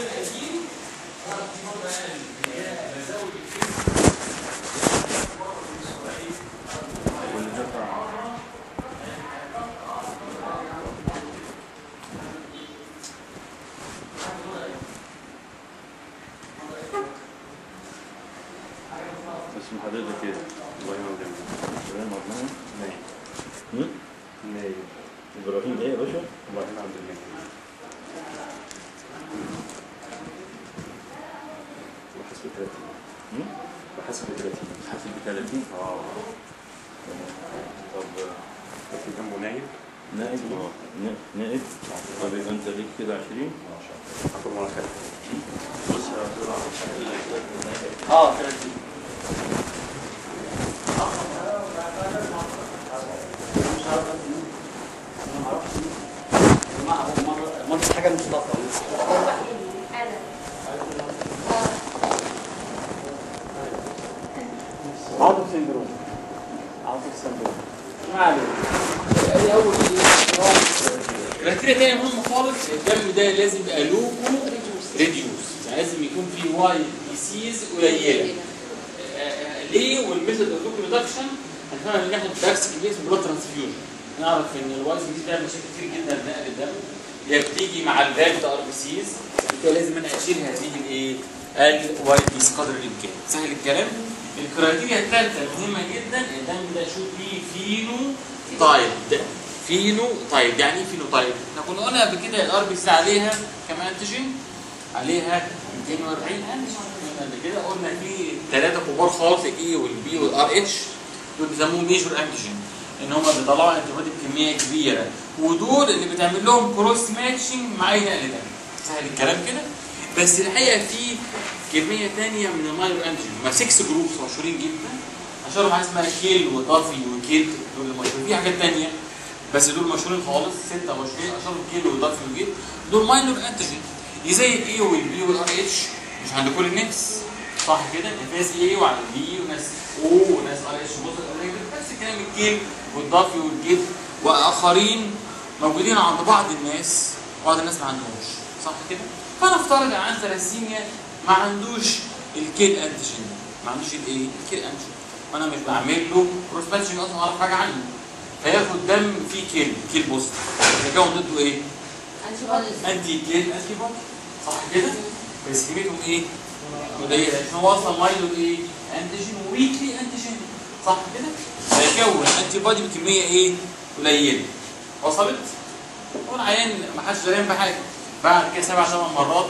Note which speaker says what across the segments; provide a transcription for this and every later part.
Speaker 1: القديم طبعا في مره قال ان هي بزود الكيس
Speaker 2: واللي دفع اسم حضرتك ايه؟
Speaker 3: ابراهيم عبد المنعم
Speaker 2: ابراهيم مضمون
Speaker 3: نايم
Speaker 2: هم؟
Speaker 3: نايم
Speaker 2: ابراهيم ايه يا باشا؟
Speaker 3: ابراهيم عبد المنعم بحسب 30
Speaker 2: هم؟
Speaker 3: بحسب 30
Speaker 2: حاسب ب 30
Speaker 3: اه طب في جنبه نايم
Speaker 2: نائب اه نا- نائب طب يبقى انت ليك كده 20
Speaker 3: هاخد مرة خير
Speaker 2: بص يا عبد
Speaker 1: اه 30 ما حاجه مصطفى عاطف سندروم عاطف سندروم ما علينا ادي اول كريتيريا تانية مهمة خالص الدم ده لازم يبقى لوكو ريديوس يعني لازم يكون فيه واي ديسيز قليلة آه، آه، ليه والميثود اوف لوكو ريدكشن هنفهم ان ناخد باكس كمية بلاد ترانسفيوجن نعرف ان الواي دي بتعمل مشاكل كتير جدا في نقل الدم هي بتيجي مع الفالف ار بي سيز بالتالي لازم انا اشيل هذه الايه الواي ديز قدر الامكان سهل الكلام الكرايتيريا الثالثه المهمه جدا الدم ده شوف فيه فينو تايب فينو تايب يعني ايه فينو تايب؟ احنا كنا قلنا قبل كده الار بي سي عليها كم انتيجين؟ عليها 240 انتيجين قبل كده قلنا في ثلاثه كبار خالص الاي والبي والار اتش دول بيسموهم ميجور انتيجين ان هم بيطلعوا انتي بودي بكميه كبيره ودول اللي بتعمل لهم كروس ماتشنج مع اي نقل دم سهل الكلام كده بس الحقيقه في كميه ثانيه من المايور انتيجين هم 6 جروبس مشهورين جدا اشهرهم حاجه اسمها كيل ودافي وكيل دول اللي مشهورين في حاجات ثانيه بس دول مشهورين خالص سته مشهورين اشهرهم كيل ودافي وكيل دول ماينور انتيجين دي زي الاي والبي والار اتش مش عند كل الناس صح كده ناس اي وعلى البي وناس او وناس ار اتش بص نفس الكلام الكيل والضافي والجيب واخرين موجودين عند بعض الناس بعض الناس ما عندهمش صح كده فنفترض عن ثلاسيميا ما عندوش الكيل انتيجين ما عندوش الايه الكيل انتيجين وانا مش بعمل له كروس ماتشنج اصلا اعرف حاجه عنه فياخد دم فيه كيل كيل بوست يتكون ضده ايه انتي كيل انتي بودي صح كده بس كميتهم ايه قليله عشان هو اصلا مايلو ايه انتيجين ويكلي انتيجين صح كده فيكون انتي بودي بكميه ايه قليله وصلت هو العيان ما حدش دريان بحاجه بعد كده سبع ثمان مرات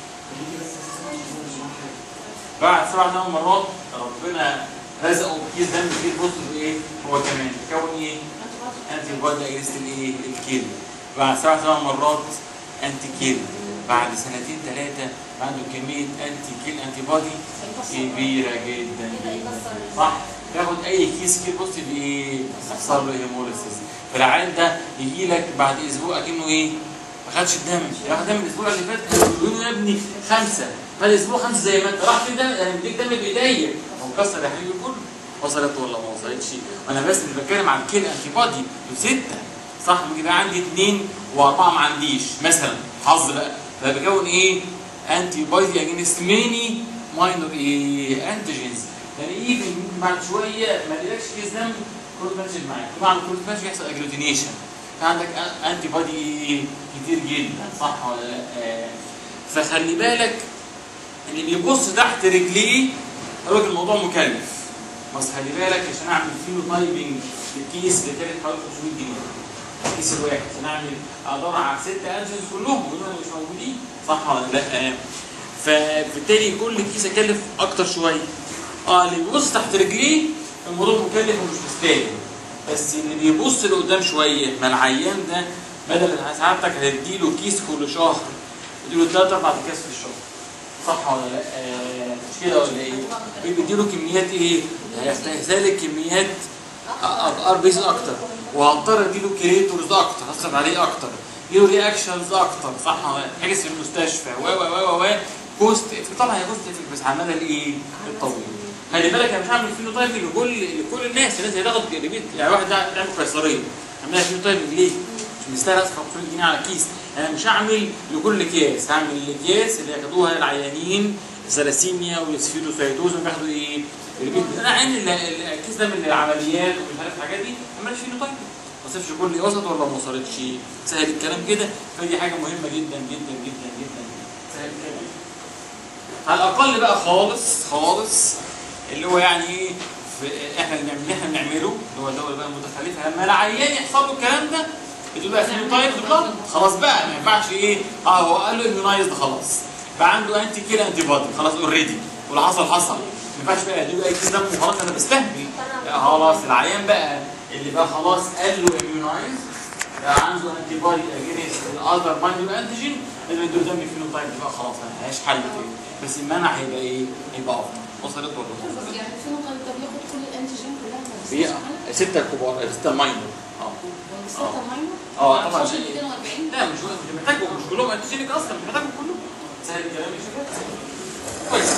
Speaker 1: بعد سبع ثمان مرات ربنا رزقه بكيس دم كتير بص ايه هو كمان يكون ايه انتي بودي اجنست الايه الكيل بعد سبع ثمان مرات انتي كيل بعد سنتين ثلاثه عنده كميه انتي كيل انتي بودي كبيره جدا صح ياخد اي كيس كيل بوزيتيف ايه يحصل له هيموليسيس فالعيان ده يجي لك بعد اسبوع اكنه ايه ما خدش الدم ياخد دم الاسبوع اللي فات يقولوا له يا ابني خمسه فالاسبوع خمسه زي ما انت راح في دم انا مديك دم بايديا هو مكسر يا حبيبي كله وصلت ولا ما وصلتش وانا بس مش بتكلم عن كيل انتي بودي دول سته صح ممكن يبقى عندي اثنين واربعه ما عنديش مثلا حظ بقى فبكون ايه انتي بودي اجينست ماني ماينور ايه انتيجينز يعني ايفن ممكن بعد شويه ما يلاقيش كيس دم كروس ماتشنج معاك طبعا الكروس ماتشنج يحصل اجلوتينيشن عندك انتي بودي كتير جدا صح ولا لا آه، فخلي بالك اللي بيبص تحت رجليه الراجل الموضوع مكلف بس خلي بالك عشان اعمل فينو تايبنج للكيس بتاعت حوالي 500 جنيه الكيس الواحد عشان اعمل ادور على ست انجنز كلهم ودول مش موجودين صح ولا لا آه، فبالتالي كل كيس اكلف اكتر شويه اه اللي بيبص تحت رجليه الموضوع مكلف ومش مستاهل بس اللي بيبص لقدام شويه ما العيان ده بدل سعادتك هتديله كيس كل شهر تديله ثلاث اربع اكياس في الشهر صح ولا لا؟ آه مش كده ولا ايه؟ بيديله كميات ايه؟ هيستهلك كميات ار بيز اكتر وهضطر اديله كريتورز اكتر هصرف عليه اكتر له رياكشنز اكتر صح ولا لا؟ حاجز في المستشفى و و و و كوست طبعا هي كوست بس على المدى الايه؟ الطويل خلي بالك انا مش هعمل فينو تايبنج لكل لكل الناس الناس هتاخد ريبيت يعني واحد ده يعمل قيصريه عاملها فينو تايبنج ليه؟ مش مستاهل ادفع 500 جنيه على كيس انا مش هعمل لكل اكياس هعمل الاكياس اللي ياخدوها العيانين ثلاسيميا وسفيروسايتوز بياخدوا ايه؟ اللي بي- انا عين ال- ال- الكيس ده من العمليات ومش عارف الحاجات دي ما عملش فينوتايب ما وصفش كل وسط ولا ما وصلتش سهل الكلام كده فدي حاجه مهمه جدا جدا جدا جدا سهل الكلام على الاقل بقى خالص خالص اللي هو يعني ايه في احنا اللي بنعمل- اللي احنا بنعمله اللي هو الدوله بقى المتخلفه لما العيان يحصل له الكلام ده بتقول بقى فينوتايب بلاد خلاص بقى ما ينفعش ايه اه هو قال له اميونايزد خلاص بقى عنده انتي كيل انتي بادي خلاص اوريدي واللي حصل حصل ما ينفعش بقى يديله اي كيس دم وخلاص انا بستهبل لا خلاص العيان بقى اللي بقى خلاص قال له اميونايز بقى عنده انتي بادي اجينست الاذر بايندو انتيجين لازم يديله دم فينوتايب دي بقى خلاص ما لهاش حل تاني بس المنع هيبقى ايه؟ هيبقى افضل وصلت ولا لا؟
Speaker 4: يعني الفينوتايب ده بياخد كل الانتيجين كلها ما
Speaker 1: هي
Speaker 4: بيستناش
Speaker 1: ستة كبار ستة ماينور اه
Speaker 4: ولا ستة ماينور
Speaker 1: اه طبعا
Speaker 4: عشان 240
Speaker 1: لا مش مش محتاجهم مش كلهم انتيجينيك اصلا مش محتاجهم كلهم سهل الكلام يا شباب كويس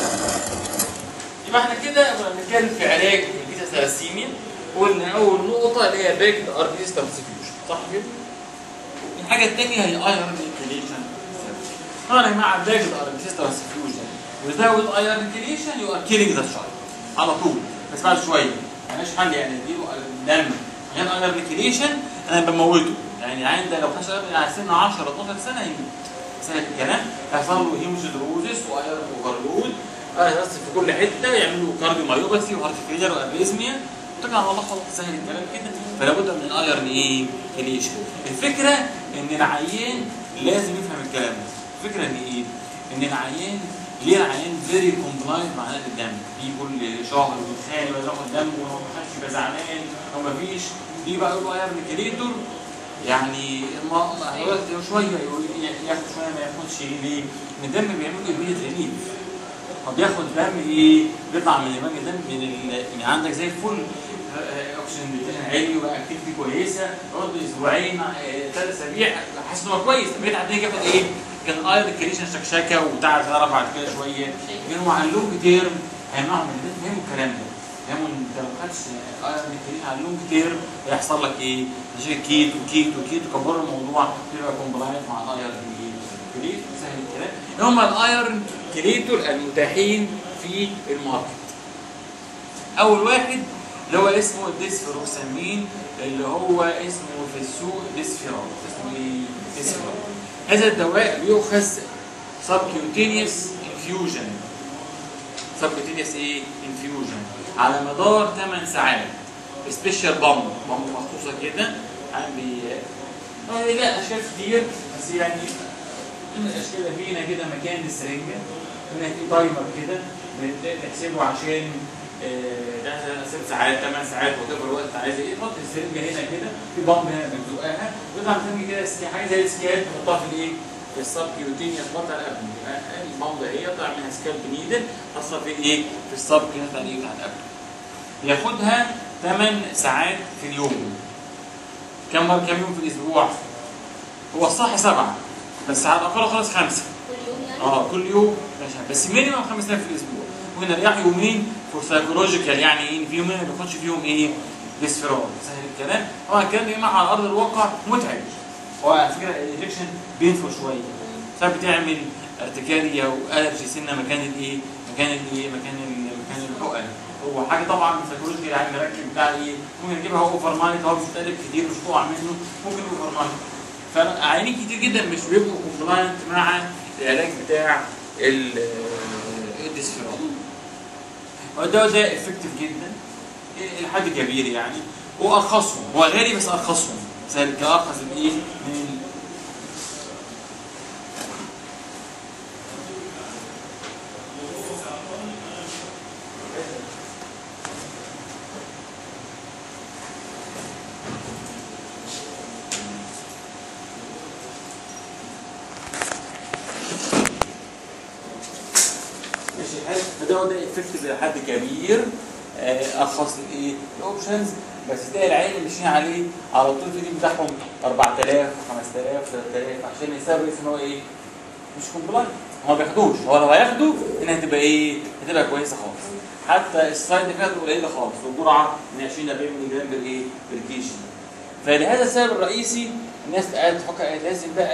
Speaker 1: يبقى احنا كده بنتكلم في علاج البيتا ثلاسيميا قلنا اول نقطه اللي هي باك اربيس سبستيوشن صح كده؟ الحاجه الثانيه هي ايرون انكليشن طبعا يا جماعه باك اربيس سبستيوشن without iron inhalation you are killing the child على طول بس بعد شويه مالهاش حل يعني اديله دم غير ايرون انكليشن انا بموته يعني العيان ده لو خش على سن 10 12 سنه يموت سهل الكلام هيحصل له هيموسيدروزس وايرون اوفرلود بس في كل حته يعملوا كارديو مايوباثي وهارت فيلر واريزميا اتكل على الله خلاص سهل الكلام كده فلا بد من الايرن ايه كليشن الفكره ان العيان لازم يفهم الكلام ده الفكره ان ايه ان العيان ليه العيان فيري كومبلاينت مع نقل الدم في كل شهر ويتخانق ولا ياخد دم ولو ما خدش يبقى زعلان لو ما فيش دي بقى يقول له ايرن كليتور يعني ما ما- هو شويه يقول ياخد شويه ما ياخدش ليه؟ ان الدم بيعمل ايميديت ريليف هو بياخد دم ايه؟ بيطلع من دماغ الدم من ال... من عندك زي الفل اكسجين بتاعها عالي وبقى اكتيفيتي كويسه يقعد اسبوعين ثلاث اسابيع حاسس ان هو كويس بقيت عندك ياخد ايه؟ كان اير كريشن شكشكه وتعب ضرب بعد كده شويه كانوا على اللونج تيرم هيمنعهم من الدم فهموا الكلام ده فهموا ان انت لو ما خدتش اير كريشن على اللونج تيرم هيحصل لك ايه؟ تشيل كيت وكيت وكيت وكبروا الموضوع تبقى كومبلاينت مع الاير كريت سهل الكلام هم الايرن كريتور المتاحين في الماركت اول واحد اللي هو اسمه ديسفيروكسامين اللي هو اسمه في السوق ديسفيرال اسمه ايه ديسفيرال هذا الدواء بيؤخذ سبكيوتينيوس انفيوجن سبكيوتينيوس ايه انفيوجن على مدار 8 ساعات سبيشال بامب بامب مخصوصه كده عم بي آه، لا اشكال كتير بس يعني من الاشكال فينا كده مكان السرنجه هنا في تايمر كده بنحسبه عشان آه، ده ست ساعات ثمان ساعات وات الوقت انت عايز ايه تحط السرنجه هنا كده في بامب هنا بتزقها ويطلع سرنجه كده سكي- حاجه زي السكال تحطها في الايه؟ في السبكيوتينيوس بطل الابن يبقى البامب اهي يطلع منها سكالب نيدل حاصله في الايه؟ في السبكيوتينيوس بتاع الايه؟ بتاع الابن ياخدها 8 ساعات في اليوم كم مره كم يوم في الاسبوع؟ هو الصح سبعه بس على الاقل خالص خمسه
Speaker 4: كل يوم يعني
Speaker 1: اه كل يوم ماشي بس مينيمم خمس ايام في الاسبوع وهنا رياح يومين فور سايكولوجيكال يعني ايه في يومين ما بياخدش فيهم ايه ديسفيرون سهل الكلام طبعا الكلام ده يا جماعه على ارض الواقع متعب هو على فكره الانجكشن بينفع شويه ساعات بتعمل ارتكاريا والرجي سنه مكان الايه مكان الايه مكان ال- مكان الحقن هو حاجه طبعا سايكولوجيكال يعني مركب بتاع ايه ممكن يجيبها هو اوفر مايند هو مش متقلب كتير مش طوع منه ممكن اوفر مايند فعيانين كتير جدا مش بيبقوا كومبلاينت مع العلاج بتاع ال- الديسفيرون والدواء ده افكتيف جدا إيه، لحد كبير يعني وارخصهم هو غالي بس ارخصهم سهل ارخص الايه من ماشي حلو فده ده افكتيف لحد كبير آه، ارخص الايه الاوبشنز بس تلاقي العين اللي ماشيين عليه على طول في دي بتاعهم 4000 5000 3000 عشان يثبت ان هو ايه مش كومبلاينت هو ما بياخدوش هو لو هياخده هنا هتبقى ايه هتبقى كويسه خالص حتى السايد افكت قليله خالص والجرعه من 20 ل 40 ملي جرام بالايه بالكيجي فلهذا السبب الرئيسي الناس قاعده تفكر إيه لازم بقى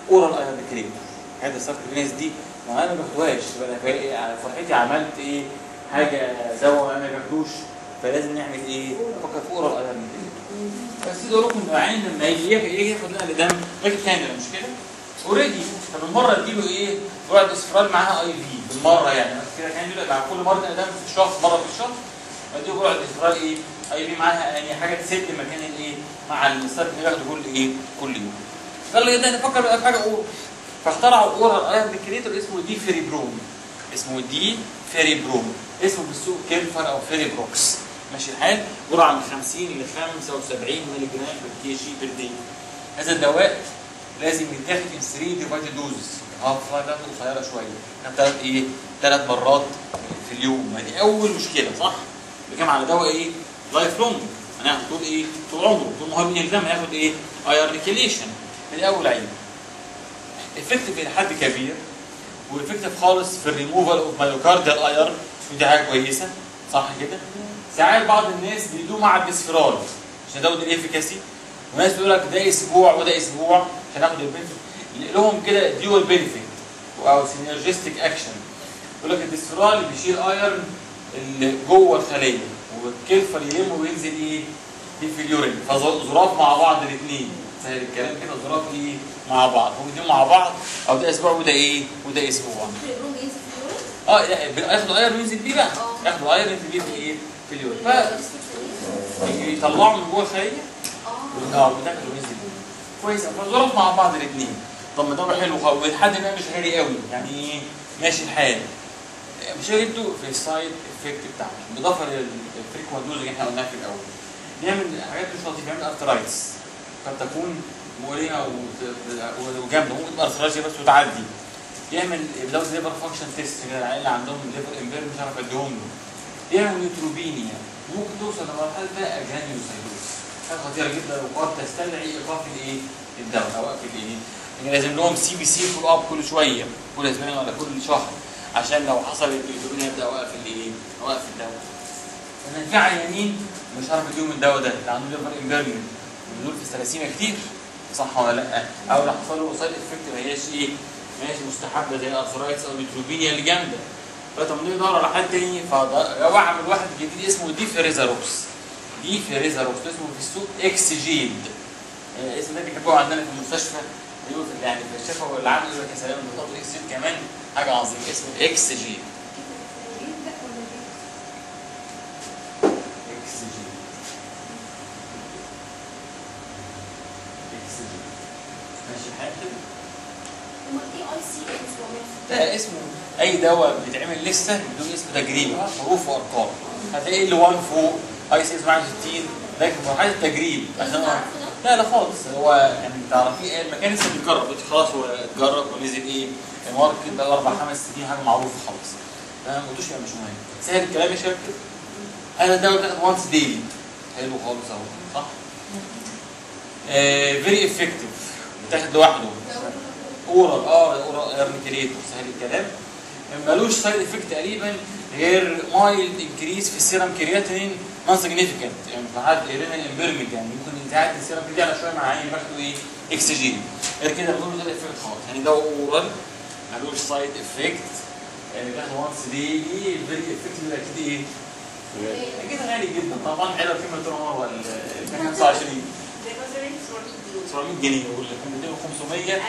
Speaker 1: اورال ايرون كريم هذا السكر الناس دي ما انا ما باخدوهاش فانا فا- على فرحتي عملت ايه حاجه دواء انا ما باخدوش فلازم نعمل ايه؟ نفكر في اورال ايرون كريم بس دول لكم العين لما يجي يجي ياخد نقل دم راجل تاني مش كده؟ اوريدي طب المره اديله ايه؟ جرعه اسفرال معاها اي في بالمره يعني كده كان يقول لك مع كل مره نقل دم في الشهر مره في الشهر اديله جرعه اسفرال ايه؟ اي في معاها يعني حاجه تسد مكان الايه؟ مع السرق اللي بياخده كل ايه؟ كل يوم. قال لي ده نفكر بقى في حاجه اورال فاخترعوا اورال ايرون كريتور اسمه دي فيريبروم اسمه دي فيريبروم اسمه في السوق كيلفر او فيريبروكس ماشي الحال جرعه من 50 ل 75 مللي جرام بر كي جي بر دي هذا الدواء لازم يتاخد ان 3 ديفايدد دوزز هاف لايف بتاعته قصيره شويه ثلاث ايه ثلاث مرات في اليوم ما دي اول مشكله صح؟ بكام على دواء ايه؟ لايف لونج هناخد طول ايه؟ طول عمره طول ما هو بينجم هياخد ايه؟ ايرنيكيليشن دي اول عيب افكتيف الى حد كبير وافكتيف خالص في الريموفال اوف مايوكارديال ايرن ودي حاجه كويسه صح كده؟ ساعات بعض الناس بيدوه مع البسفرال عشان يزود الافيكاسي وناس بيقول لك ده اسبوع وده اسبوع عشان اخد البنفيت لهم كده ديول بنفيت او سينرجستيك اكشن يقول لك البسفرال بيشيل ايرن اللي جوه الخليه والكلفر يلم وينزل ايه؟ دي في اليورين فظراف مع بعض الاثنين سهل الكلام كده ظراف ايه مع بعض هم الاثنين مع بعض او ده اسبوع وده ايه وده اسبوع
Speaker 4: البروم ينزل في اليورين
Speaker 1: اه لا، ياخدوا ايرون وينزل بيه بقى
Speaker 4: اه.
Speaker 1: ياخدوا ايرون ينزل بيه في ايه في اليورين ف
Speaker 4: اه
Speaker 1: يطلعوا من جوه الخليه اه بتاكلوا وينزل بيه كويس فظروف مع بعض الاثنين طب ما ده حلو خالص ولحد ما مش غالي قوي يعني ايه ماشي الحال مشاهدته في السايد افكت بتاعته بالاضافه للفريكوانت دوز اللي احنا قلناها في الاول بيعمل حاجات مش لطيفه بيعمل ارترايتس قد تكون مؤلمه وت- وجامده ممكن تبقى ارترايتس بس وتعدي يعمل بلوز ليفر فانكشن تيست كده العيال اللي عندهم ليفر امبير مش عارف اديهم له يعمل نيوتروبينيا ممكن توصل لمرحله بقى جرانيولوسايتوز حاجه خطيره جدا وقد تستدعي ايقاف الايه؟ الدواء او وقف الايه؟ يعني لازم لهم سي بي سي فول اب كل شويه كل اسبوعين ولا كل شهر عشان لو حصل النيوتروبينيا يبدا اوقف الايه؟ اوقف الدواء. انا في عيانين مش عارف اديهم الدواء ده اللي عنده ليفر امبيرمنت دول في الثلاسيميا كتير صح ولا لا؟ او لو حصل له سايد افكت ما هياش ايه؟ ما هياش مستحبه زي الارثرايتس او النيوتروبينيا اللي جامده. فطب ندور على حد تاني فاعمل واحد جديد اسمه دي فيريزاروكس دي فيريزاروكس اسمه في السوق اكس جيد آه، الاسم ده بيحبوه عندنا في المستشفى ايوه في- يعني في الشفا واللي عنده يقول لك يا سلام بيحط اكس جيد كمان حاجه عظيمه اسمه اكس جيد اكس جيد اكس جيد ماشي الحال كده
Speaker 4: امال ايه اي سي اكس
Speaker 1: ده اسمه اي دواء بيتعمل لسه بدون اسم تجريبي حروف وارقام هتلاقي اللي 1 فوق اي سي اس 61 ده في مرحله التجريب عشان
Speaker 4: تعرفوا ده؟
Speaker 1: لا لا خالص هو يعني تعرفيه المكان لسه بيتجرب دلوقتي خلاص هو اتجرب ونزل ايه ماركت بقى اربع خمس سنين حاجه معروفه خالص فما قلتوش يعني مش مهم سهل الكلام يا شباب كده هذا الدواء بتاخد وانس ديلي حلو خالص اهو صح؟ فيري افكتيف بتاخد لوحده اورال اه اورال ارنكليتور سهل الكلام ملوش سايد افكت تقريبا غير مايلد انكريز في السيرم كرياتين نون سيجنيفيكانت يعني في حد ايرينال امبيرمنت يعني ممكن يتعدي السيرم كرياتين على شويه مع عين باخده ايه اكس جي غير كده ملوش سايد افكت خالص يعني ده اورال ملوش سايد افكت بياخد وانس ديلي فيري افكتيف اكيد ايه اكيد غالي جدا طبعا حلو كلمه تنور ولا 25 700 جنيه ولا 200 500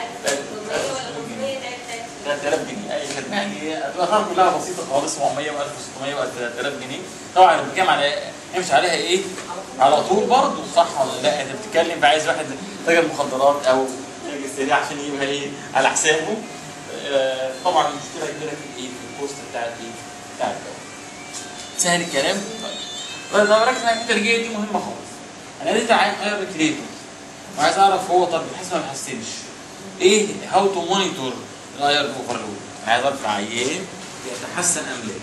Speaker 1: 3000 جنيه اي خدمه يعني الاسعار كلها بسيطه خالص 700 و1600 و3000 جنيه طبعا بتتكلم على يمشي عليها ايه؟ على طول برضه صح ولا لا؟ انت بتتكلم عايز واحد تاجر مخدرات او تاجر سريع عشان يبقى ايه على حسابه آه، طبعا المشكله كبيره في الايه؟ في الكوست بتاعت ايه؟ بتاع الدواء. سهل الكلام؟ طيب لو ركز على الترجيه دي مهمه خالص. انا لسه عايز اغير الكريتور وعايز اعرف هو طب بيحسن ولا ما بيحسنش؟ ايه هاو تو مونيتور الايرن اوفرلود؟ انا عايز اعرف العيان يتحسن ام لا؟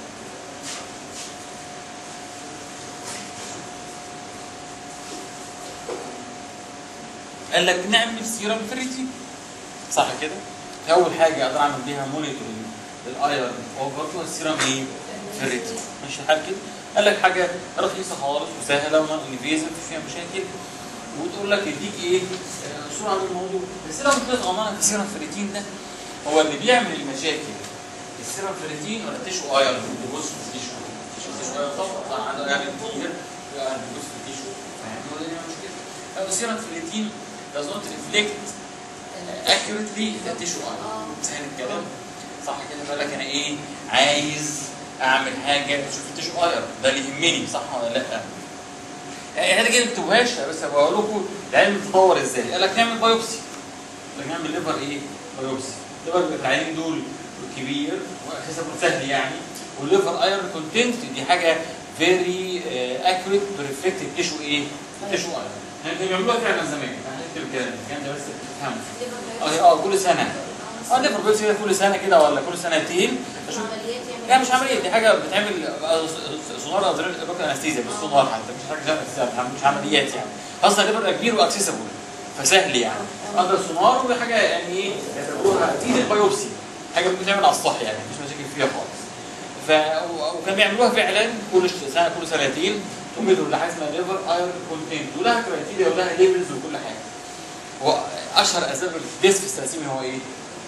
Speaker 1: قال لك نعمل سيرم فريتي صح كده؟ اول حاجه اقدر اعمل بيها مونيتورنج للايرن اوفرلود السيرم ايه؟ فريتي ماشي الحال كده؟ قال لك حاجه رخيصه خالص وسهله ونون انفيزيف مش فيها مشاكل وتقول لك يديك ايه آه، صوره عن الموضوع بس لو مش غلطان في سيرم فريتين ده هو اللي بيعمل المشاكل السيرم فريتين ولا تيشو ايرون بيبص في التيشو تيشو ايرون طبعا عنده يعني كتير يعني بيبص في التيشو هو ده مش كده السيرم فريتين does not reflect uh, accurately the tissue iron سهل الكلام صح كده فقال لك انا ايه عايز اعمل حاجه اشوف التيشو ايرون ده اللي يهمني صح ولا لا يعني هذا كده ما تكتبوهاش بس بقول لكم العلم اتطور ازاي قال لك نعمل بايوبسي قال لك نعمل ليفر ايه بايوبسي الليفر العينين دول كبير واساسا سهل يعني والليفر ايرون كونتنت دي حاجه فيري اكيوريت بريفلكت التيشو ايه التيشو ايرون يعني كانوا بيعملوها فعلا زمان هنكتب الكلام الكلام ده بس تفهمه اه اه كل سنه اه ليفر بايوبسي كده كل سنه كده ولا كل سنتين اشوف
Speaker 4: عمليات يعني
Speaker 1: لا مش عمليه دي حاجه بتعمل سونار اضرار بكره انستيزيا بس سونار حتى مش حاجه انستيزيا مش عمليات يعني اصلا ليفر كبير واكسسبل فسهل يعني اقدر سونار وحاجه يعني ايه يعتبروها تيجي البيوبسي حاجه ممكن تعمل على السطح يعني مفيش مشاكل فيها خالص ف وكان بيعملوها فعلا كل سنه كل سنتين تمدوا لحاجه اسمها ليفر ايرون كونتنت ولها كرايتيريا ولها ليفلز وكل حاجه واشهر اسباب الديس في السلاسيميا هو ايه؟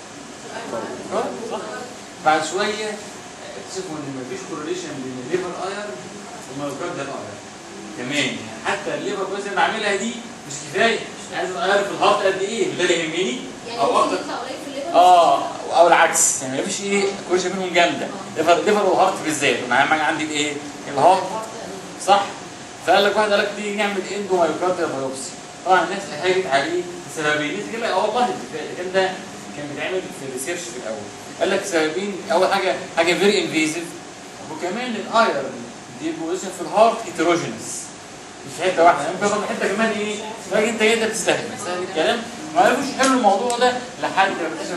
Speaker 1: صح بعد شويه اكتشفوا ان مفيش كورليشن بين الليفر ايرون والمايوكاردال ايرون كمان يعني حتى الليفر كويس اللي بعملها دي مش كفايه عايز اغير في الهارت قد ايه ده اللي يهمني
Speaker 4: يعني
Speaker 1: او
Speaker 4: ممكن
Speaker 1: اكتر
Speaker 4: يطلع قريب في الليفر
Speaker 1: اه او العكس يعني مفيش ايه كورليشن بينهم جامده ليفر ليفر والهارت بالذات انا اهم حاجه عندي الايه؟ الهارت صح فقال لك واحد قال لك تيجي نعمل اندو مايوكاردال بايوبسي طبعا الناس هاجت عليه سببين الناس كده اه والله الكلام ده كان بيتعمل في الريسيرش في الاول قال لك سببين اول حاجه حاجه فيري انفيزيف وكمان الايرون دي بوزيشن في الهارت هيتروجينس مش حته واحده ممكن ياخد حته كمان ايه فاجي انت جدا بتستهبل سهل الكلام ما عرفوش يحلوا الموضوع ده لحد ما اكتشفوا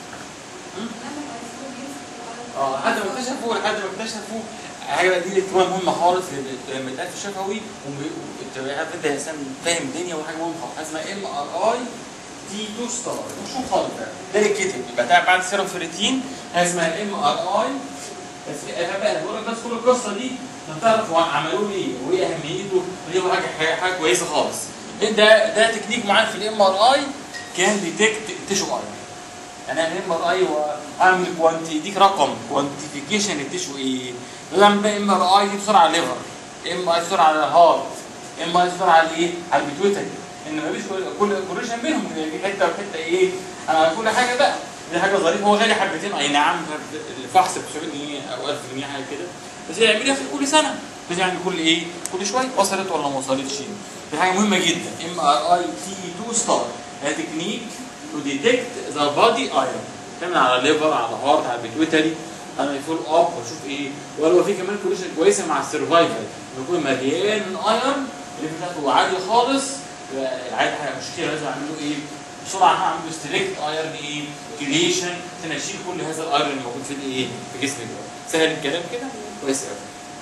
Speaker 1: اه لحد ما اكتشفوا لحد ما اكتشفوا حاجه بقى دي الاهتمام مهمه خالص لما يتقال في الشفوي وانت عارف انت يا انسان فاهم الدنيا وحاجه مهمه خالص حاجه اسمها ام ار اي تي 2 ستار مش خالص ده ده اللي اتكتب يبقى تعب بعد سيرم فيريتين حاجه اسمها ام ار اي بس في انا بقى بقول لك بس كل القصه دي عشان تعرف هو عملوه ليه وايه اهميته ودي هو حاجه حاجه, حاجة كويسه خالص ده ده تكنيك معين في الام ار اي كان ديتكت تيشو ايرون انا الام ار اي واعمل كوانتي يديك رقم كوانتيفيكيشن التيشو ايه بعمل بقى ام ار اي دي بسرعه على الليفر ام اي بسرعه على الهارت ام اي بسرعه على ايه على البيتويتري ان مفيش كل كوريشن بينهم في حته وحته ايه انا على كل حاجه بقى دي حاجه ظريفه هو غالي حبتين اي نعم الفحص ب 700 جنيه او 1000 جنيه حاجه كده بس هي يعملها في كل سنه بس يعني كل ايه كل شويه وصلت ولا ما وصلتش دي حاجه مهمه جدا ام ار اي تي 2 ستار هي تكنيك تو ديتكت ذا بادي ايرون تعمل على الليفر على هارت على البيتويتري انا يفول اب واشوف ايه ولا في كمان كوريشن كويسه مع السرفايفل بيكون مليان من ايرون اللي بتاعته عالي خالص العادي حاجه مشكله لازم اعمل له ايه بسرعه هعمل له ستريكت ايرون ايه كريشن عشان اشيل كل هذا الايرون اللي موجود في الايه في جسمي دلوقتي سهل الكلام كده كويس قوي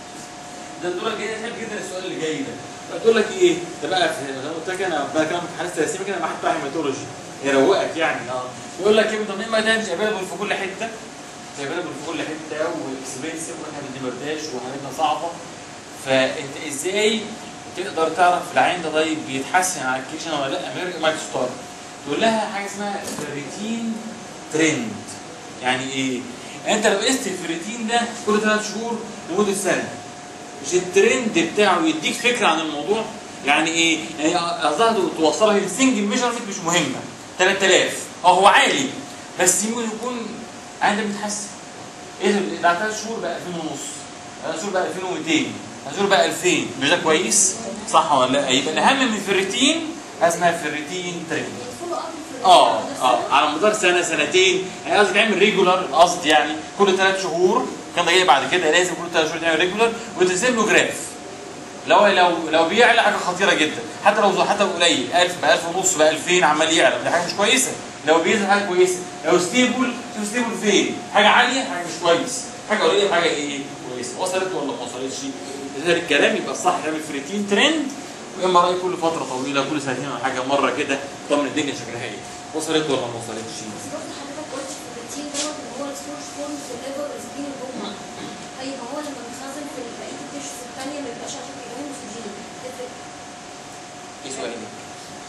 Speaker 1: ده الدور الجاي حلو جدا السؤال اللي جاي ده بتقول لك ايه ده بقى في زي ما قلت لك انا بقى كلام في حالات ثلاثيه كده مع حد بتاع هيماتولوجي يروقك يعني اه يقول لك ايه طب ما ده مش افيلبل في كل حته مش افيلبل في كل حته واكسبنسيف واحنا ما بنمرتاش وحالتنا صعبه فانت ازاي تقدر تعرف العين ده طيب بيتحسن على الكيشن ولا لا غير ما تستار تقول لها حاجه اسمها الفيريتين ترند يعني ايه؟ يعني انت لو قست الفيريتين ده كل ثلاث شهور لمده سنه مش الترند بتاعه يديك فكره عن الموضوع يعني ايه؟ يعني قصدها توصلها للسنجل ميجرمنت مش مهمه 3000 اه هو عالي بس يمكن يكون عندك بتحسن ايه ده بعد ثلاث شهور بقى 2000 ونص بعد شهور بقى 2200 بعد شهور بقى 2000 مش ده كويس؟ صح ولا لا؟ يبقى الاهم من الفيريتين اسمها فيريتين ترند
Speaker 4: يدخلوا قبل في
Speaker 1: اه
Speaker 4: الرياضة
Speaker 1: اه
Speaker 4: ده
Speaker 1: على مدار سنه سنتين يعني قصدي تعمل ريجولار القصد يعني كل ثلاث شهور كان ده جاي بعد كده لازم كل ثلاث شهور تعمل ريجولار وترسم له جراف لو لو لو بيعلى حاجه خطيره جدا حتى لو حتى لو قليل 1000 بقى 1000 ونص بقى 2000 عمال يعلى دي حاجه مش كويسه لو بينزل حاجه كويسه لو ستيبل شوف ستيبل فين حاجه عاليه حاجه مش كويس حاجه قليله حاجه ايه كويسه وصلت ولا ما وصلتش ده الكلام يبقى الصح تعمل فريتين ترند وام ار اي كل فتره طويله كل سنتين ولا حاجه مره كده طمن الدنيا شكلها ايه وصلت ولا ما وصلتش
Speaker 4: بس برضه حضرتك قلت في الروتين دوت ان هو الستورج فورم في الليفر والسبين جوه طيب ما هو لما بيخزن في بقيه التيشوز الثانيه ما بيبقاش عشان كمان اكسجين تفرق
Speaker 1: ايه سؤالي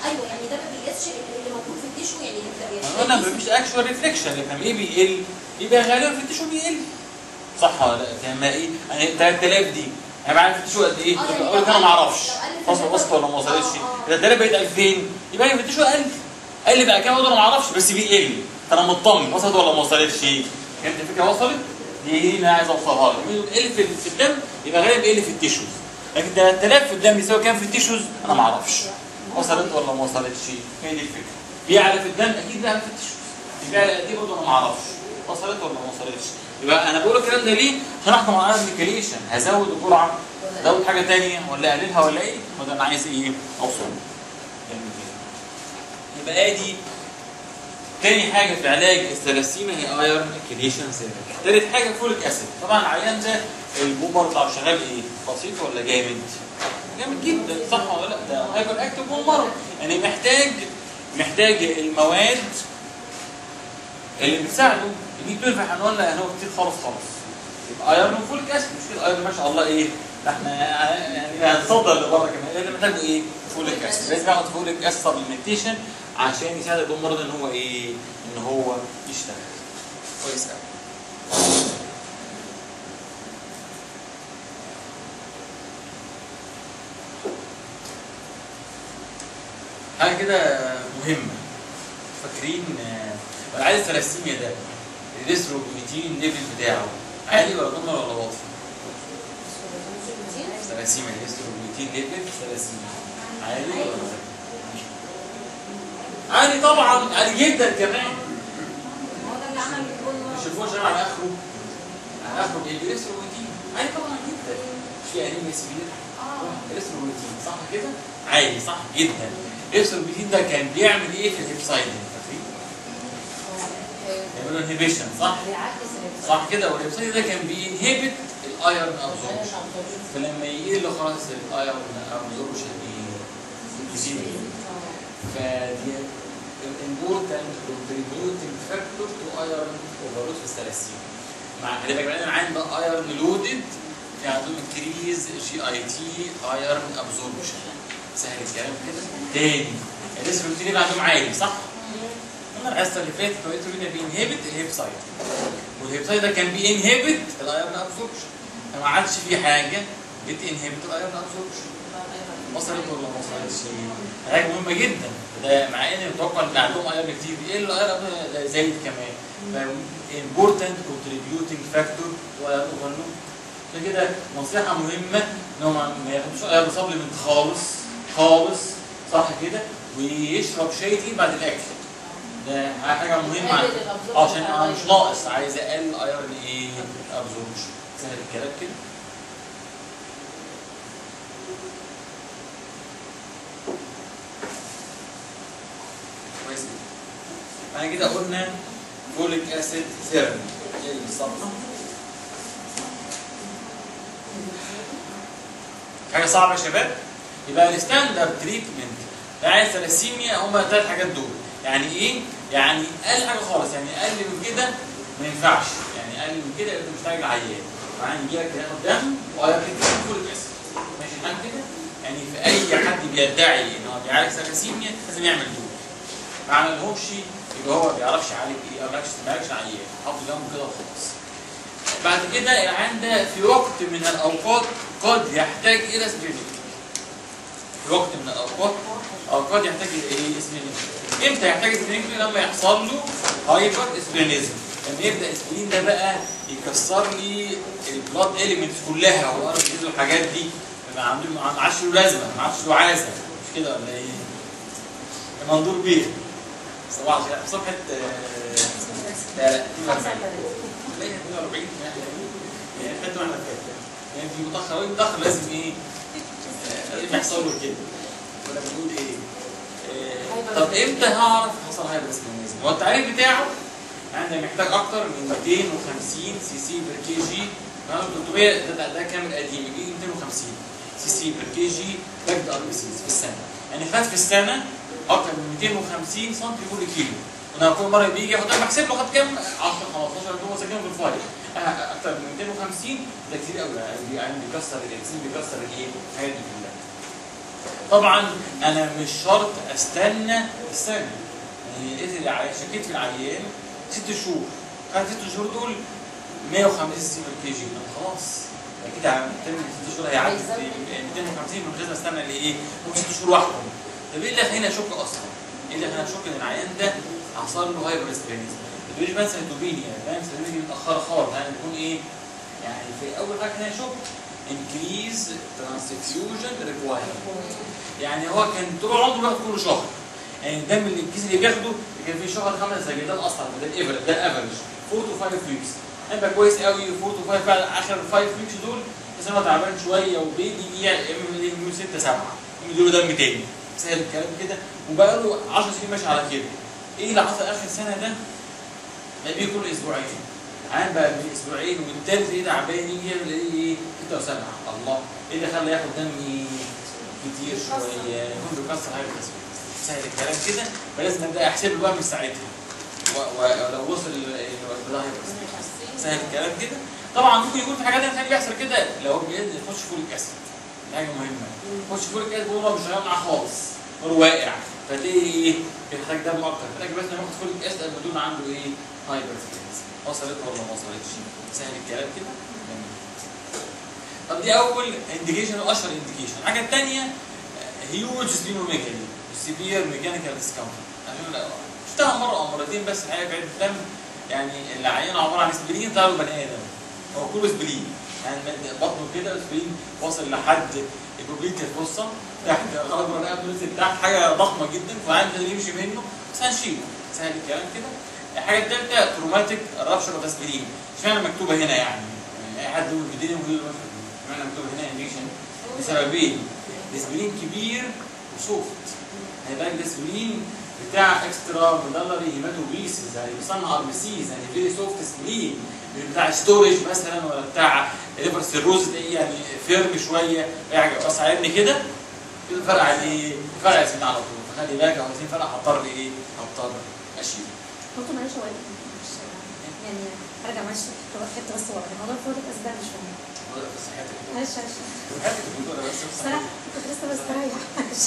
Speaker 4: ايوه يعني ده ما بيقيسش اللي موجود في التيشو يعني انت
Speaker 1: احنا قلنا مفيش اكشوال ريفليكشن لما ايه بيقل يبقى غالبا في التيشو بيقل صح ولا لا؟ لما ايه يعني 3000 دي انا بعرف التيشو قد ايه؟
Speaker 4: آه، يعني
Speaker 1: اقول لك انا ما اعرفش
Speaker 4: لو قل في
Speaker 1: وصل وصلت ولا ما وصلتش؟
Speaker 4: آه، آه.
Speaker 1: اذا 3000 بقت 2000 يبقى في التيشو قل قل بقى كام اقدر ما اعرفش بس بيقل فانا مطمن وصلت ولا ما وصلتش؟ فهمت الفكره وصلت؟ دي دي اللي انا عايز اوصلها لك لما يقل في في الدم يبقى غالبا بيقل في التيشوز لكن 3000 في الدم يساوي كام في التيشوز؟ انا ما اعرفش وصلت ولا ما وصلتش؟ هي دي الفكره بيعلى في الدم اكيد بيعلى في التيشوز بيعلى قد ايه برضه انا ما اعرفش وصلت ولا ما وصلتش؟ يبقى انا بقول الكلام ده ليه؟ عشان احكم على الابلكيشن هزود الجرعه ازود حاجه ثانيه ولا اقللها ولا ايه؟ وده انا عايز ايه؟ اوصل جميل جدا. يبقى ادي تاني حاجة في علاج الثلاسيميا هي ايرون اكيديشن ثيرابي. تالت حاجة فوليك اسيد. طبعا العيان ده البومر بتاعه شغال ايه؟ بسيط ولا جامد؟ جامد جدا صح ولا لا؟ ده هايبر اكتف بومر يعني محتاج محتاج المواد اللي بتساعده ال 112 احنا قلنا ان هو كتير خالص خالص. يبقى ايرون وفوليك اسيد مش كده ايرون ما شاء الله ايه؟ ده احنا يعني هنصدر لبره كمان لازم محتاجه ايه؟ فوليك اسيد لازم ياخد فوليك اسيد سبلمنتيشن عشان يساعد البومر ان هو ايه؟ ان هو يشتغل. كويس قوي. حاجه كده مهمه فاكرين آه، العيل الثلاسيميا ده الريستروبيتين ليفل بتاعه عالي ولا نورمال ولا واطي؟ ثلاسيميا الريستروبيتين ليفل ثلاسيميا عالي ولا واطي؟ عالي طبعا عالي جدا كمان
Speaker 4: هو ده اللي عمل الجول
Speaker 1: مش الفوش على اخره على اخره ايه الريستروبيتين عالي طبعا جدا مش في انيميا سبيل
Speaker 4: اه
Speaker 1: الريستروبيتين صح كده؟ عالي صح جدا الريستروبيتين ده كان بيعمل ايه في الهيبسايدين فاكرين؟ يعملوا انهبيشن صح؟ صح كده والهيبسايد ده كان بينهبت الايرون ابزوربشن فلما يجي له خلاص الايرون ابزوربشن يزيد فدي الامبورتنت كونتريبيوتنج فاكتور تو ايرون اوفرلود في الثلاسيميا مع خلي بالك بعدين عندنا ايرون لودد يعني عندهم انكريز جي اي تي ايرون ابزوربشن سهل الكلام كده تاني الاسم الروتين عندهم عالي صح؟ قلنا الحصه اللي فاتت هو الانسولين بينهبت الهيب سايد والهيب سايد ده كان بينهبت الايرون ابزوربشن فما عادش في حاجه بتنهبت الايرون ابزوربشن وصلت ولا ما وصلتش؟ حاجه مهمه جدا ده مع ان متوقع ان عندهم ايرون كتير ايه الايرون ده زايد كمان important contributing factor to iron overload عشان كده نصيحه مهمه ان هو ما ما ياخدوش ايرون سبلمنت خالص خالص صح كده ويشرب شاي تقيل بعد الاكل ده حاجه مهمه
Speaker 5: قلل
Speaker 1: عن-
Speaker 5: الأبزوربشن
Speaker 1: اه عشان
Speaker 5: بتاع
Speaker 1: انا مش
Speaker 5: الأيرون.
Speaker 1: ناقص عايز اقل ايرون ايه ابزوربشن سهل الكلام كده كويس جدا. بعد كده قلنا فوليك اسيد ثيرابي ايه الصفحه حاجه صعبه يا شباب يبقى الستاندرد تريتمنت بتاع الثلاسيميا هم الثلاث حاجات دول يعني ايه؟ يعني اقل حاجه خالص يعني اقل من كده ما ينفعش يعني اقل من كده انت محتاج العيان يعني يجي لك ياخد دم وياخد فوليك اسيد ماشي الحال كده؟ يعني في اي حد بيدعي ان هو بيعالج ثلاسيميا لازم يعمل دول ما عملهمش يبقى هو ما بيعرفش يعالج ايه او ما بيعرفش ما بيعالجش عيان حط جنبه كده وخلاص بعد كده العيان ده في وقت من الاوقات قد يحتاج الى سبرينيك في وقت من الاوقات او قد يحتاج الى ايه اسبرينيك امتى يحتاج اسبرينيك لما يحصل له هايبر اسبرينيزم لما يبدا الاسبرين ده بقى يكسر لي البلاد اليمنتس كلها والار بي والحاجات دي ما عنده ما عادش له لازمه ما عادش له عازه مش كده ولا ايه؟ منظور بيه صباح الخير صفحه آه، لا لا 42 لا 42 يعني حته واحنا فاتت يعني في متاخر قوي متاخر لازم ايه آه، لازم يحصل له كده ولا بنقول ايه آه، طب امتى هعرف حصل هايبر اسكيميزم هو التعريف بتاعه يعني محتاج اكتر من 250 سي سي بير كي جي 300 ده, ده, ده كامل قديم يجي 250 سي سي بير كي جي باكد ار بي سيز في السنه يعني خد في السنه اكتر من 250 سم كل كيلو وانا كل مره بيجي ياخد انا بحسب له خد كام 10 15 هو ساكنهم في الفايل آه، اكتر من 250 ده كتير قوي يعني يعني بيكسر الاكسين بيكسر الايه الحاجات دي كلها طبعا انا مش شرط استنى السنه يعني لقيت الع- شكيت في العيان ست شهور كان ست شهور دول 150 كي جي خلاص اكيد هتعمل ست شهور هيعدي في 250 من غير ما استنى لايه؟ ممكن ست شهور واحكم طب ايه اللي خليني اشك اصلا؟ ايه اللي خليني اشك ان العيان ده حصل له هايبر اسبرينيزم؟ ما تقوليش مثلا توبينيا فاهم سيتوبينيا متاخره خالص يعني بيكون ايه؟ يعني في اول حاجه خليني اشك increase transfusion requirement يعني هو كان طول عمره بياخد كل شهر يعني الدم اللي الكيس اللي بياخده كان في شهر خمس سجلات اصلا ده الافرج ده الافرج 4 تو 5 ويكس هيبقى كويس قوي 4 تو 5 بعد اخر 5 ويكس دول بس هو تعبان شويه وبيجي من 6 7 يديله دم تاني سهل الكلام كده وبقى له 10 سنين ماشي على كده ايه اللي حصل اخر سنه ده؟ بقى بيجي كل اسبوعين عام بقى من اسبوعين والتالت ايه تعبان يجي يعمل ايه 6 و7 الله ايه اللي خلى ياخد دم كتير شويه يكون بيكسر حاجه كتير سهل الكلام كده فلازم ابدا احسب له بقى من ساعتها و- ولو وصل ده سهل الكلام كده طبعا ممكن يكون في حاجات تانية بيحصل كده لو هو بجد يخش فوليك اسيد دي حاجه مهمه يخش فوليك اسيد وهو مش شغال معاه خالص هو واقع فتلاقي ايه بيحتاج دم اكتر محتاج بس انه ياخد فوليك اسيد قبل ما يكون عنده ايه هايبر وصلت ولا ما وصلتش سهل الكلام كده جميل. طب دي اول انديكيشن واشهر انديكيشن الحاجه الثانيه هيوج سبينوميجالي سيفير ميكانيكال ديسكمفورت عشان لا- شفتها مره او مرتين بس الحقيقه في عده دم يعني العيان عباره عن سبلين طلع له بني ادم هو كله سبلين يعني بطنه كده سبلين واصل لحد البوبليك الفصه تحت غرض الرقبه نزل تحت حاجه ضخمه جدا فعايز يمشي منه بس هنشيله سهل الكلام كده الحاجه الثالثه تروماتيك رابشر اوف سبلين اشمعنى مكتوبه هنا يعني؟ يعني اي حد يقول الدنيا يقول اشمعنى مكتوبه هنا انديكشن لسببين الاسبرين كبير وسوفت هيبقى الاسبرين بتاع اكسترا ميدالري هيماتوبيسز يعني بيصنع ار بي سيز يعني فيري سوفت سبلين مش بتاع ستورج مثلا ولا بتاع ليفر سيروز يعني فيرم شويه يعني بس عيبني كده كده فرق عليه فرق اسمين على طول فخلي بالك لو عايزين فرق هضطر ايه؟ هضطر اشيل
Speaker 5: دكتور معلش هو مش يعني ارجع معلش حته بس ورا موضوع الفوتك اسباب مش فاهمه
Speaker 1: ولا في صحتك
Speaker 5: معلش معلش
Speaker 1: صحتك الدكتوره بس في
Speaker 5: بصراحه
Speaker 1: صحتك
Speaker 5: كنت لسه بستريح معلش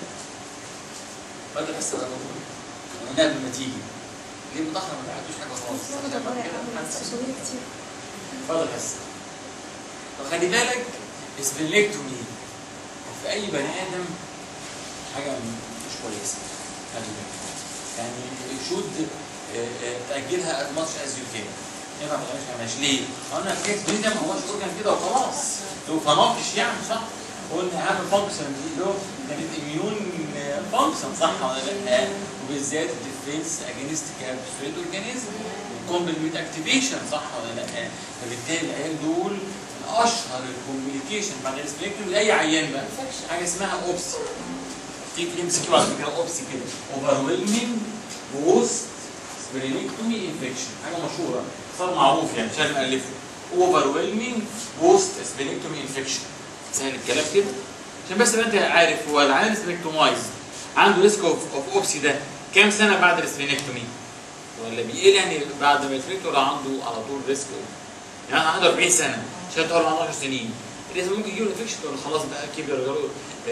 Speaker 1: بدل حس بقى انا قبل ما تيجي ليه متاخر ما تعدوش حاجه خالص
Speaker 5: بس والله عامل مشاوير كتير
Speaker 1: اتفضل حس طب خلي بالك سبليكتومي في اي بني ادم حاجه مش كويسه خلي بالك يعني شود تاجلها از ماتش از يو كان ينفع ما تعملش ماشي ليه؟ انا الكيس ده ما هوش اورجان كده وخلاص لو فناقش يعني صح؟ قلنا اهم فانكشن دي اللي هو كانت اميون فانكشن صح ولا لا؟ وبالذات الديفنس اجينست كابسوليت اورجانيزم والكومبلمنت اكتيفيشن صح ولا لا؟ فبالتالي العيال دول من اشهر الكوميونيكيشن بعد السبيكتروم لاي عيان بقى حاجه اسمها اوبسي في كلمه سكيو على فكره اوبسي كده اوفرويلمنج بوست سبرينكتومي انفكشن حاجه مشهوره صار معروف يعني مش لازم الفه اوفرويلمنج بوست سبرينكتومي انفكشن سهل الكلام كده عشان بس تبقى انت عارف هو العيان سبرينكتومايز عنده ريسك اوف اوبسي ده كام سنه بعد السبرينكتومي ولا بيقل يعني بعد ما يسبرينكت ولا عنده على طول ريسك يعني انا عنده 40 سنه عشان تقول عنده 10 سنين لازم ممكن يجيله انفكشن ولا خلاص بقى كبر جاله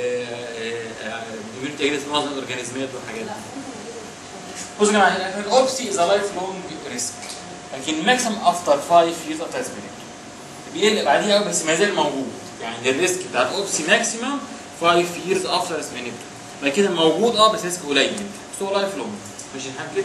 Speaker 1: اميونيتي اجينست معظم الاورجانيزمات والحاجات دي بصوا يا جماعه الاوبسي از لايف لونج ريسك لكن ماكسيمم افتر 5 ييرز اوف تسبيريت بيقل بعديها قوي بس ما زال موجود يعني الريسك بتاع الاوبسي ماكسيمم 5 ييرز افتر سبينيت بعد كده موجود اه بس ريسك قليل بس هو لايف لونج ماشي الحال كده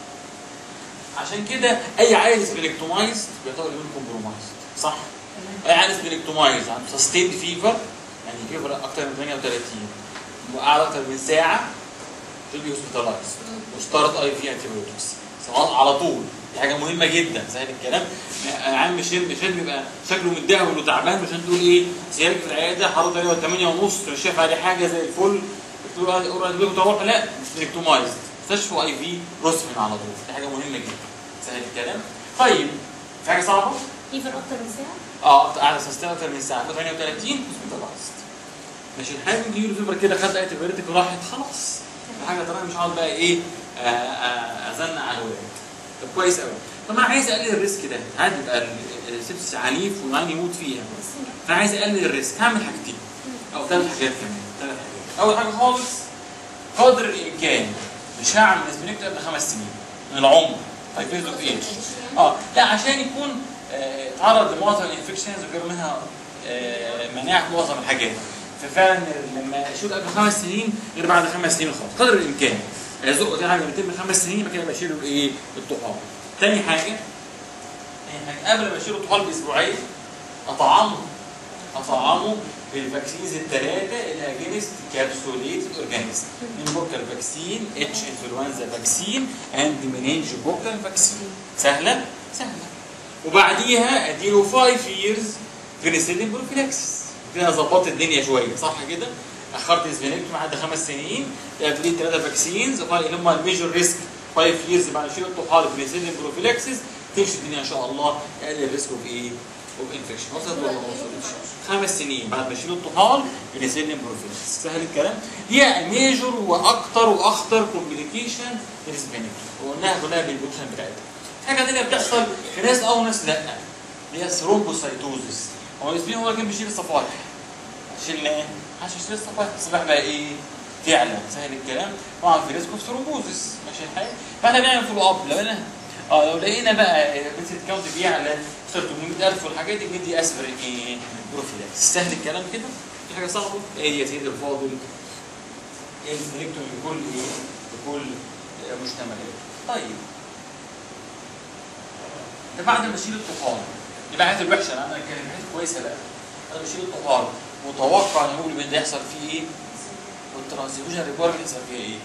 Speaker 1: عشان كده اي عيل سبيلكتومايز بيعتبر يكون كومبرومايز صح اي عيل سبيلكتومايز عنده سستيند فيفر يعني فيفر اكتر من 38 وقعد اكتر من ساعه should be hospitalized وستارت اي في انتيبيوتكس سواء على طول دي حاجه مهمه جدا سهل الكلام عم مش مش بيبقى شكله متدهول وتعبان مش تقول ايه سيادك في العياده حراره 8 ونص مش شايف عليه حاجه زي الفل تقول اورال بيبو لا سبيلكتومايز مستشفى اي في روسمن على طول دي حاجه مهمه جدا سهل الكلام طيب في حاجه صعبه
Speaker 5: فيفر اكتر من ساعه
Speaker 1: اه قاعده سستين اكتر من ساعه 38 هوسبيتالايزد ماشي الحال ممكن يجيله فيبر كده خد اي تبريتك وراحت خلاص حاجه طبعا مش هقعد بقى ايه آه، آه، ازنق على الولاد طب كويس قوي طب انا عايز اقلل الريسك ده عادي يبقى السبسس عنيف والعين يموت فيها فانا عايز اقلل الريسك هعمل حاجتين او ثلاث حاجات كمان ثلاث حاجات اول حاجه خالص قدر الامكان مش هعمل اسبرينكتومي قبل خمس سنين من العمر طيب فيز اوف ايج اه لا عشان يكون آه، اتعرض لمعظم الانفكشنز وجاب منها آه، مناعه معظم الحاجات ففعلا لما اشيل قبل خمس سنين غير بعد خمس سنين خالص قدر الامكان ازق دي حاجه بتتم خمس سنين يبقى كده بشيله الايه؟ الطحال. تاني حاجه تاني حاجه قبل ما اشيل الطحال باسبوعين اطعمه اطعمه بالفاكسينز الثلاثه الاجينست كابسوليتد اورجانيزم بوكال فاكسين اتش انفلونزا فاكسين اند منينج بوكال فاكسين سهله؟ سهله وبعديها اديله 5 years بنسلين بروفيلاكسس كده ظبطت الدنيا شويه صح كده؟ اخرت اسبينكتوم لحد خمس سنين قبليه ثلاثه فاكسينز اللي هم الميجور ريسك 5 years بعد شيل الطحال بنسلين بروفيلاكسس تمشي الدنيا ان شاء الله اقل الريسك اوف ايه؟ اوف انفكشن وصلت ولا ما وصلتش؟ خمس سنين بعد ما يشيلوا الطحال بنسلين بروفيلاكسس سهل الكلام؟ دي ميجور واكتر واخطر كومبليكيشن الاسبينكتوم وقلناها كلها بالبوكشن بتاعتها حاجه ثانيه بتحصل في ناس اه وناس لا اللي هي ثرومبوسايتوزس هو الاسبين هو اللي كان بيشيل الصفائح شلناه عشان يشيل الصفائح الصفائح بقى ايه؟ تعلى سهل الكلام طبعا في ريسك اوف ثرومبوزس ماشي الحال فاحنا بنعمل فولو اب لو لقينا اه لو لقينا بقى بنسيت كاونت بيعلى 800000 والحاجات دي بندي اسبرين ايه؟ بروفيلاكس سهل الكلام كده في حاجه صعبه ايه دي يا سيدي الفاضل السلكتوم بكل ايه؟ بكل مشتملات طيب ده بعد ما اشيل الطحال يبقى الحاجات الوحشه انا كانت الحاجات الكويسه بقى انا بشيل الطحال متوقع ان الهيموجلوبين ده يحصل فيه ايه؟ والترانسفيوجن ريكويرمنت يحصل فيها ايه؟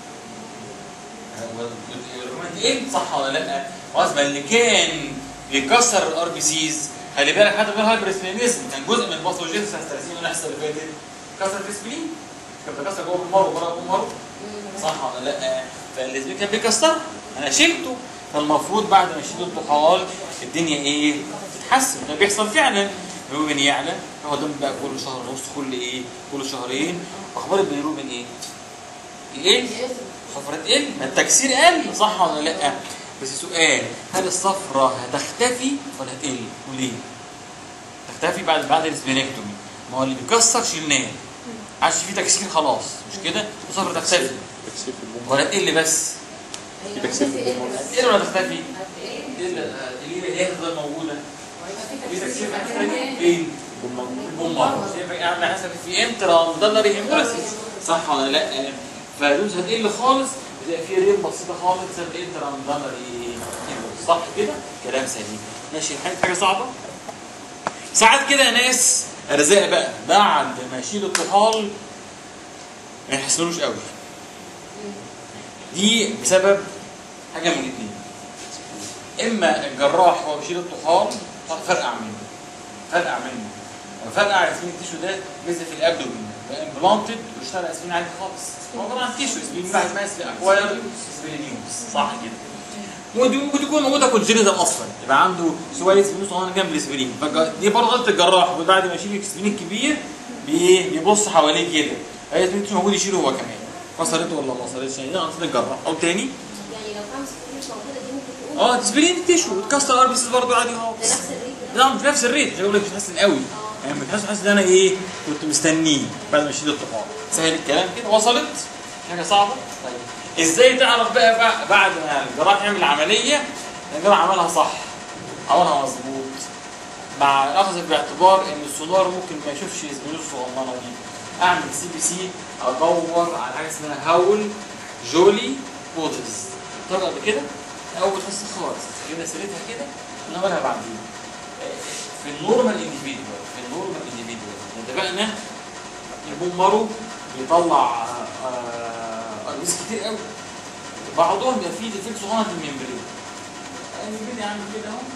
Speaker 1: هو الهرمون ايه صح ولا لا؟ غصب اللي كان بيكسر الار بي سيز خلي بالك حتى من الهايبرسبلينيزم كان جزء من الباثوجينس سنه 30 اللي حصل اللي فاتت كسر الاسبلين كان بيكسر جوه الجمهور وبره الجمهور صح ولا لا؟ فالاسبلين كان بيكسر انا شلته فالمفروض بعد ما اشيل الطحال الدنيا ايه؟ تتحسن ده بيحصل فعلا البيروبين يعلى هو ده بقى كل شهر ونص كل ايه؟ كل شهرين اخبار البيروبين ايه؟ يقل الصفرة تقل ما التكسير قل صح ولا لا؟ بس سؤال هل الصفرة هتختفي ولا هتقل؟ وليه؟ تختفي بعد بعد الاسبينكتومي ما هو اللي بيكسر شلناه عادش فيه تكسير خلاص مش كده؟ الصفرة تختفي
Speaker 3: تكسير في البوم
Speaker 1: ولا تقل بس؟
Speaker 3: في تكسير في البوم
Speaker 1: تقل ولا تختفي؟ تقل ليه هي تفضل موجودة؟ في تكسير هتختفي فين؟ البومار يعني حسب في انترا مدلري هيموليسيس صح ولا لا؟ فالدوز هتقل خالص بتبقى في ريل بسيطه خالص بسبب انترا مدلري هيموليسيس صح كده؟ كلام سليم ماشي الحاجه حاجه صعبه؟ ساعات كده ناس ارزاق بقى بعد ما يشيل الطحال ما يحسنوش قوي دي بسبب حاجه من الاثنين اما الجراح هو بيشيل الطحال فرقع منه فرقع منه فرقع اسمين التيشو ده نزل في الابدومين بقى امبلانتد واشتغل اسمين عادي خالص هو طبعا تيشو اسمين واحد اسمها اكواير سبيلينيوس صح كده ودي ممكن تكون موجوده كونجينيتال اصلا يبقى عنده شويه سبيلين صغيره جنب الاسبرين دي برضه غلطه الجراح بعد ما يشيل الاسبرين الكبير بي- بيبص حواليه كده هي الاسبرين مش موجود يشيله هو كمان وصلت ولا ما وصلتش يعني ده غلطه الجراح او تاني
Speaker 4: يعني لو خمس سنين مش موجوده دي ممكن تقول
Speaker 1: اه تسبرين تيشو وتكسر ار بي سيز برضه عادي
Speaker 4: ده
Speaker 1: خالص
Speaker 4: نفس الريت ده
Speaker 1: لا مش نفس الريت مش هقول لك مش حاسس قوي يعني بتحس حاسس ان انا ايه كنت مستنيه بعد ما اشيل الطحال سهل الكلام كده وصلت حاجه صعبه طيب ازاي تعرف بقى بع- بعد ما الجراح يعمل العمليه ان الجراح عملها صح عملها مظبوط مع الاخذ باعتبار ان السونار ممكن ما يشوفش الزميل الصغننه دي اعمل سي بي سي ادور على حاجه اسمها هاول جولي بودز طب قبل كده اول حصه خالص جبنا سيرتها كده نعملها بعدين في النورمال انديفيدوال في النورمال انديفيدوال اتفقنا البوم مارو بيطلع اربيس كتير قوي بعضهم بيبقى فيه ديفكت صغير في الممبرين الممبرين يعمل كده اهو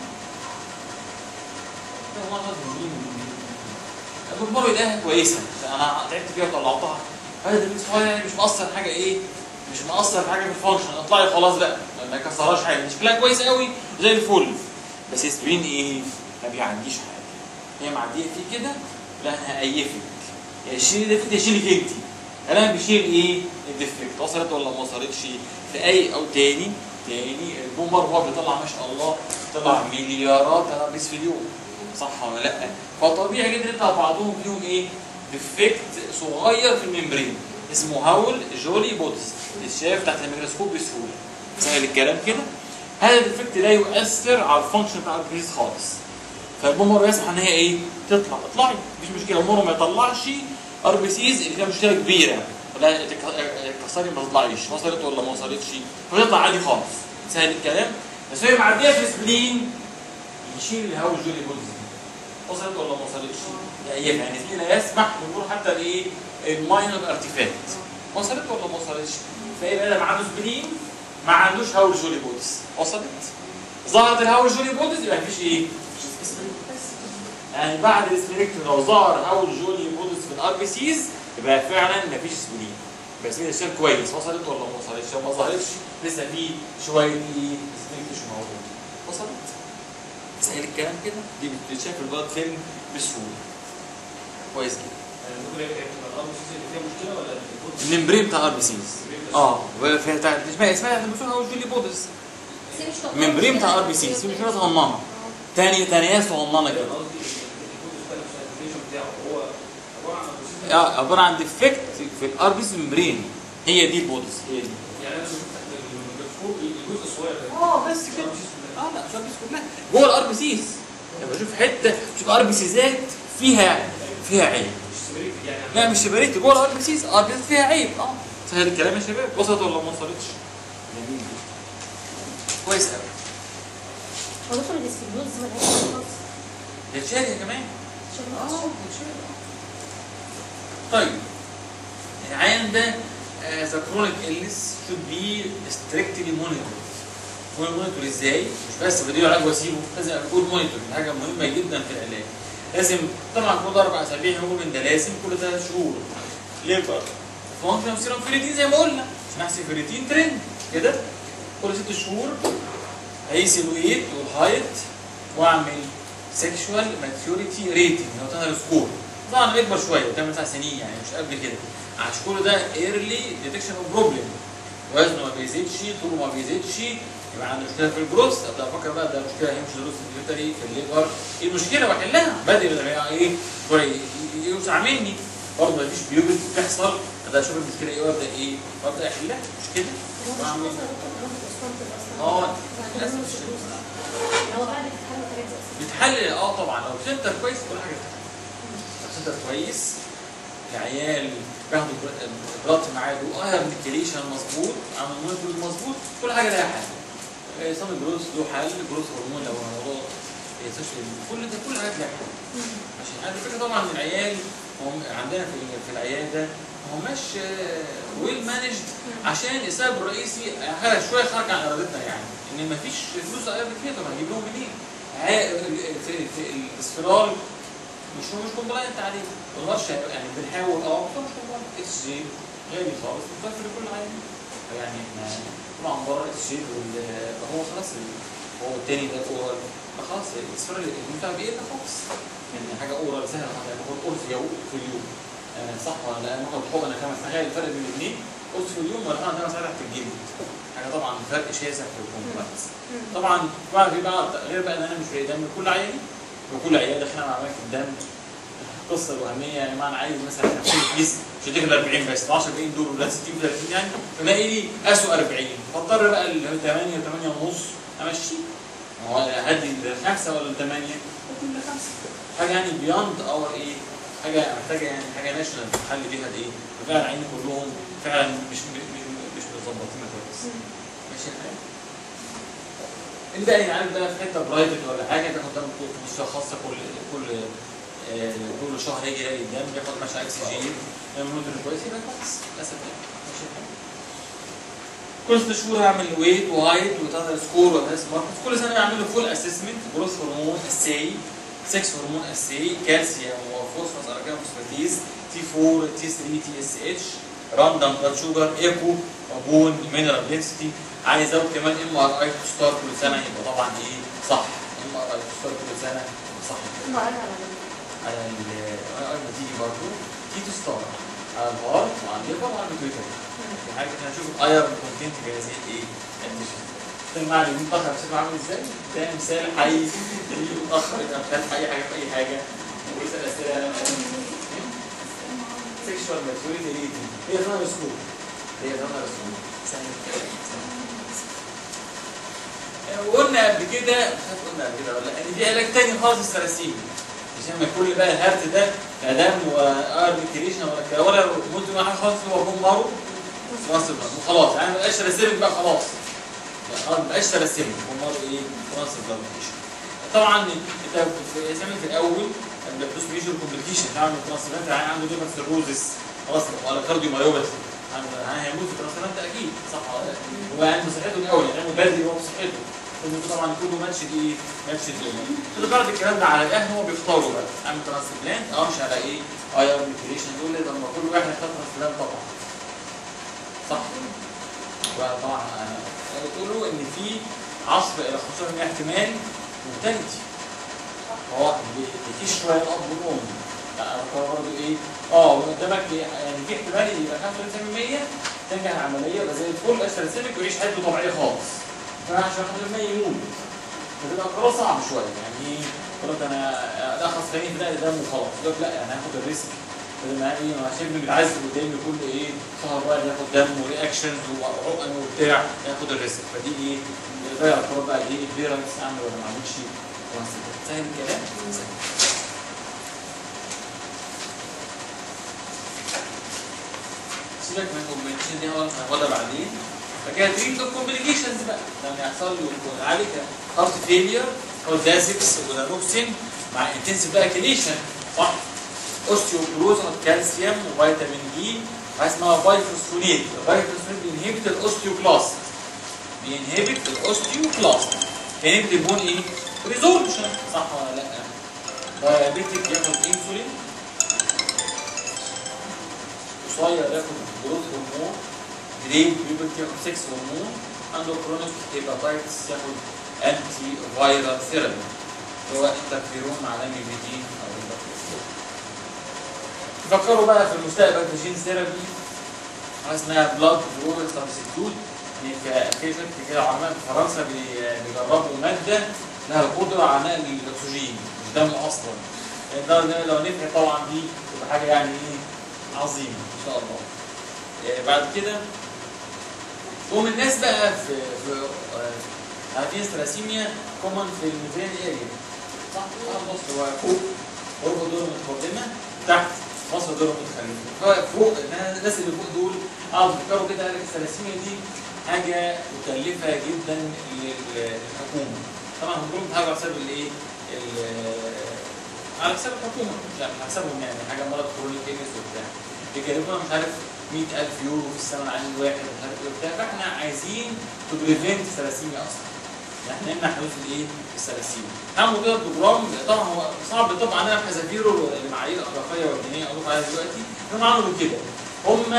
Speaker 1: ده هو غلط الممبرين البوم مارو ده كويسه انا تعبت فيها وطلعتها هذا ديفكت صغير يعني مش مؤثر حاجه ايه مش مؤثر في حاجه في الفانكشن اطلعي خلاص بقى ما كسرهاش حاجه شكلها كويس قوي زي الفل بس اسبرين ايه ما بيعديش حاجه هي معديه فيه كده لا انا هقيفك يا شيل ديفكت يا شيلك انت انا بشيل ايه الديفكت وصلت ولا ما وصلتش في اي او تاني تاني البومر هو بيطلع ما شاء الله طلع مليارات انابيس في اليوم صح ولا لا فطبيعي جدا يطلع بعضهم فيهم ايه ديفكت صغير في الممبرين اسمه هاول جولي بودز يتشاف تحت الميكروسكوب بسهوله سهل الكلام كده هذا الديفكت لا يؤثر على الفانكشن بتاع الاربيسيز خالص فالبومر يسمح ان هي ايه تطلع اطلعي مفيش مشكله البومر ما يطلعش ار بي سيز اللي فيها مشكله كبيره لا تكسري ما تطلعيش وصلت ولا ما وصلتش فتطلع عادي خالص سهل الكلام بس هي معديه في السبلين يشيل الهواء الجولي بولز دي وصلت ولا ما وصلتش؟ يعني يعني السبلين لا يسمح بمرور حتى الايه الماينر ارتيفاكت وصلت ولا ما وصلتش؟ فيبقى ده ما عنده سبلين ما عندوش هاول جولي بودز وصلت؟ ظهرت الهاول جولي بودز يبقى مفيش ايه؟ يعني بعد الاسبريكتوم لو ظهر هاول جولي بودز في الار بي سيز يبقى فعلا مفيش سبلين يبقى سبلين الشيل كويس وصلت ولا ما وصلتش؟ لو ما ظهرتش لسه في شويه ايه سبريكتوم موجود وصلت؟ سهل الكلام كده دي بتتشاف في البلاد فيلم بسهوله كويس جدا الممبرين بتاع ار بي سيز اه فيها بتاع اسمها اسمها اسمها هاول جولي بودز
Speaker 4: بس هي مش تعتبر
Speaker 1: ممبرين بتاع
Speaker 4: مشكلة
Speaker 1: ار بي سي
Speaker 4: في
Speaker 1: في مشكله صغننه تاني تانيات صغننه كده اه عباره عن ديفكت في الار بي سي ممبرين هي دي البودز هي دي اه بس كده اه لا مش ار بي سي كلها جوه الار بي سيز لما اشوف حته شوف ار بي سيزات فيها فيها عيب لا مش شباريت جوه الار بي سيز ار بي سيز فيها عيب اه سهل الكلام يا شباب وصلت ولا ما وصلتش؟ جميل جدا كويس قوي
Speaker 5: هو دكتور الاسفنجوز ملهاش علاقة خالص
Speaker 1: ده اتشال يا كمان
Speaker 5: شغل
Speaker 1: اه طيب العيان ده ذا كرونيك إلنس should be strictly monitored هو مونيتور ازاي؟ مش بس بديله علاج واسيبه لازم اكون مونيتور دي حاجه مهمه جدا في العلاج لازم طبعا كل اربع اسابيع هيموجلوبين ده لازم كل ثلاث شهور ليفر فانكشن سيرم فيريتين زي ما قلنا عشان احسب فيريتين ترند كده كل ست شهور هيقيس الويت والهايت واعمل سيكشوال ماتيوريتي ريتنج اللي هو تنر سكور طبعا بيكبر شويه 8 9 سنين يعني مش قبل كده عشان كل ده ايرلي ديتكشن اوف بروبلم وزنه ما بيزيدش طوله ما بيزيدش يبقى عنده مشكله في الجروث ابدا افكر بقى ده مشكله هي مش جروث في البيوتري في الليفر ايه المشكله واحلها بدري بدل ما ايه شويه يوسع مني برضه مفيش بيوبل بتحصل ابدا اشوف المشكله ايه وابدا ايه وابدا احلها مش كده
Speaker 5: هو مش
Speaker 1: وأعمل-
Speaker 5: مثلا دكتور بناخد اسطمبة اصلا
Speaker 1: اه
Speaker 5: بعد
Speaker 1: للاسف
Speaker 5: ما
Speaker 1: الشديد.
Speaker 5: نوصل هو بعد الامتحان والحاجات دي اصلا
Speaker 1: بيتحلل اه طبعا لو سنتر كويس كل حاجه بتتحل لو سنتر كويس العيال بياخدوا بلات ميعاده ايرن ميكيليشن مظبوط عامل مونيتور مظبوط كل حاجه لها حل آه، صام جروس له حل جروس هرمون لو الموضوع يستشفي كل ده كل حاجه لها حل ماشي على فكره طبعا العيال هم عندنا في في العياده ما هماش ويل مانجد عشان السبب الرئيسي حاجه شويه خارج عن ارادتنا يعني ان مفيش فلوس اقل كده طب هنجيب لهم منين؟ ع- في في الاسترال مش مش كومبلاينت عليه ما نقدرش يعني بنحاول اه بس هو مش كومبلاينت اتش جي غالي خالص متوفر لكل عيان يعني احنا طبعا بره اتش جي هو خلاص ال- هو التاني ده اورال خلاص الاسترال المتعب ايه ده خالص يعني حاجه اورال سهله خالص يعني باخد قرص يوم في اليوم آه، صح ولا لا باخد حقنه خمس تخيل الفرق بين الاثنين قرص في اليوم ولا حقنه خمس ساعات في الجلد حاجه طبعا فرق شاسع في الكومبلاينس طبعا بقى في بقى غير بقى ان انا مش في دم كل عياني وكل عياده احنا مع عمليه الدم القصه الوهميه يعني ما انا عايز مثلا 50 كيس مش هتاخد 40 بس 10 40 دول ولا 60 30 يعني فلاقي لي اسوء 40 فاضطر بقى ال 8 8 ونص امشيه ما هو هدي الخمسه ولا الثمانيه كل خمسه حاجه يعني بياند اور ايه حاجه محتاجه يعني حاجه ناشونال تحل بيها الايه فعلا عيني كلهم فعلا مش مش مش متظبطين كويس ماشي الحال الباقي عارف بقى في حته برايفت ولا حاجه تاخد دم في مستشفى خاصه كل كل آه، كل شهر يجي يلاقي الدم ياخد ماشي اكسجين يعمل مدر كويس يبقى كويس للاسف يعني ماشي الحال كل ست شهور هعمل ويت وهايت وتاندر سكور وهيس ماركت كل سنه يعملوا فول اسسمنت جروث هرمون اساي سكس هرمون اساي كالسيوم وفوسفورس اركان فوسفاتيز تي 4 تي 3 تي اس اتش راندوم بلاد شوجر ايكو بون مينرال دنسيتي عايز ازود كمان ام ار اي ستار كل سنه يبقى طبعا ايه صح ام ار اي ستار كل سنه صح
Speaker 5: ما انا على
Speaker 1: على ال اي بتيجي برضه كيتو ستار على الهارت وعلى الليفر وعلى البيتويتري في حاجه احنا هنشوف الايرون كونتنت جاهزين ايه تسمع لي متاخر شوف عامل ازاي ده مثال حي يجي متاخر يبقى مش عارف اي حاجه في اي حاجه ويسال اسئله سيكشوال ماتيوريتي ريتنج هي رانر سكول هي رانر سكول وقلنا قبل كده مش عارف قلنا قبل كده ولا لأ، ان في علاج تاني خالص السلاسيل عشان ما كل بقى الهرت ده لا دم وار كريشن ولا كده ولا ممكن واحد خالص هو بوم مارو خلاص خلاص يعني ما بقاش سلاسيل بقى خلاص يعني خلاص ما بقاش سلاسيل بوم مارو ايه خلاص البلانكيشن طبعا انت في سامي في الاول قبل البلوس ميجر كومبليكيشن تعمل ترانسبلانت يعني عنده ليفر سيروزس خلاص ولا كارديو مايوباثي يعني هيموت في الترانسبلانت اكيد صح ولا لا؟ هو عنده صحته الاول يعني عنده بدري وهو بصحته انه طبعا كله ماتش ايه؟ ماتش الدنيا. كده بعد الكلام ده على الاهل هو بيختاروا بقى اعمل ترانسبلانت اه مش على ايه؟ اي ار ميجريشن دول لما كل واحد يختار ترانسبلانت طبعا. صح؟ وطبعا انا بتقول له ان في 10 الى 15% احتمال مورتاليتي. هو بيكيش شويه الاب والام. لا برضه ايه؟ اه قدامك يعني في احتمال يبقى 95% تنجح العمليه يبقى زي الفل قشر سيبك ويعيش حياته طبيعيه خالص. فعشان 100% يموت. فتبقى قرار صعب شويه يعني يقول لك انا الخص خليني في نقل دم وخلاص يقول لك لا انا هاخد الريسك بدل ما ايه ما شايفني بيتعذب قدامي كل ايه شهر واحد ياخد دم ورياكشنز وعقم وبتاع ياخد الريسك فدي ايه غير القرار بقى دي كليرنس اعمل ولا ما اعملش ترانسفير. سهل الكلام؟ سهل. سيبك من الكومبليكيشن دي هناخدها بعدين فكده تريد الكومبليكيشنز بقى لما يحصل له يكون عليك هارت فيلير او دازكس ودانوكسين مع انتنسيف بقى كليشن صح؟ اوستيوبروز كالسيوم وفيتامين دي حاجه اسمها بايفوسفونيت البايفوسفونيت بينهبت الاوستيوكلاست بينهبت الاوستيوكلاست بينهبت البون ايه؟ ريزوربشن صح ولا لا؟ دايابيتيك ياخد انسولين قصير ياخد جروث هرمون جرين بيوبرتي ياخد سكس هرمون عنده كرونيك هيباتايتس ياخد انتي فايرال ثيرابي هو انترفيرون مع لاميبيدين او انترفيرون فكروا بقى في المستقبل في جين ثيرابي حاجه اسمها بلاد فلورال سبستيتيوت في شركه كده علماء في فرنسا بي- بيجربوا ماده لها القدره على نقل الاكسجين مش دم اصلا ده ده لو نفع طبعا دي تبقى حاجه يعني ايه عظيمه ان شاء الله آه، بعد كده قوم الناس بقى في في آه، عارفين الثلاسيميا كومن في الميدرين اريا صح؟ اه بص هو فوق قرب دور متقدمه تحت مصر دور متخلفه فوق الناس اللي فوق دول اه بيفكروا كده قال لك الثلاسيميا دي حاجه مكلفه جدا لل- للحكومه طبعا هم كلهم بيتحاربوا على حساب الايه؟ ال- على حساب الحكومه مش على حسابهم يعني حاجه مرض كرونيك كيمس وبتاع بيكلفونا مش عارف 100000 يورو في السنه على الواحد مش عارف ايه وبتاع فاحنا عايزين تو بريفنت ثلاسيميا اصلا يعني نمنع حدوث الايه؟ الثلاسيميا. عملوا كده بروجرام طبعا هو صعب طبعا عندنا في حذافيره المعايير الاخلاقيه والدينيه اقول لكم عليها دلوقتي هم عملوا كده هم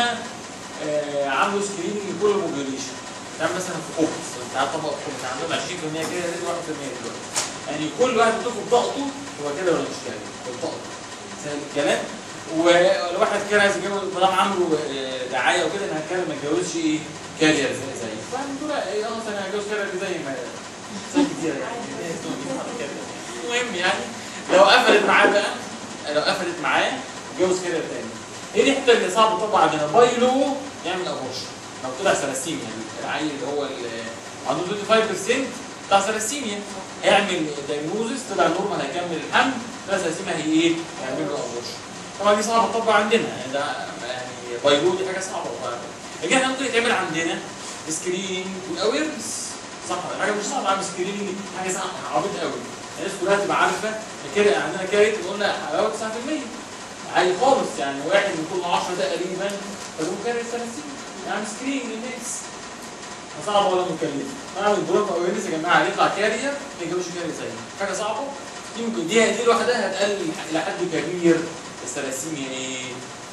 Speaker 1: آه عملوا سكريننج لكل موبيليشن يعني مثلا في قبرص انت عارف طبق قبرص عندهم 20% كده زي 1% دلوقتي يعني كل واحد بتاخد بطاقته هو كده ولا مش كده؟ بطاقته سهل الكلام ولو واحد كان عايز يتجوز طالما عملوا آه، دعايه وكده ان هتكلم ما يتجوزش ايه كارير زي زي فقالوا لا ايه اه انا هتجوز كارير زي ما زي كتير يعني المهم يعني لو قفلت معاه بقى لو قفلت معاه يتجوز كارير تاني ايه دي الحته اللي صعب تطبق عندنا بايلو يعمل ابورشن لو طلع ثلاسيميا يعني العيل اللي هو اللي عنده 25% بتاع ثلاسيميا هيعمل دايجنوزس طلع نورمال هيكمل الحمل ده ثلاسيميا هي ايه؟ هيعمل له ابورشن طبعا دي صعبه تطبق عندنا يعني ده يعني بايلو دي حاجه صعبه لكن احنا ممكن يتعمل عندنا سكريننج والاويرنس صح حاجه مش صعبه اعمل سكريننج حاجه صعبه عبيط قوي الناس كلها تبقى عارفه كده عندنا كارت قلنا حلاوه 9% عالي خالص يعني واحد من كل 10 تقريبا فدول كارت 30 يعني سكرين للناس صعبه ولا مكلفه اعمل بروك اويرنس يا جماعه هيطلع كارير ما يجيبوش كارير زي حاجه صعبه دي ممكن دي دي لوحدها هتقلل الى حد كبير الثلاسيميا ايه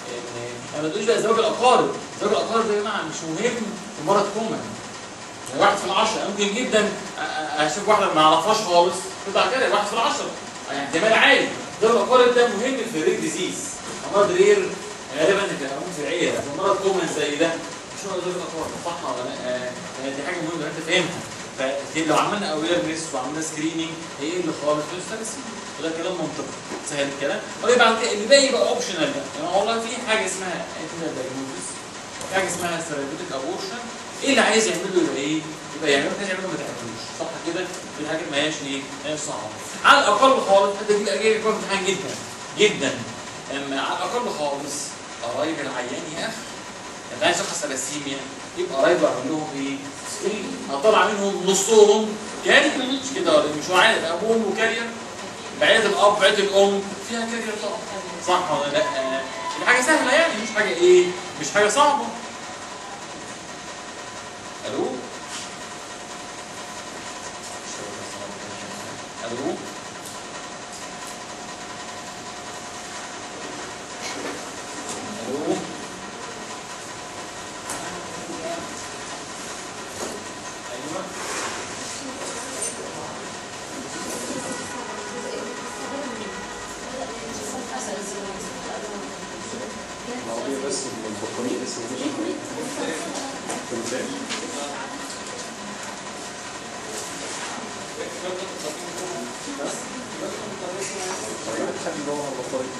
Speaker 1: ان ما تقولش بقى زواج الاقارب زواج الاقارب ده يا جماعه مش مهم في مرض كومن يعني واحد في العشرة ممكن جدا أ- أ- اشوف واحده ما اعرفهاش خالص تطلع كده واحد في العشرة يعني احتمال عالي زواج الاقارب ده مهم في الرير ديزيز امراض رير غالبا بتبقى موجود في العيله لكن مرض كومن زي ده مش هو زواج الاقارب صح ولا لا؟ آه، دي حاجه مهمه انت فاهمها فلو عملنا اويرنس وعملنا سكريننج هيقل خالص في الثلاثين وده كلام منطقي سهل الكلام طيب بعد كده اللي باقي يبقى اوبشنال بقى يعني والله في حاجه اسمها انتينال دايجنوزس في حاجه اسمها ثيرابيوتيك ابورشن ايه اللي عايز يعمله يبقى ايه؟ يبقى يعمله مش عايز يعمله ما تعملوش صح كده؟ دي حاجه ما هياش ايه؟ ما هياش صعبه على الاقل خالص حتى دي بقى جايه في امتحان جدا جدا اما على الاقل خالص قرايب العيان يا اخي يعني عايز شخص ثلاسيميا يبقى قرايبه اعمل لهم ايه؟ سكرين هطلع منهم نصهم كارير مش كده ولا مش هو عارف ابوهم وكارير بعيد الاب بعيد الام فيها كارير طبعا صح ولا لا؟ دي حاجه سهله يعني مش حاجه ايه؟ مش حاجه صعبه الو الو الو ايوه
Speaker 3: العربية بس البطانية بس تمثال خلي جوه البطارية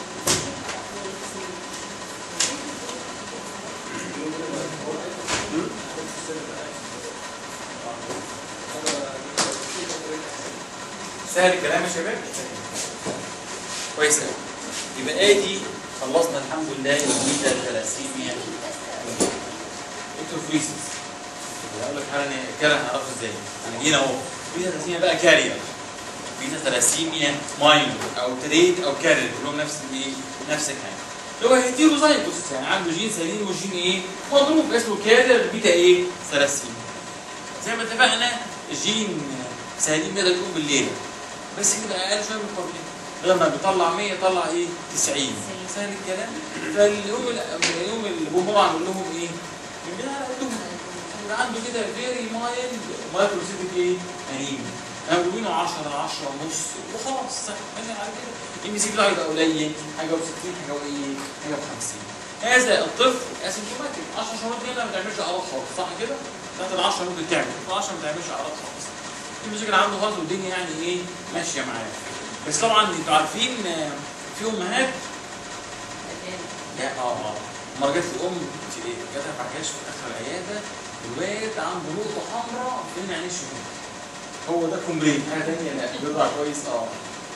Speaker 1: سهل الكلام يا شباب كويس قوي يبقى ادي خلصنا الحمد لله الميتا ثلاسيميا اكتوفريسيس هقول لك حالا الكلام هنعرفه ازاي انا جينا اهو ميتا ثلاسيميا بقى كارير ميتا ثلاسيميا ماينور او تريد او كارير كلهم نفس الايه نفس الحاجه اللي هو هيتيروزايجوس يعني عنده جين سليم وجين ايه مضروب اسمه كارير بيتا ايه ثلاسيميا زي ما اتفقنا جين سليم يقدر يكون بالليل بس كده اقل شويه من الطبيعي لما بيطلع 100 يطلع ايه 90 سهل الكلام فاليوم ال- يوم الجمهور عامل لهم ايه؟ من على قدهم يبقى عنده كده فيري مايلد مايكروسيتك ايه؟ انيميا هيموجلوبينه 10 10 ونص وخلاص سهل ماشي على كده ام سي بتاعه يبقى قليل حاجه و60 حاجه وايه؟ حاجه و50 هذا الطفل اسيمتوماتيك 10 شهور دي ما بتعملش اعراض خالص صح كده؟ تحت ال 10 ممكن تعمل 10 ما بتعملش اعراض خالص المشاكل عنده خالص والدنيا يعني ايه ماشيه معاه بس طبعا انتوا عارفين آه، في امهات لا اه اه مره جت لي ام بت- ايه جاتها بعكاش في اخر العياده الواد عنده نقطه حمراء بين عينيه الشمال هو ده كومبلين حاجه ثانيه لا بيطلع كويس اه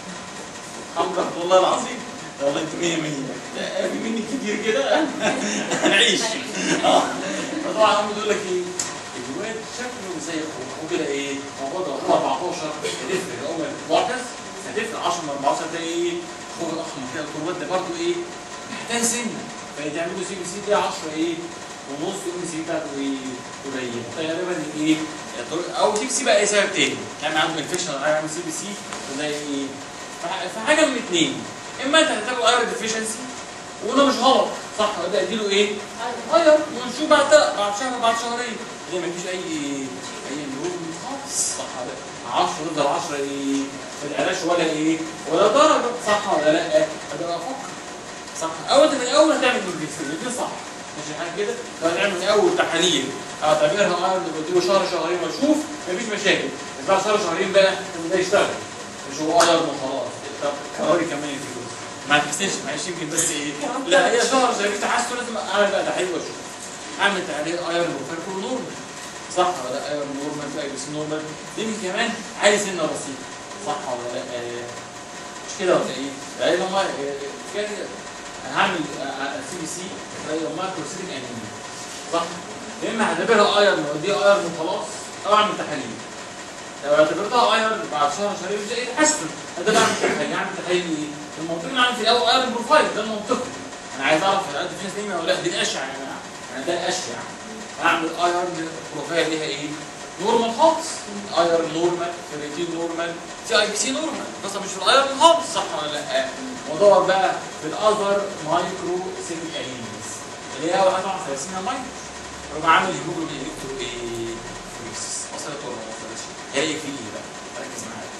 Speaker 1: حمراء والله العظيم والله انتوا 100 100 لا في مني كتير كده هنعيش اه فطبعا هم بيقول لك ايه الواد شكله زي اخوه هو كده ايه هو برضه 14 هتفرق الاول معتز هتفرق 10 من 14 ده ايه اخوه الاحمر كده الواد ده برضه ايه محتاج سنه فيتعملوا سي بي سي دي 10 ايه ونص ام سي بتاعته ايه قليله غالبا ايه او سي بي سي بقى ايه سبب تاني يعني عنده انفكشن او يعمل سي بي سي وده ايه فح- فحاجه من الاثنين اما انت هتحتاج ايرون ديفيشنسي وده مش غلط صح ده اديله ايه؟ غير ونشوف بعد بعد شهر بعد شهرين ليه مفيش اي اي نمرود خالص صح ولا 10 ضد 10 ايه؟ ما تعلاش ولا ايه؟ ولا درجه صح ولا لا؟ ابقى افكر صح او انت من الاول هتعمل بالجسم دي صح مش حاجه كده فهنعمل من اول تحاليل اعتبرها ايرون بديله شهر شهرين واشوف مفيش مشاكل بس بعد شهر شهرين بقى ده يشتغل مش هو ايرون وخلاص طب كواري كمان الفلوس ما تحسنش معلش يمكن بس ايه لا هي شهر شهرين تحسن لازم اعمل بقى تحاليل واشوف اعمل تحاليل ايرون وفير كله نورمال صح ولا لا ايرون نورمال في بس نورمال يمكن كمان عالي سنه بسيطه صح ولا لا آه، مش كده ولا ايه؟ يعني لما كان انا هعمل سي بي سي لما كورسيتك انيميا صح؟ يا اما هعتبرها ايرون ودي ايرون وخلاص او اعمل تحاليل لو اعتبرتها ايرون بعد شهر شهرين مش يتحسن ده بعمل تحاليل اعمل تحاليل ايه؟ المنطقي ان اعمل في الاول ايرون بروفايل ده المنطقي انا عايز اعرف هل في ناس نايمه ولا لا دي الاشعه يا جماعه يعني ده الاشعه اعمل ايرون بروفايل ليها ايه؟ نورمال خالص ايرون نورمال كرياتين نورمال سي اي بي سي نورمال بس مش في الايرون خالص صح ولا لا؟ وادور بقى في الاذر مايكرو سيلك انيميز اللي هي اول حاجه طبعا ثلاثينها مايكرو يبقى عامل هيموجلوبين الكترو ايه؟ فريكسس وصلت ولا ما وصلتش؟ هلاقي فيه ايه بقى؟ ركز معايا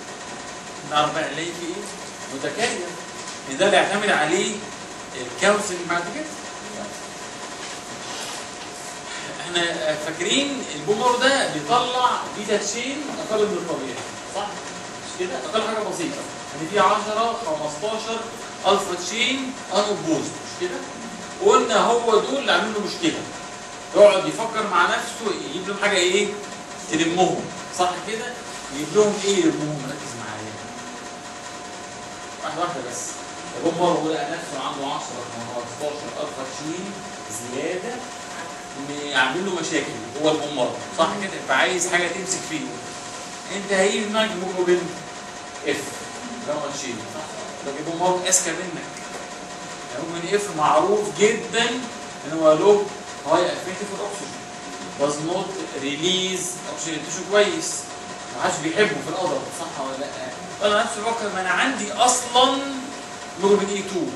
Speaker 1: نعرف بقى نلاقي فيه ايه؟ متكرر ان ده اللي يعتمد عليه الكونسل بعد كده احنا فاكرين البومر ده بيطلع بيتا تشين اقل من الطبيعي صح؟ مش كده؟ اقل حاجه بسيطه يعني في 10 15 الفا تشين انوبوز مش كده؟ قلنا هو دول اللي عاملين له مشكله يقعد يفكر مع نفسه يجيب لهم حاجه ايه؟ تلمهم صح كده؟ يجيب لهم ايه يلمهم ركز معايا واحده واحده بس البومر هو لقى نفسه عنده 10 15 الفا تشين زياده يعمل له مشاكل هو البومر صح كده فعايز حاجه تمسك فيه انت هيجي في دماغك هيموجلوبين اف جاما تشين صح لكن البومر اذكى منك هيموجلوبين اف معروف جدا ان هو له هاي افكتيف الاكسجين does not release اكسجين تشو كويس ما حدش بيحبه في القدر صح ولا لا انا نفسي بفكر ما انا عندي اصلا هيموجلوبين اي 2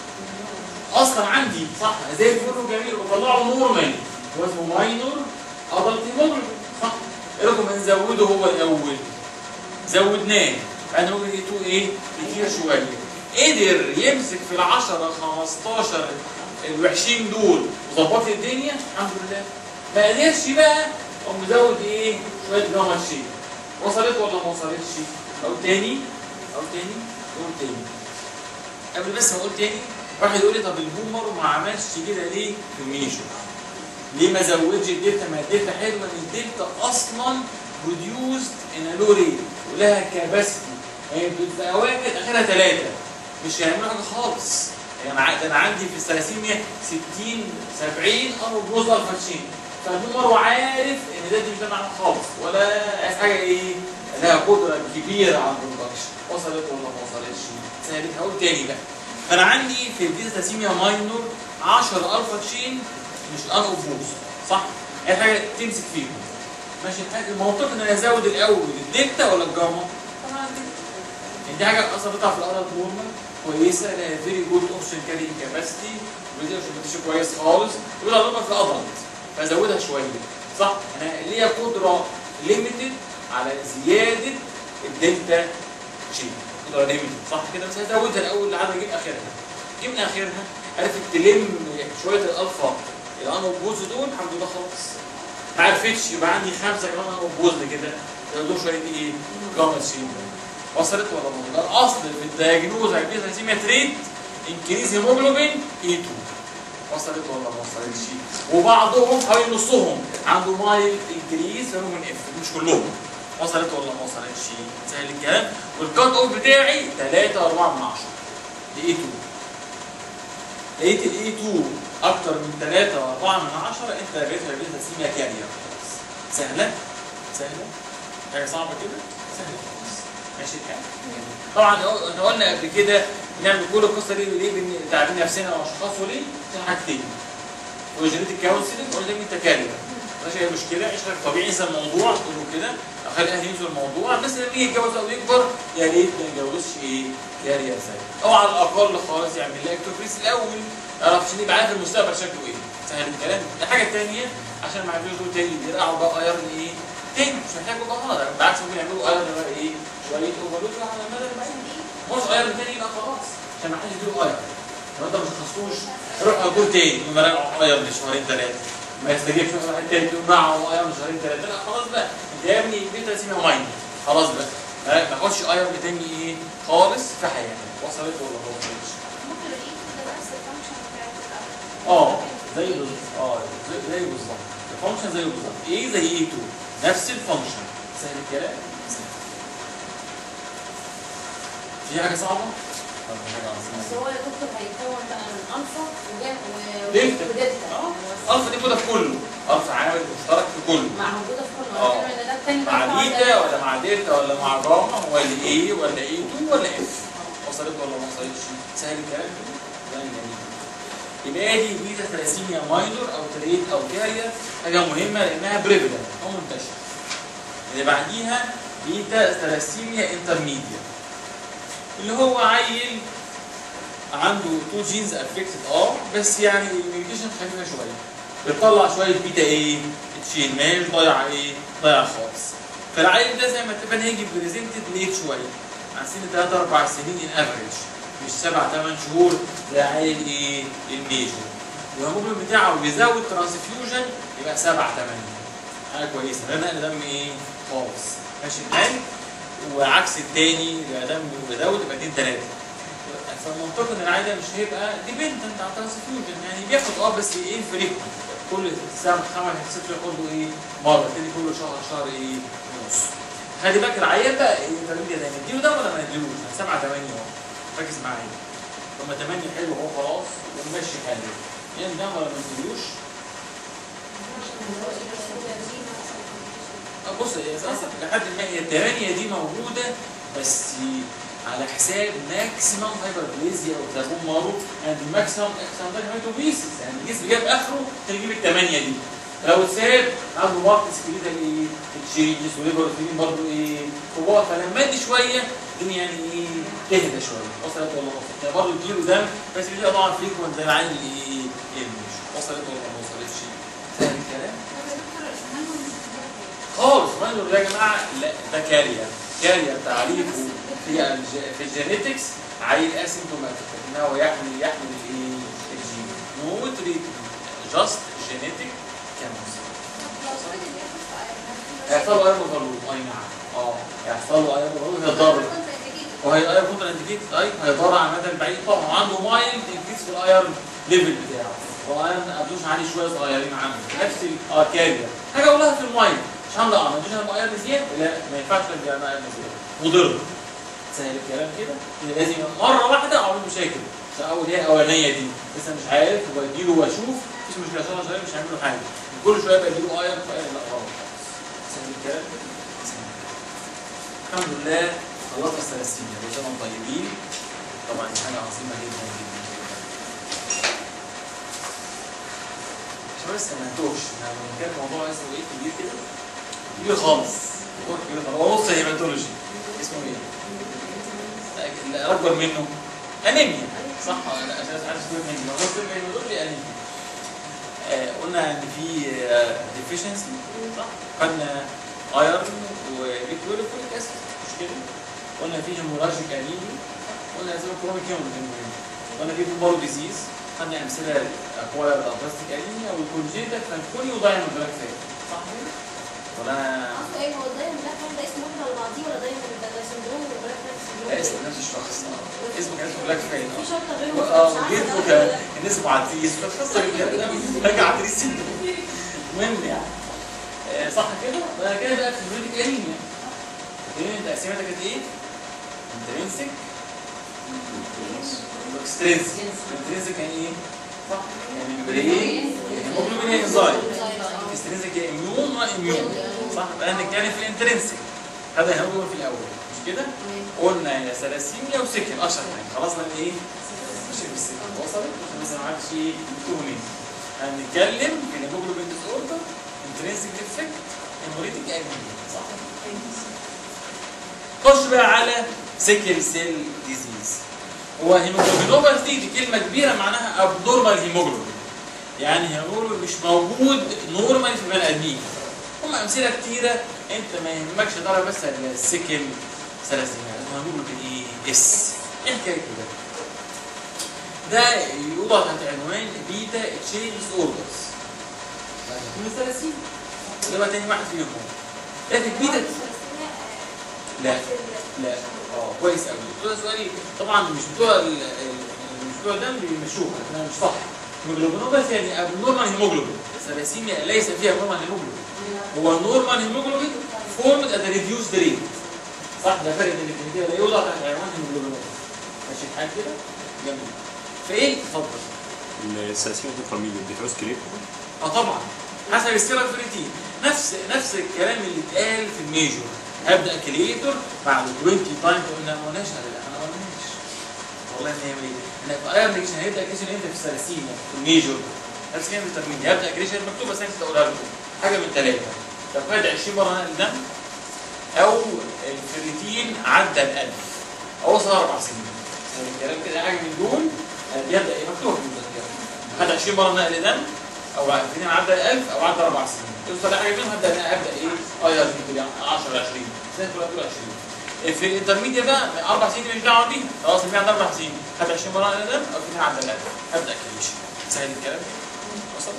Speaker 1: اصلا عندي صح زي الفل جميل وطلعه نورمال هو اسمه ماينور ادلت هيموجلوبين صح ايه رايكم نزوده هو الاول زودناه بعد ممكن اي 2 ايه كتير شويه قدر يمسك في ال 10 15 الوحشين دول وظبط لي الدنيا الحمد لله ما قدرش بقى قام مزود ايه شويه جاما شيء وصلت ولا ما وصلتش او تاني او تاني قول تاني قبل بس ما اقول تاني واحد يقول لي طب البومر ما عملش كده ليه في الميجور ليه ما زودش الدلتا ما الدلتا حلوه ان الدلتا اصلا بروديوسد ان لو ريت ولها كاباسيتي هي في اوقات اخرها ثلاثه مش هيعملوا حاجه خالص يعني انا انا عندي في الثلاثيميا 60 70 ارو بلوز الفاتشين فالبومر هو عارف ان ده دي مش ده معنى خالص ولا عايز حاجه ايه لها قدره كبيره على البرودكشن وصلت ولا ما وصلتش سهلت هقول تاني بقى فانا عندي في البيتا تاسيميا ماينور 10 الفا تشين مش ان اوبوز صح؟ اي حاجه تمسك فيهم ماشي الحاجة- المنطق ان انا ازود الاول الدلتا ولا الجاما؟ طبعا الدلتا دي حاجه اصلا بتطلع في الارض نورمال كويسه لها فيري جود اوبشن كارينج كاباسيتي مش كويس خالص ويبقى نورمال في الادلت فازودها شويه صح؟ انا ليا قدره ليميتد على زياده الدلتا شيء قدره ليميتد صح كده بس هزودها الاول لحد ما اجيب اخرها جبنا اخرها عرفت تلم شويه الالفا الانوبوز دول الحمد لله خلاص ما عرفتش يبقى عندي خمسه كمان انوبوز كده دول شويه ايه جاما شيء وصلت ولا ما ده الاصل في الدياجنوز هيجيز هيسيميا تريد انكريز هيموجلوبين اي 2 وصلت ولا ما وصلتش وبعضهم حوالي نصهم عنده مايل انكريز هيموجلوبين اف مش كلهم وصلت ولا ما وصلتش سهل الكلام والكات اوف بتاعي 3 4 من 10 دي اي 2 لقيت الاي 2 اكتر من 3 و4 من 10 انت بقيت هيجيز هيسيميا كارير خلاص سهله سهله حاجه صعبه كده سهله خالص ماشي الحال طبعا احنا قلنا قبل كده نعمل كل القصه دي ليه بن- تعبين نفسنا واشخاصه ليه؟ عشان حاجتين وجينيتك كونسلنج وجينيتك انت كارير ماشي هي مشكله عشان طبيعي انسى الموضوع تقولوا كده اخلي اهلي ينسوا الموضوع بس لما يجي يتجوز او يكبر يا ريت ما يتجوزش ايه كارير زي او على الاقل خالص يعمل لها اكتوفريس الاول يعرف عشان يبقى عارف المستقبل شكله ايه سهل الكلام الحاجه الثانيه عشان ما يعملوش دول تاني يرقعوا بقى ايرن ايه تاني مش محتاجوا بقى خلاص بالعكس ممكن يعملوا ايرن بقى ايه شويه اوفرلود على المدى البعيد مش ايرن تاني يبقى خلاص عشان ما حدش يديله ايرن لو انت مش خصوش روح اقول تاني لما راجعوا ايرن شهرين ثلاثه ما يستجيبش مثلا واحد تاني يقول معه ايرن شهرين ثلاثه لا خلاص بقى انت يا ابني بيتا سيما ماين خلاص بقى ما تاخدش ايرن تاني ايه خالص في حياتك وصلت ولا ما وصلتش
Speaker 4: ممكن الاقيه كده نفس الفانكشن بتاعت الأب.
Speaker 1: اه زي بالظبط اه زي- زي بالظبط الفانكشن زي بالظبط ايه زي ايه 2 نفس الفانكشن سهل الكلام سهل في حاجه صعبه؟ طب في حاجه
Speaker 5: بس
Speaker 1: عظيمه
Speaker 5: هو يا دكتور هيكون بقى من الفا وجام و-
Speaker 1: دلتا.
Speaker 5: ودلتا
Speaker 1: اه الفا دي موجوده في كله الفا عامل مشترك في كله
Speaker 5: مع موجوده في كله
Speaker 1: اه.
Speaker 5: أنا ده التاني
Speaker 1: مع
Speaker 5: بقى
Speaker 1: بيتا ولا مع دلتا ولا مع جاما ولا ايه ولا ايه 2 ولا اف وصلت ولا ما وصلتش سهل الكلام كده ده جميل يبقى دي بيتا ثلاسيميا ماينور او تريد او كارير حاجه مهمه لانها بريفلنت او منتشره اللي بعديها بيتا ثلاسيميا انترميديا اللي هو عيل عنده تو جينز افكتد اه بس يعني الميوتيشن خفيفه شويه بتطلع شويه بيتا ايه تشين ما هيش ضايعه ايه ضايعه خالص فالعيل ده زي ما اتفقنا هيجي بريزنتد ليت شويه عن سن 3 4 سنين ان افريج مش 7 8 شهور زي عيل ايه الميجور والهيموجلوبين بتاعه بيزود ترانسفيوجن يبقى 7 8 حاجه كويسه ده نقل دم ايه خالص ماشي الحال وعكس التاني يبقى دم بيزود يبقى 2 3 فالمنطق ان العيل ده مش هيبقى ديبندنت على الترانسفيوجن يعني بياخد اه بس ايه فريكونت كل سنه خمس ست شهور ياخد له ايه مره تاني كل شهر شهر ايه ونص خلي بالك العيال بقى ايه تمرين ده نديله ده ولا ما نديلوش؟ 7 8 اهو ركز معايا لما 8 حلو اهو خلاص ونمشي حاله يعني ده ولا ما نديلوش آه، بص هي اساسا لحد ما هي الثمانيه دي موجوده بس على حساب ماكسيمم هايبربليزيا او تابون مارو اند ماكسيمم اكسندر هيماتوبيسيس يعني الجسم جاب اخره تجيب الثمانيه دي لو اتساب عنده مارك سكريتال ايه تشينجز وليفر فيلين برضه ايه كبار فلما ادي شويه الدنيا يعني ايه تهدى شويه وصلت ولا ما وصلت يعني برضه اديله دم بس بيبقى طبعا فريكونت زي العين اللي ايه يهمش وصلت ولا ما وصلتش فاهم الكلام؟ خالص ما نقول يا جماعه لا ده كارير كارير تعريفه في الج- في الجينيتكس عيل اسيمتوماتيك ان هو يحمل يحمل الايه الجين نو تريتمنت جاست جينيتك كانسر هيحصل له ايرون اوفرلود اي نعم اه هيحصل له ايرون اوفرلود هيضر وهي الايرون كونتر انديكيت اي هيضر على المدى البعيد طبعا وعنده مايلد انكريس في الايرون ليفل بتاعه والايرون ابدوش عالي شويه صغيرين عنه نفس ال- اه كارير حاجه اقولها في المايلد مش عامله اه ما ادوش انا ايرون زياده لا ما ينفعش ادي انا ايرون زياده مضر سهل الكلام كده إن لازم مره واحده اعمل مشاكل عشان اول هي الاولانيه دي لسه مش عارف وبديله واشوف مفيش مشكله عشان شويه مش هيعمل له حاجه كل شويه بديله ايرون فايرون لا غلط سهل الكلام كده سهل. الحمد لله خلصنا الثلاثين كل سنه وانتم طيبين طبعا دي حاجه عظيمه جدا جدا عشان بس ما نتوهش يعني كان الموضوع اسمه ايه كبير كده كبير خالص موضوع كبير خالص هو نص هيماتولوجي اسمه ايه؟ لا، لا، اكبر منه انيميا صح ولا عشان عارف اسمه انيميا نص الهيماتولوجي انيميا آه، قلنا ان في ديفيشنسي صح خدنا ايرون وليكويد فوليك اسيد مش كده قلنا في هيموراجيك انيميا قلنا زي كرونيك هيموراجيك قلنا في بومبارو ديزيز خدنا امثله اكواير ابلاستيك انيميا والكونجيتا فانكوني ودايما بلاك فات صح كده ولا انا
Speaker 4: قصده ايه هو دايما بلاك هول ده اسمه واحد على بعضيه ولا دايما ده سندروم ولا بلاك هول سندروم
Speaker 1: لا اسم نفس الشخص اسمه كان اسمه بلاك فات
Speaker 4: في شرطه غير
Speaker 1: اه جيته كان كان اسمه عتريس فالقصه كده راجع عتريس سندروم المهم يعني آه، صح كده؟ بعد كده بقى في البريدك انيميا الانيميا تقسيمتها كانت ايه؟ انترنسك واكسترنسك انترنسك يعني ايه؟ صح يعني البرين هيموجلوبين هي انزايم اكسترنسك هي اميون واميون صح؟ بقى نتكلم في الانترنسك هذا هيموجلوبين في الاول مش كده؟ قلنا يا ثلاسيميا وسكن اشهر حاجه خلاص بقى ايه؟ مش في السكن وصلت عشان بس ما عادش ايه يتوه مني هنتكلم في الهيموجلوبين ديس اوردر انترنسك ديفكت هيموريتك انيميا صح؟ خش بقى على سيكل سيل ديزيز هو هيموجلوبينوباثي دي كلمه كبيره معناها ابنورمال هيموجلوبين يعني هيموجلوبين مش موجود نورمال في البني ادمين هم امثله كتيره انت ما يهمكش ترى بس السيكل ثلاثيميا هيموجلوبين ايه اس ايه حكايته ده؟ ده يوضع تحت عنوان بيتا تشين ديس اوردرز من الثلاثين ده بقى تاني واحد فيهم لكن بيتا لا لا اه كويس قوي بتوع سؤالي طبعا مش بتوع ال- ال- مش بتوع الدم بيمشوها انا مش صح هيموجلوبينوباثي يعني ابنورمال هيموجلوبين ثلاسيميا ليس فيها نورمال هيموجلوبين هو نورمال هيموجلوبين فورمد ات ريديوسد ريت صح ده فرق بين الاثنين لا يوضع تحت عنوان هيموجلوبينوباثي ماشي الحال كده جميل فايه اتفضل
Speaker 6: السلاسيمة دي فاميليا ديفيروس كريب
Speaker 1: اه طبعا حسب السيرة فريتين نفس نفس الكلام اللي اتقال في الميجور هبدا كليتور بعد 20 تايم قلنا ما قلناش لا لا انا ما قلناش والله ان هي مية احنا في ايام ديكشن هيبدا كريشن امتى في الثلاثينه في الميجور نفس الكلام في الترميم هبدا كريشن مكتوب بس انا كنت اقولها لكم حاجه من ثلاثه لو خد 20 مره نقل دم او الفريتين عدى ال 1000 او وصل اربع سنين يعني الكلام كده حاجه من دول يبدا ايه مكتوب في المذكره خد 20 مره نقل دم او الفريتين عدى ال 1000 او عدى اربع سنين توصل حاجه منهم هبدا هبدا ايه اي ار دي 10 20 سنه تقول 20 في الانترميديا بقى اربع سنين مش دعوه بيها خلاص اللي عندها اربع سنين خد 20 مره نقل دم او الفريتين عدى ال 1000 هبدا كريشن سهل الكلام وصل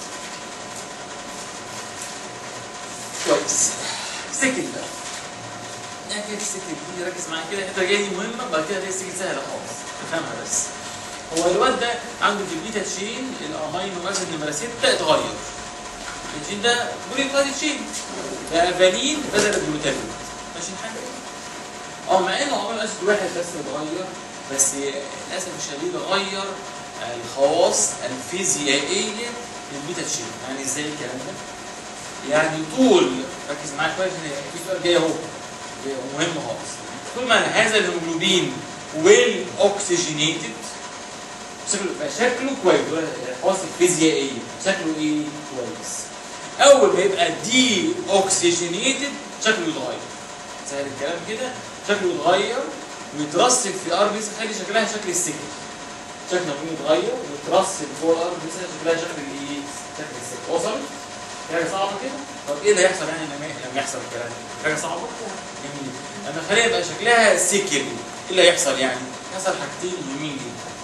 Speaker 1: كويس سكن بقى يعني كده السكن دي ركز معايا كده الحته الجايه دي مهمه بعد كده هتلاقي السكن سهله خالص تفهمها بس هو الواد ده عنده في البيتا تشين الامينو اسيد نمره 6 اتغير الجين ده بوليكلايد تشين بقى فالين بدل الجلوتامين ماشي الحاجه اه مع انه امينو اسيد واحد بس اتغير بس للاسف الشديد غير الخواص الفيزيائيه للبيتا تشين يعني ازاي الكلام ده؟ يعني طول ركز معايا كويس ان في سؤال جاي اهو جاي مهم خالص طول ما هذا الهيموجلوبين ويل اوكسجينيتد شكله يبقى شكله كويس الخواص الفيزيائيه شكله ايه كويس اول ما يبقى دي اوكسجينيتد شكله يتغير سهل الكلام كده شكله يتغير ويترسب في ار بي خلي شكلها شكل السكر شكل ممكن يتغير ويترسب فوق الار بي شكلها شكل الايه شكل السكر وصل حاجه صعبه كده طب ايه اللي هيحصل يعني لما لما يحصل الكلام ده حاجه صعبه جميل لما الخليه يبقى شكلها سكر ايه اللي هيحصل يعني يحصل حاجتين مهمين جدا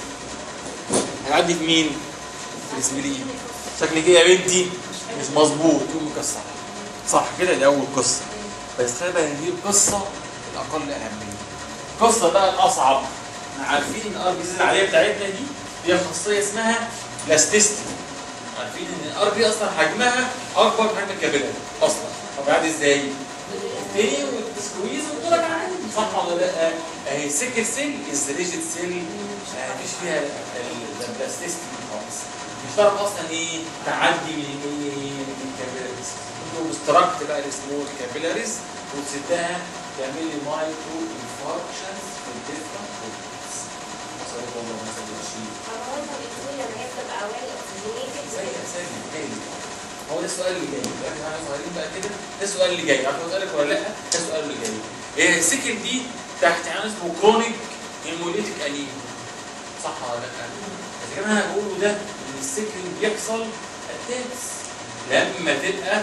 Speaker 1: هيعدي في مين في الاسبرين شكلك ايه يا بنتي مش مظبوط يقوم مكسر صح كده دي اول قصه بس خلي بالك دي القصه الاقل اهميه القصه بقى الاصعب احنا عارفين ان الار بي سي العاديه بتاعتنا دي هي خاصيه اسمها بلاستيستي عارفين ان الار بي اصلا حجمها اكبر من حجم الكابيلاري اصلا طب عادي ازاي؟ تاني وتسكويز وتقولك عادي صح ولا لا؟ اهي سكر سيل از ريجيد سيل مفيش فيها البلاستيستي خالص مش تعرف اصلا ايه تعدي من من الكابيلاريز وستراكت بقى السمول كابيلاريز وتسدها تعمل لي مايكرو انفاركشنز في الديفرنت بروتينز وصلت والله مثلا شيء
Speaker 4: هو انت بتقول لما هي بتبقى ويل اوكسجينيتد
Speaker 1: سريع سريع جاي هو ده السؤال اللي جاي دلوقتي احنا صغيرين بقى كده ده السؤال اللي جاي عارف اسالك ولا لا ده السؤال اللي جاي ايه السكن دي تحت عنوان اسمه كرونيك هيموليتيك انيميا صح ولا لا؟ بس كمان انا بقوله ده ان السكن بيحصل اتاكس لما تبقى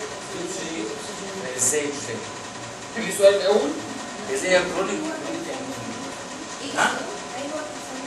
Speaker 1: ازاي مش فاهم في السؤال الاول ازاي هي كرونيك هيموليتيك انيميا ها؟
Speaker 4: ايوه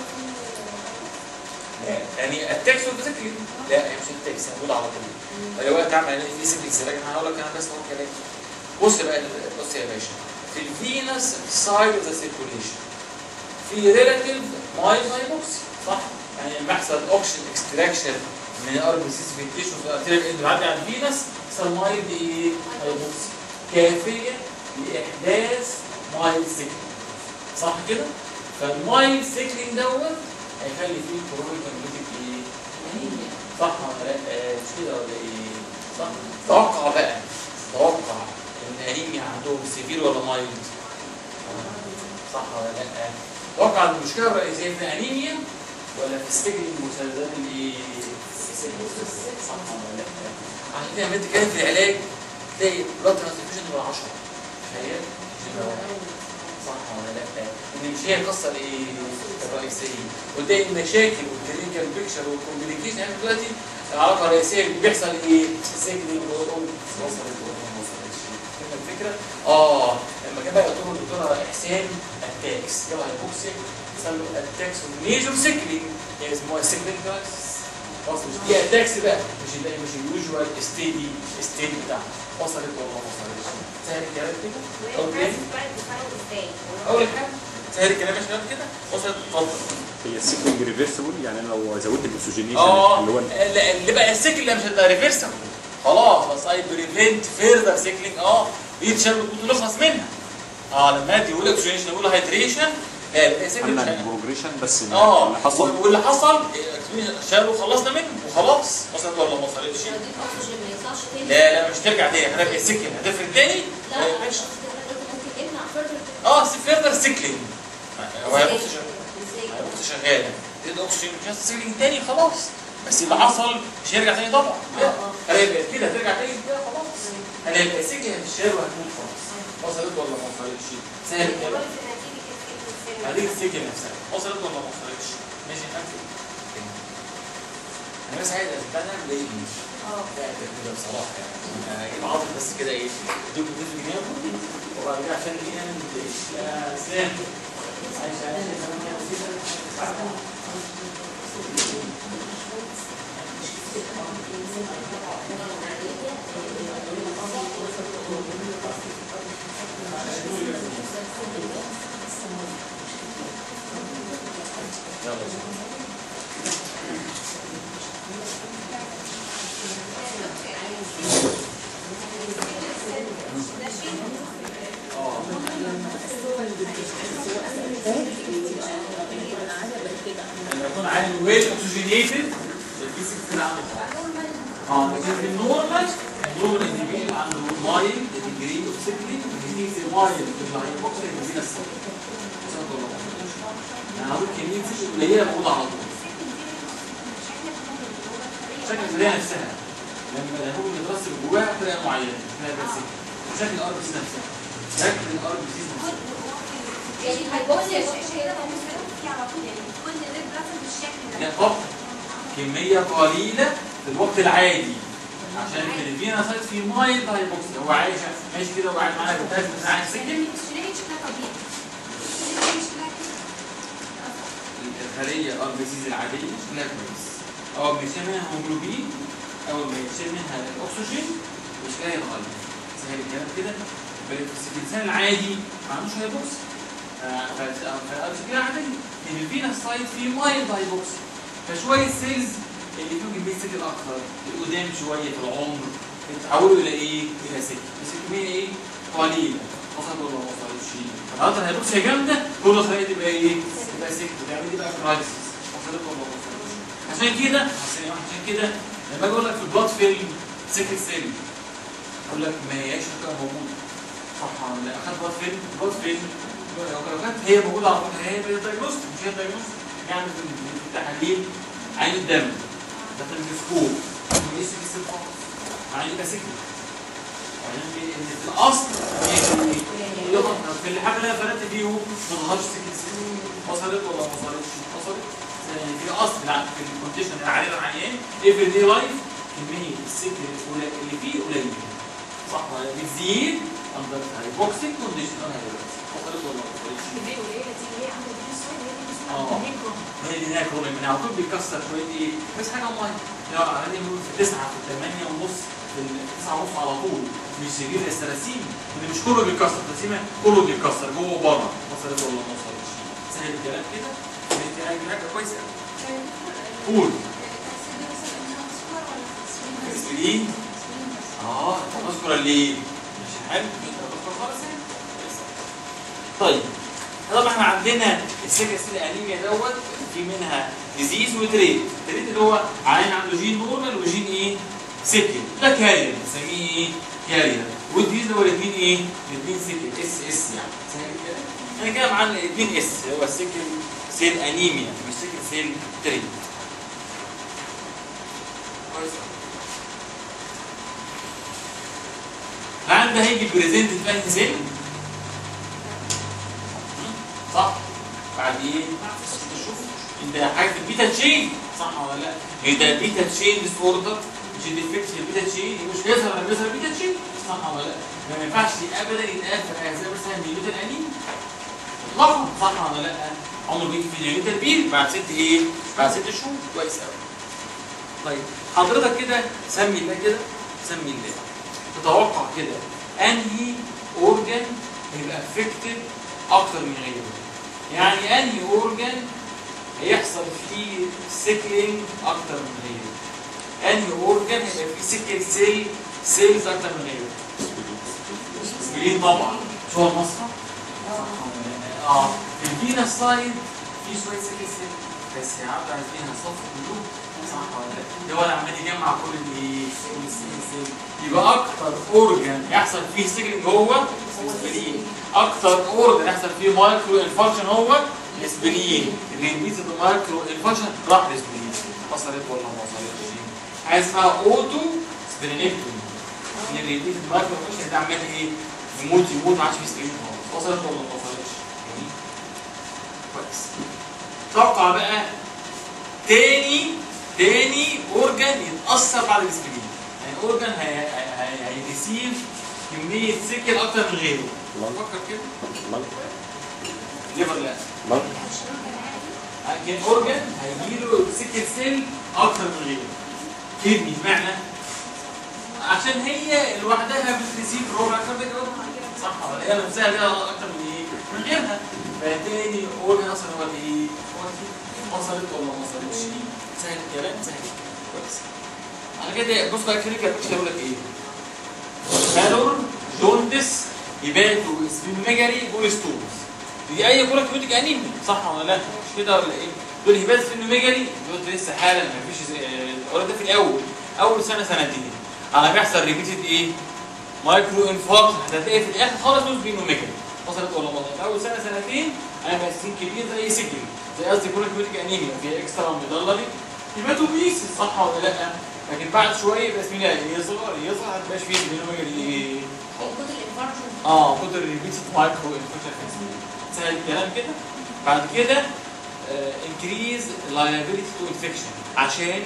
Speaker 1: لا يعني التاكس والفيزيكلي لا هي مش التاكس موجود على طول هي وقت تعمل عليه فيزيكلي لكن هقول لك انا بس هو كلام بص بقى بص يا باشا في الفينس سايد اوف ذا سيركوليشن في ريلاتيف مايل هايبوكسي صح يعني لما يحصل اوكسجين اكستراكشن من الار بي سيس في التيشو في الارتيريال اند بيعدي على الفينس يحصل مايل ايه هايبوكسي كافيه لاحداث مايل سيكلينج صح كده فالمايل سيكلينج دوت هيخلي فيه كرونيك هيموليتيك ايه انيميا صح ولا لا آه، مش كده ولا ايه صح توقع بقى توقع ان انيميا عندهم سيفير ولا مايلد صح ولا لا توقع المشكله الرئيسيه في انيميا ولا في السجن المسلسلات الايه صح ولا لا عشان كده لما انت كده في العلاج تلاقي بلاد ترانسفيوجن نمره 10 تخيل نمرة واحد. صح ولا لا ان مش هي القصه الايه الرئيسيه وتلاقي المشاكل والكلينيكال بيكشر والكومبليكيشن يعني دلوقتي العلاقه الرئيسيه اللي بيحصل ايه سيجنال وصلت ولا ما وصلتش فاهم الفكره اه لما كان بقى قلت له الدكتوره احسان التاكس يلا هيبوكسيك يحصل له التاكس وميجور سيكلينج يعني اسمها سيكلينج كرايسيس خلاص مش دي اتاكس بقى مش ده مش اليوجوال ستيدي ستيت بتاعها وصلت ولا ما وصلتش سهل الكلام كده اوكي اول حاجه سهل الكلام يا شباب كده وصلت اتفضل
Speaker 6: هي السيكلينج ريفرسبل يعني انا لو زودت الاكسجينيشن
Speaker 1: اه
Speaker 6: اللي هو
Speaker 1: لا، اللي بقى السيكل اللي مش هتبقى ريفرسبل خلاص بس اي بريفنت فيرذر سيكلينج اه يتشال وتكون نخلص منها اه لما ادي يقول اكسجينيشن يقول هيدريشن لا يبقى سيكل مش
Speaker 6: عملنا
Speaker 1: هيبقى.
Speaker 6: البروجريشن بس
Speaker 1: اه
Speaker 6: اللي حصل
Speaker 1: واللي حصل شالوا وخلصنا منه وخلاص وصلت ولا ما وصلتش
Speaker 4: لو دي اكسجين ما يطلعش تاني
Speaker 1: لا لا مش ترجع تاني هتبقى السكن هتفرق تاني
Speaker 4: لا
Speaker 1: ما
Speaker 4: لا
Speaker 1: يبقاش.
Speaker 4: مش ممكن يمنع فيرذر
Speaker 1: اه فيرذر سيكلينج هو هيبص شغال
Speaker 4: ازاي
Speaker 1: هيبص شغاله تدي اكسجين مش سيكلينج تاني خلاص بس اللي حصل مش هيرجع تاني طبعا لا هيبقى كده ترجع تاني كده خلاص هنبقى سكن هتشال وهتموت خلاص وصلت ولا ما وصلتش سهل كده هديك السكن نفسها وصلت ولا ما وصلتش ماشي حاجه انا بس عايز استنى بايه
Speaker 4: اه
Speaker 1: لا كده بصراحه يعني اجيب عاطف بس كده ايه اديك 200 جنيه وبعد كده عشان ايه انا متضايقش يا سلام عايش عايش لما يكون عالي ويل اوكسجينيتد البي 6 كده عامل اه لكن في النورمال النورمال انديفيدوال عنده مايل ديجري اوف سيكلي ديزيز المايل اللي هيبوكسر يدينا السكر يعني هقول كميه سكر قليله موجوده على طول شكل الخليه نفسها لما الهرمون بيترسب جواها بطريقه معينه اسمها بس شكل الار بي سي نفسها شكل الار بي سي نفسها
Speaker 4: يعني هيبص يا شيخ كده هو مش كده في على طول يعني كل ريد بلاد بالشكل ده
Speaker 1: لا فقط كمية قليلة في الوقت العادي عشان الفينا سايت في مايل هايبوكس هو عايش ماشي كده وقاعد معانا بتاعت بس قاعد سكن
Speaker 4: السيناريو شكلها طبيعي السيناريو شكلها كده
Speaker 1: الخلية ار بي سيز العادية شكلها كويس أول ما يشيل منها هيموجلوبين أول ما يشيل منها الأكسجين شكلها يتغير سهل الكلام كده بس في الإنسان العادي ما عندوش هايبوكس فالار شكلها عادية إن الفينا سايت في مايل هايبوكس فشوية سيلز اللي فيهم كمية سكر أكتر القدام شوية في العمر يتحولوا إلى إيه؟ إلى سكر بس الكمية إيه؟ قليلة وصلت ولا ما وصلتش النهارده هيبص هي جامدة كل خلية تبقى إيه؟ تبقى سكر تعمل دي بقى كرايسيس وصلت ولا ما وصلتش عشان كده عشان كده لما أجي أقول لك في البلاد فيلم سكر سيل أقول لك ما هياش حاجة موجودة صح ولا لا؟ أخدت بلاد فيلم بلاد فيلم لو كانت هي موجودة على طول هي دايجنوستيك مش هي دايجنوستيك يعني في التحاليل عين الدم داخل الميكروسكوب ما يقيس جسم خالص عين يبقى سكر وبعدين في ان في الاصل هي يضغط في الحاجه اللي انا فرقت فيهم ما ظهرش سكر سكر وصلت ولا ما وصلتش؟ وصلت يعني في الاصل لا في الكونديشن اللي علينا العيان افري دي لايف كميه السكر القليل- اللي فيه قليله صح ولا لا؟ بتزيد اندر هايبوكسيك كونديشن وصلت ولا ما وصلتش؟
Speaker 5: الكمية القليلة دي اللي هي عنده دي شوية هي دي
Speaker 1: آه.
Speaker 5: اسمها الهيكرو.
Speaker 1: هي اللي هناك ربع من على طول بيكسر شويه ايه بس حاجه ميه لا عادي بيقول في 9 في 8 ونص في 9 ونص على طول مش سرير السلاسيم اللي مش كله بيتكسر السلاسيم كله بيتكسر جوه وبره وصلت ولا ما وصلتش سهل الكلام كده انت عايز حاجه كويسه قول اسبرين اه انت بتذكر ليه مش حلو انت بتذكر خالص يعني طيب طبعا احنا عندنا السكر سيل انيميا دوت في منها ديزيز وتريت التريت اللي هو عيان عنده جين نورمال وجين ايه سكر ده كارير بنسميه ايه كارير والديزيز اللي هو الاثنين ايه الاثنين سكر اس اس يعني سهل كده انا كده عن الاثنين اس اللي هو السكر سيل انيميا مش سكر سيل تريت كويس العيان ده هيجي بريزنت في انهي سيل صح بعد ايه شوف انت حاجه في البيتا تشين صح ولا لا ايه ده البيتا تشين ديس اوردر مش الديفكت في البيتا تشين مش بيظهر ولا بيظهر البيتا تشين صح ولا لا ما ينفعش ابدا يتقال في حاجه زي مثلا نيوتن انيم اطلاقا صح ولا لا عمره بيجي في نيوتن بير بعد ست ايه بعد ست شهور كويس قوي طيب حضرتك كده سمي الله كده سمي الله تتوقع كده انهي اورجان هيبقى افكتد اكتر من غيره يعني انهي اورجان هيحصل فيه سيكلينج اكتر من غيره انهي اورجان هيبقى فيه سيكل سيل سيلز اكتر من غيره سبلين طبعا شو المصنع اه الفينا سايد في شويه سيكل سيل بس يا عبد عايزينها صف كلهم صح ولا لا؟ ده هو عمال يجمع كل الايه؟ كل السيكل سيل يبقى اكتر اورجان يحصل فيه سيكلينج هو السبلين اكتر اورجان يحصل فيه مايكرو انفاركشن هو السبلين الانجليزي المايكرو انفاركشن راح للسبلين وصلت ولا ما وصلتش حاجه اسمها اوتو سبلينكتومي ان الانجليزي المايكرو انفاركشن ده عمال ايه يموت يموت ما عادش فيه سبلين خالص وصلت ولا ما وصلتش جميل. كويس توقع بقى تاني تاني اورجان يتاثر بعد السبلين يعني اورجان هيريسيف كميه سكر اكتر من غيره فكر كده
Speaker 2: مال
Speaker 1: ليفر لا
Speaker 2: مال
Speaker 1: لكن اورجان هيجيله سكر سيل اكتر من غيره كدني اشمعنى؟ عشان هي لوحدها بتريسيف ربع كاردياك صح ولا هي نفسها ليها اكتر من ايه؟ من غيرها فبالتالي اورجن اصلا هو الايه؟ هو الكدني وصلت ولا ما وصلتش؟ سهل الكلام سهل كويس على كده بص بقى الكلينيكال بيكتشر يقول لك ايه؟ بالور جوندس هيباتو سبينوميجالي بوليستوز دي اي كوره كيوتيك انيميا صح ولا لا؟ مش كده ولا ايه؟ دول هيبات سبينوميجالي دول لسه حالا ما فيش الولد ده في الاول اول سنه سنتين على ما يحصل ريبيتد ايه؟ مايكرو انفاركت هتلاقي في الاخر خالص دول سبينوميجالي وصلت ولا ما وصلت؟ اول سنه سنتين انا ماسين كبير زي سجن زي قصدي كوره كيوتيك انيميا فيها اكسترا ميدلري هيباتو بيس صح ولا لا؟ لكن بعد شويه يبقى اسمه يصغر يصغر هتبقاش فيه سبينوميجالي ايه؟
Speaker 4: وجود الانفاركشن
Speaker 1: اه قدر الريبيتد مايكرو انفكشن سهل الكلام كده بعد كده انكريز liability تو انفكشن عشان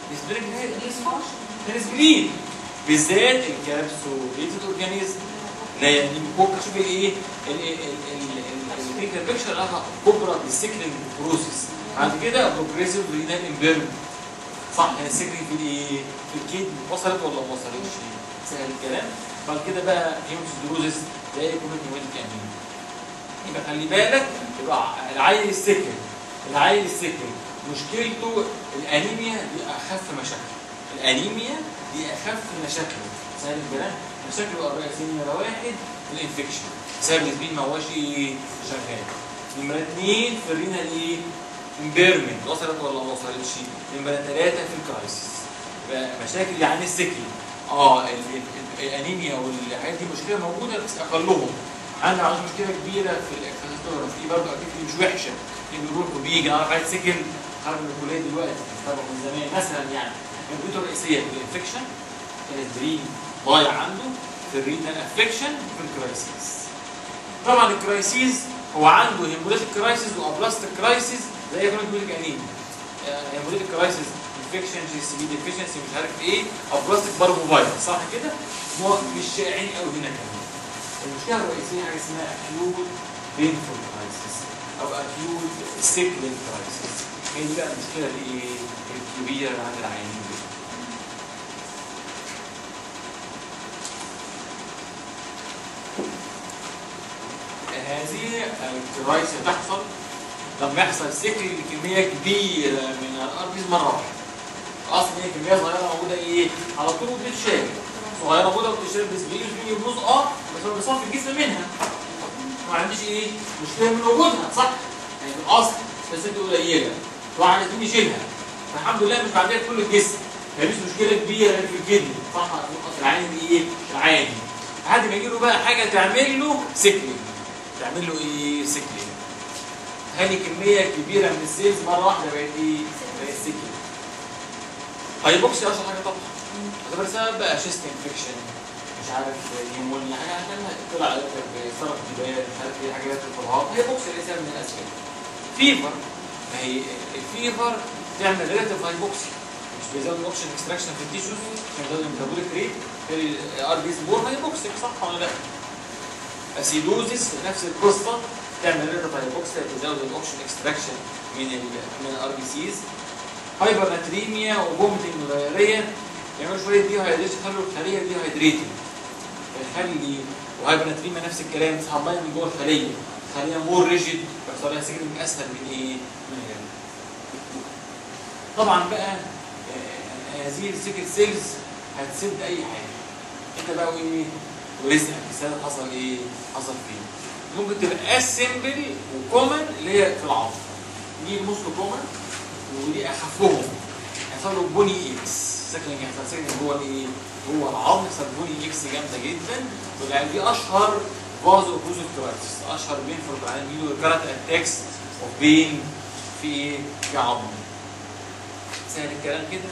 Speaker 1: السبرين بالذات الكابسوليتد اورجانيزم لا يعني ممكن شوف الايه الكلينيكال بيكشر لها كبرى بالسكرين بروسيس بعد كده بروجريسيف رينال امبيرمنت صح يعني السكرين في الايه في الكيد وصلت ولا ما وصلتش سهل الكلام بعد كده بقى هيموسيدروزس زي كومنت هيماتيك انيميا يبقى خلي بالك يبقى العيل السكر العيل السكر مشكلته الانيميا دي اخف مشاكل الانيميا دي اخف مشاكله سهل الكلام مشاكله الرئيسيه نمره واحد الانفكشن بسبب الاسبين ما هوش إيه شغال نمره اثنين في الرينال ايه امبيرمنت وصلت ولا ما وصلتش نمره ثلاثه في الكرايسيس يبقى مشاكل يعني السكري اه ال- ال- الانيميا والحاجات دي مشكله موجوده بس اقلهم عندنا عاوز مشكله كبيره في الاكسسوار في برضه اكيد مش وحشه اللي بيروح وبيجي انا عايز سكن خرج من الكليه دلوقتي طبعا من زمان مثلا يعني النقطه الرئيسيه في الانفكشن الاسبرين ضايع عنده في الرينال افكشن وفي الكرايسيس طبعا الكرايسيس هو عنده هيموليتيك كرايسيس وابلاستيك كرايسيس زي كرونيك ميوليك انيميا هيموليتيك كرايسيس انفكشن جي سي بي ديفيشنسي مش عارف ايه ابلاستيك باربو فيروس صح كده؟ هو مش شائعين قوي هنا كمان المشكله الرئيسيه حاجه اسمها اكيوت بينفول كرايسيس او اكيوت سيكلين كرايسيس هي دي بقى المشكله الايه؟ الكبيره اللي عند العيانين دول هذه الكرايسيس تحصل لما يحصل سكر لكميه كبيره من الاربيز مره واحده اصلا هي كميه صغيره موجوده ايه على طول بتتشال صغيره موجوده وبتتشال بسبيل بسبيل يبوظ اه بس هو بيصفي الجسم منها ما عنديش ايه مشكله من وجودها صح يعني في الاصل بس انت قليله واحد عايزين يشيلها فالحمد لله مش بعدها كل الجسم مفيش مشكله كبيره في الكدني صح العين ايه العادي لحد ما يجي له بقى حاجه تعمل له سكلينج تعمل له ايه سكلينج هذه كميه كبيره من السيلز مره واحده بقت ايه بقت سكلينج هايبوكسي اشهر حاجه طبعا هتبقى سبب بقى شيست انفكشن مش عارف نيمونيا حاجه عشان طلع صرف جبال مش عارف ايه حاجات في الفرهاط هايبوكسي ليس من الاسباب فيفر ما هي الفيفر تعمل ريلاتيف هايبوكسي مش بيزود الاوكسجين اكستراكشن في التيشوز عشان يزود الميتابوليك ريت الار بي سبور هايبوكسيك صح ولا لا؟ اسيدوزيس نفس القصه تعمل ريلاتيف هايبوكسي تزود الاوكسجين اكستراكشن من ال من الار بي سيز هايبر ناتريميا وفومتنج ودايريا يعملوا شويه دي هايدريشن يخلوا الخليه دي هايدريتنج يخلي وهايبر ناتريميا نفس الكلام تسحب ميه من جوه الخليه الخليه مور ريجيد بيحصل لها سيجنال اسهل من ايه؟ من غيرها طبعا بقى آه، هذه السيكل سيلز هتسد اي حاجه انت بقى وايه ورزقك السنه حصل ايه حصل فين ممكن تبقى اسمبل وكومن اللي هي في العظم دي الموست كومن ودي اخفهم يحصل له بوني اكس سكن يحصل سكن جوه الايه جوه العظم يحصل بوني اكس جامده جدا والعيال دي اشهر فازو اوكلوزيف كرايتس اشهر بين في العيال دي كارت اتاكس اوف بين في ايه في عظم سهل الكلام كده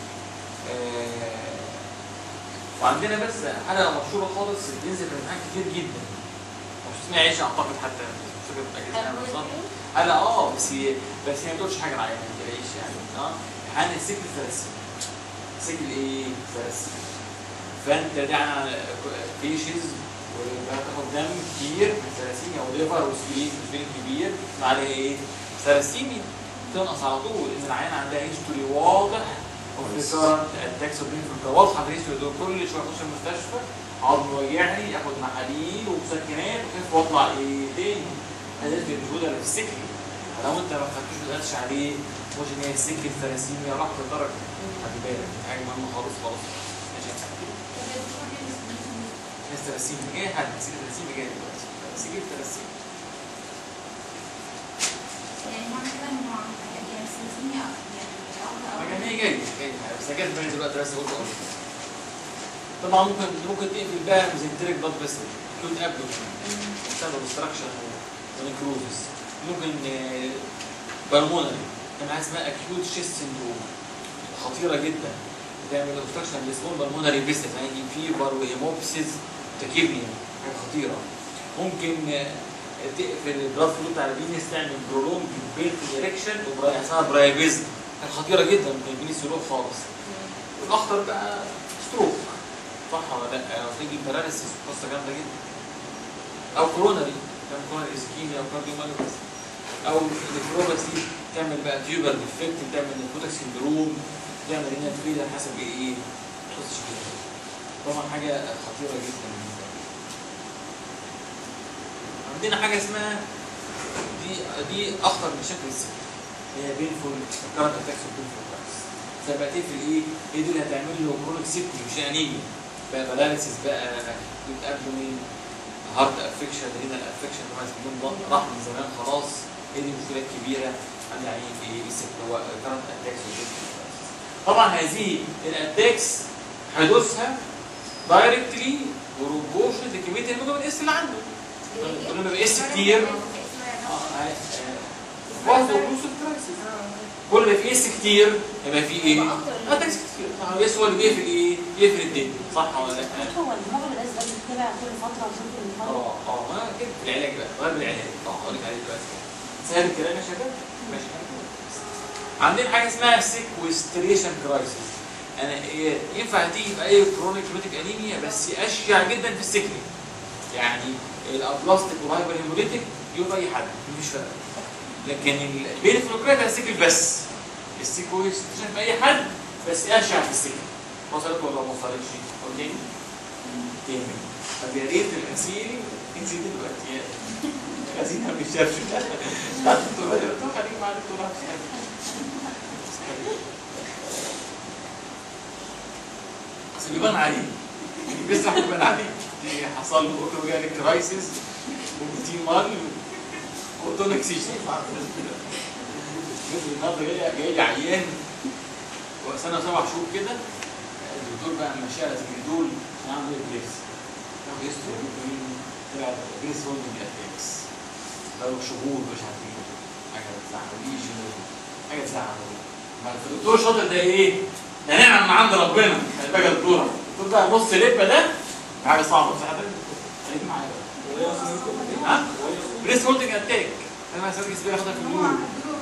Speaker 1: آه وعندنا بس حاجه مشهوره خالص بتنزل في الامتحان كتير جدا مش اسمها عيش اعتقد حتى مش فاكر متاكد منها بالظبط انا اه بس هي بس هي ما بتقولش حاجه معايا ما تلاقيش يعني اه امتحان السجل ثلاثي سجل ايه ثلاثي فانت دي على فيشز وهتاخد دم كتير من ثلاثيميا وليفر وسبين سبين كبير عليه ايه؟ ثلاثيميا تنقص على طول ان العيان عندها هيستوري واضح وفي كارنت اتاكس وبين واضحه في الهيستوري دول كل شويه اخش المستشفى عظم وجعني اخد محاليل ومسكنات وكيف واطلع ايه تاني هذا اللي موجوده اللي في السكن لو انت ما خدتوش ما تقدرش عليه مش ان هي السكن ثلاثيميا راحت الدرجه خلي بالك دي حاجه مهمه خالص خالص ماشي ناس ثلاثيميا جاي حد سكن ثلاثيميا جاي دلوقتي سكن ثلاثيميا
Speaker 5: يعني معنى كده انه يعني سلسلة
Speaker 1: ما كان هي جاي جاي بس انا جت بالي دلوقتي بس اقول اقول طبعا ممكن ممكن تقفل بقى ميزنتريك بلاد فيسل كيوت ابدو بسبب obstruction ونكروزس ممكن بالمونري كان حاجه اسمها اكيوت شيست سندروم خطيره جدا بتعمل obstruction لسمول بالمونري فيسل يعني فيبر وهيموبسيس تكيبنيا حاجه خطيره ممكن آه، تقفل البلاد فلو بتاع الفينس تعمل برولونج بيت اريكشن واسمها برايفيزم كانت خطيره جدا ممكن يجيني سلوك خالص والاخطر بقى ستروك صح ولا لا او تيجي باراليسيس قصه جامده جدا او كوروناري تعمل كوروناري اسكيميا او كارديومايوباثي او النفروباثي تعمل بقى تيوبر ديفكت تعمل نيكوتك سندروم تعمل هنا فيلر حسب ايه قصه كده طبعا حاجه خطيره جدا بالنسبه لي. عندنا حاجه اسمها دي دي اخطر من شكل السكر هي بينفول كارنت اتاكس وبينفول كرايس فبقى تقفل ايه؟ ايه دي اللي هتعمل له كرونيك سيبتي مش انيميا بقى بلاريسيس بقى جود ابدومين هارت افكشن رينال افكشن طبعا بدون راح من زمان خلاص هي دي مشكلات كبيره عند عيان ايه السكر هو كارنت اتاكس وبينفول كرايس طبعا هذه الاتاكس حدوثها دايركتلي بروبورشن لكميه الهيموجلوبين اس اللي عنده كل ما بيبقى اس كتير برضه بروسيس كرايسيس كل ما في اس كتير يبقى في ايه؟ اتاكس كتير صح اس هو اللي بيقفل ايه؟ يقفل الدنيا صح ولا لا؟
Speaker 5: هو المغرب الأسود ده بيتبع كل فترة وشوف المرض
Speaker 1: اه اه ما كده العلاج بقى غير بالعلاج اه هقول لك عليه دلوقتي سهل الكلام يا شباب؟ ماشي عندنا حاجه اسمها سيكوستريشن كرايسيس انا إيه ينفع تيجي في اي كرونيك هيماتيك انيميا بس اشيع جدا في السكري يعني الابلاستيك والهايبر هيموليتيك يبقى اي حد مفيش فرق لكن البيريفلوكرات هتسكر بس السيكوستريشن في اي حد بس اشع في السكري وصلت ولا ما وصلتش؟ اوكي؟ تاني طب يا ريت الاسيري انت دلوقتي يا الاسيري ما بيشافش لا الدكتور الدكتور خليك مع الدكتور بس بيبان عليه بيسرح بيبان عليه دي حصل له اوتوجانيك كرايسيس وبتيمال وتونيك سيشن مثل النهارده جاي جاي لي عيان وسنه سبع شهور كده الدكتور بقى ماشي على دول عشان اعمل بريس ياخد هيستوري مين طلع بريس هولدنج اتاكس بقاله شهور مش عارفين حاجه بتزعل ليجن حاجه تزعل ما الدكتور شاطر ده ايه؟ ده نعمه من عند ربنا خلي بالك يا دكتوره الدكتور بقى نص لبه ده حاجه صعبه صح حضرتك؟ خليك معايا بقى ها؟ بريس هولدنج اتاك انا ما سابق سبيل اخدها في النور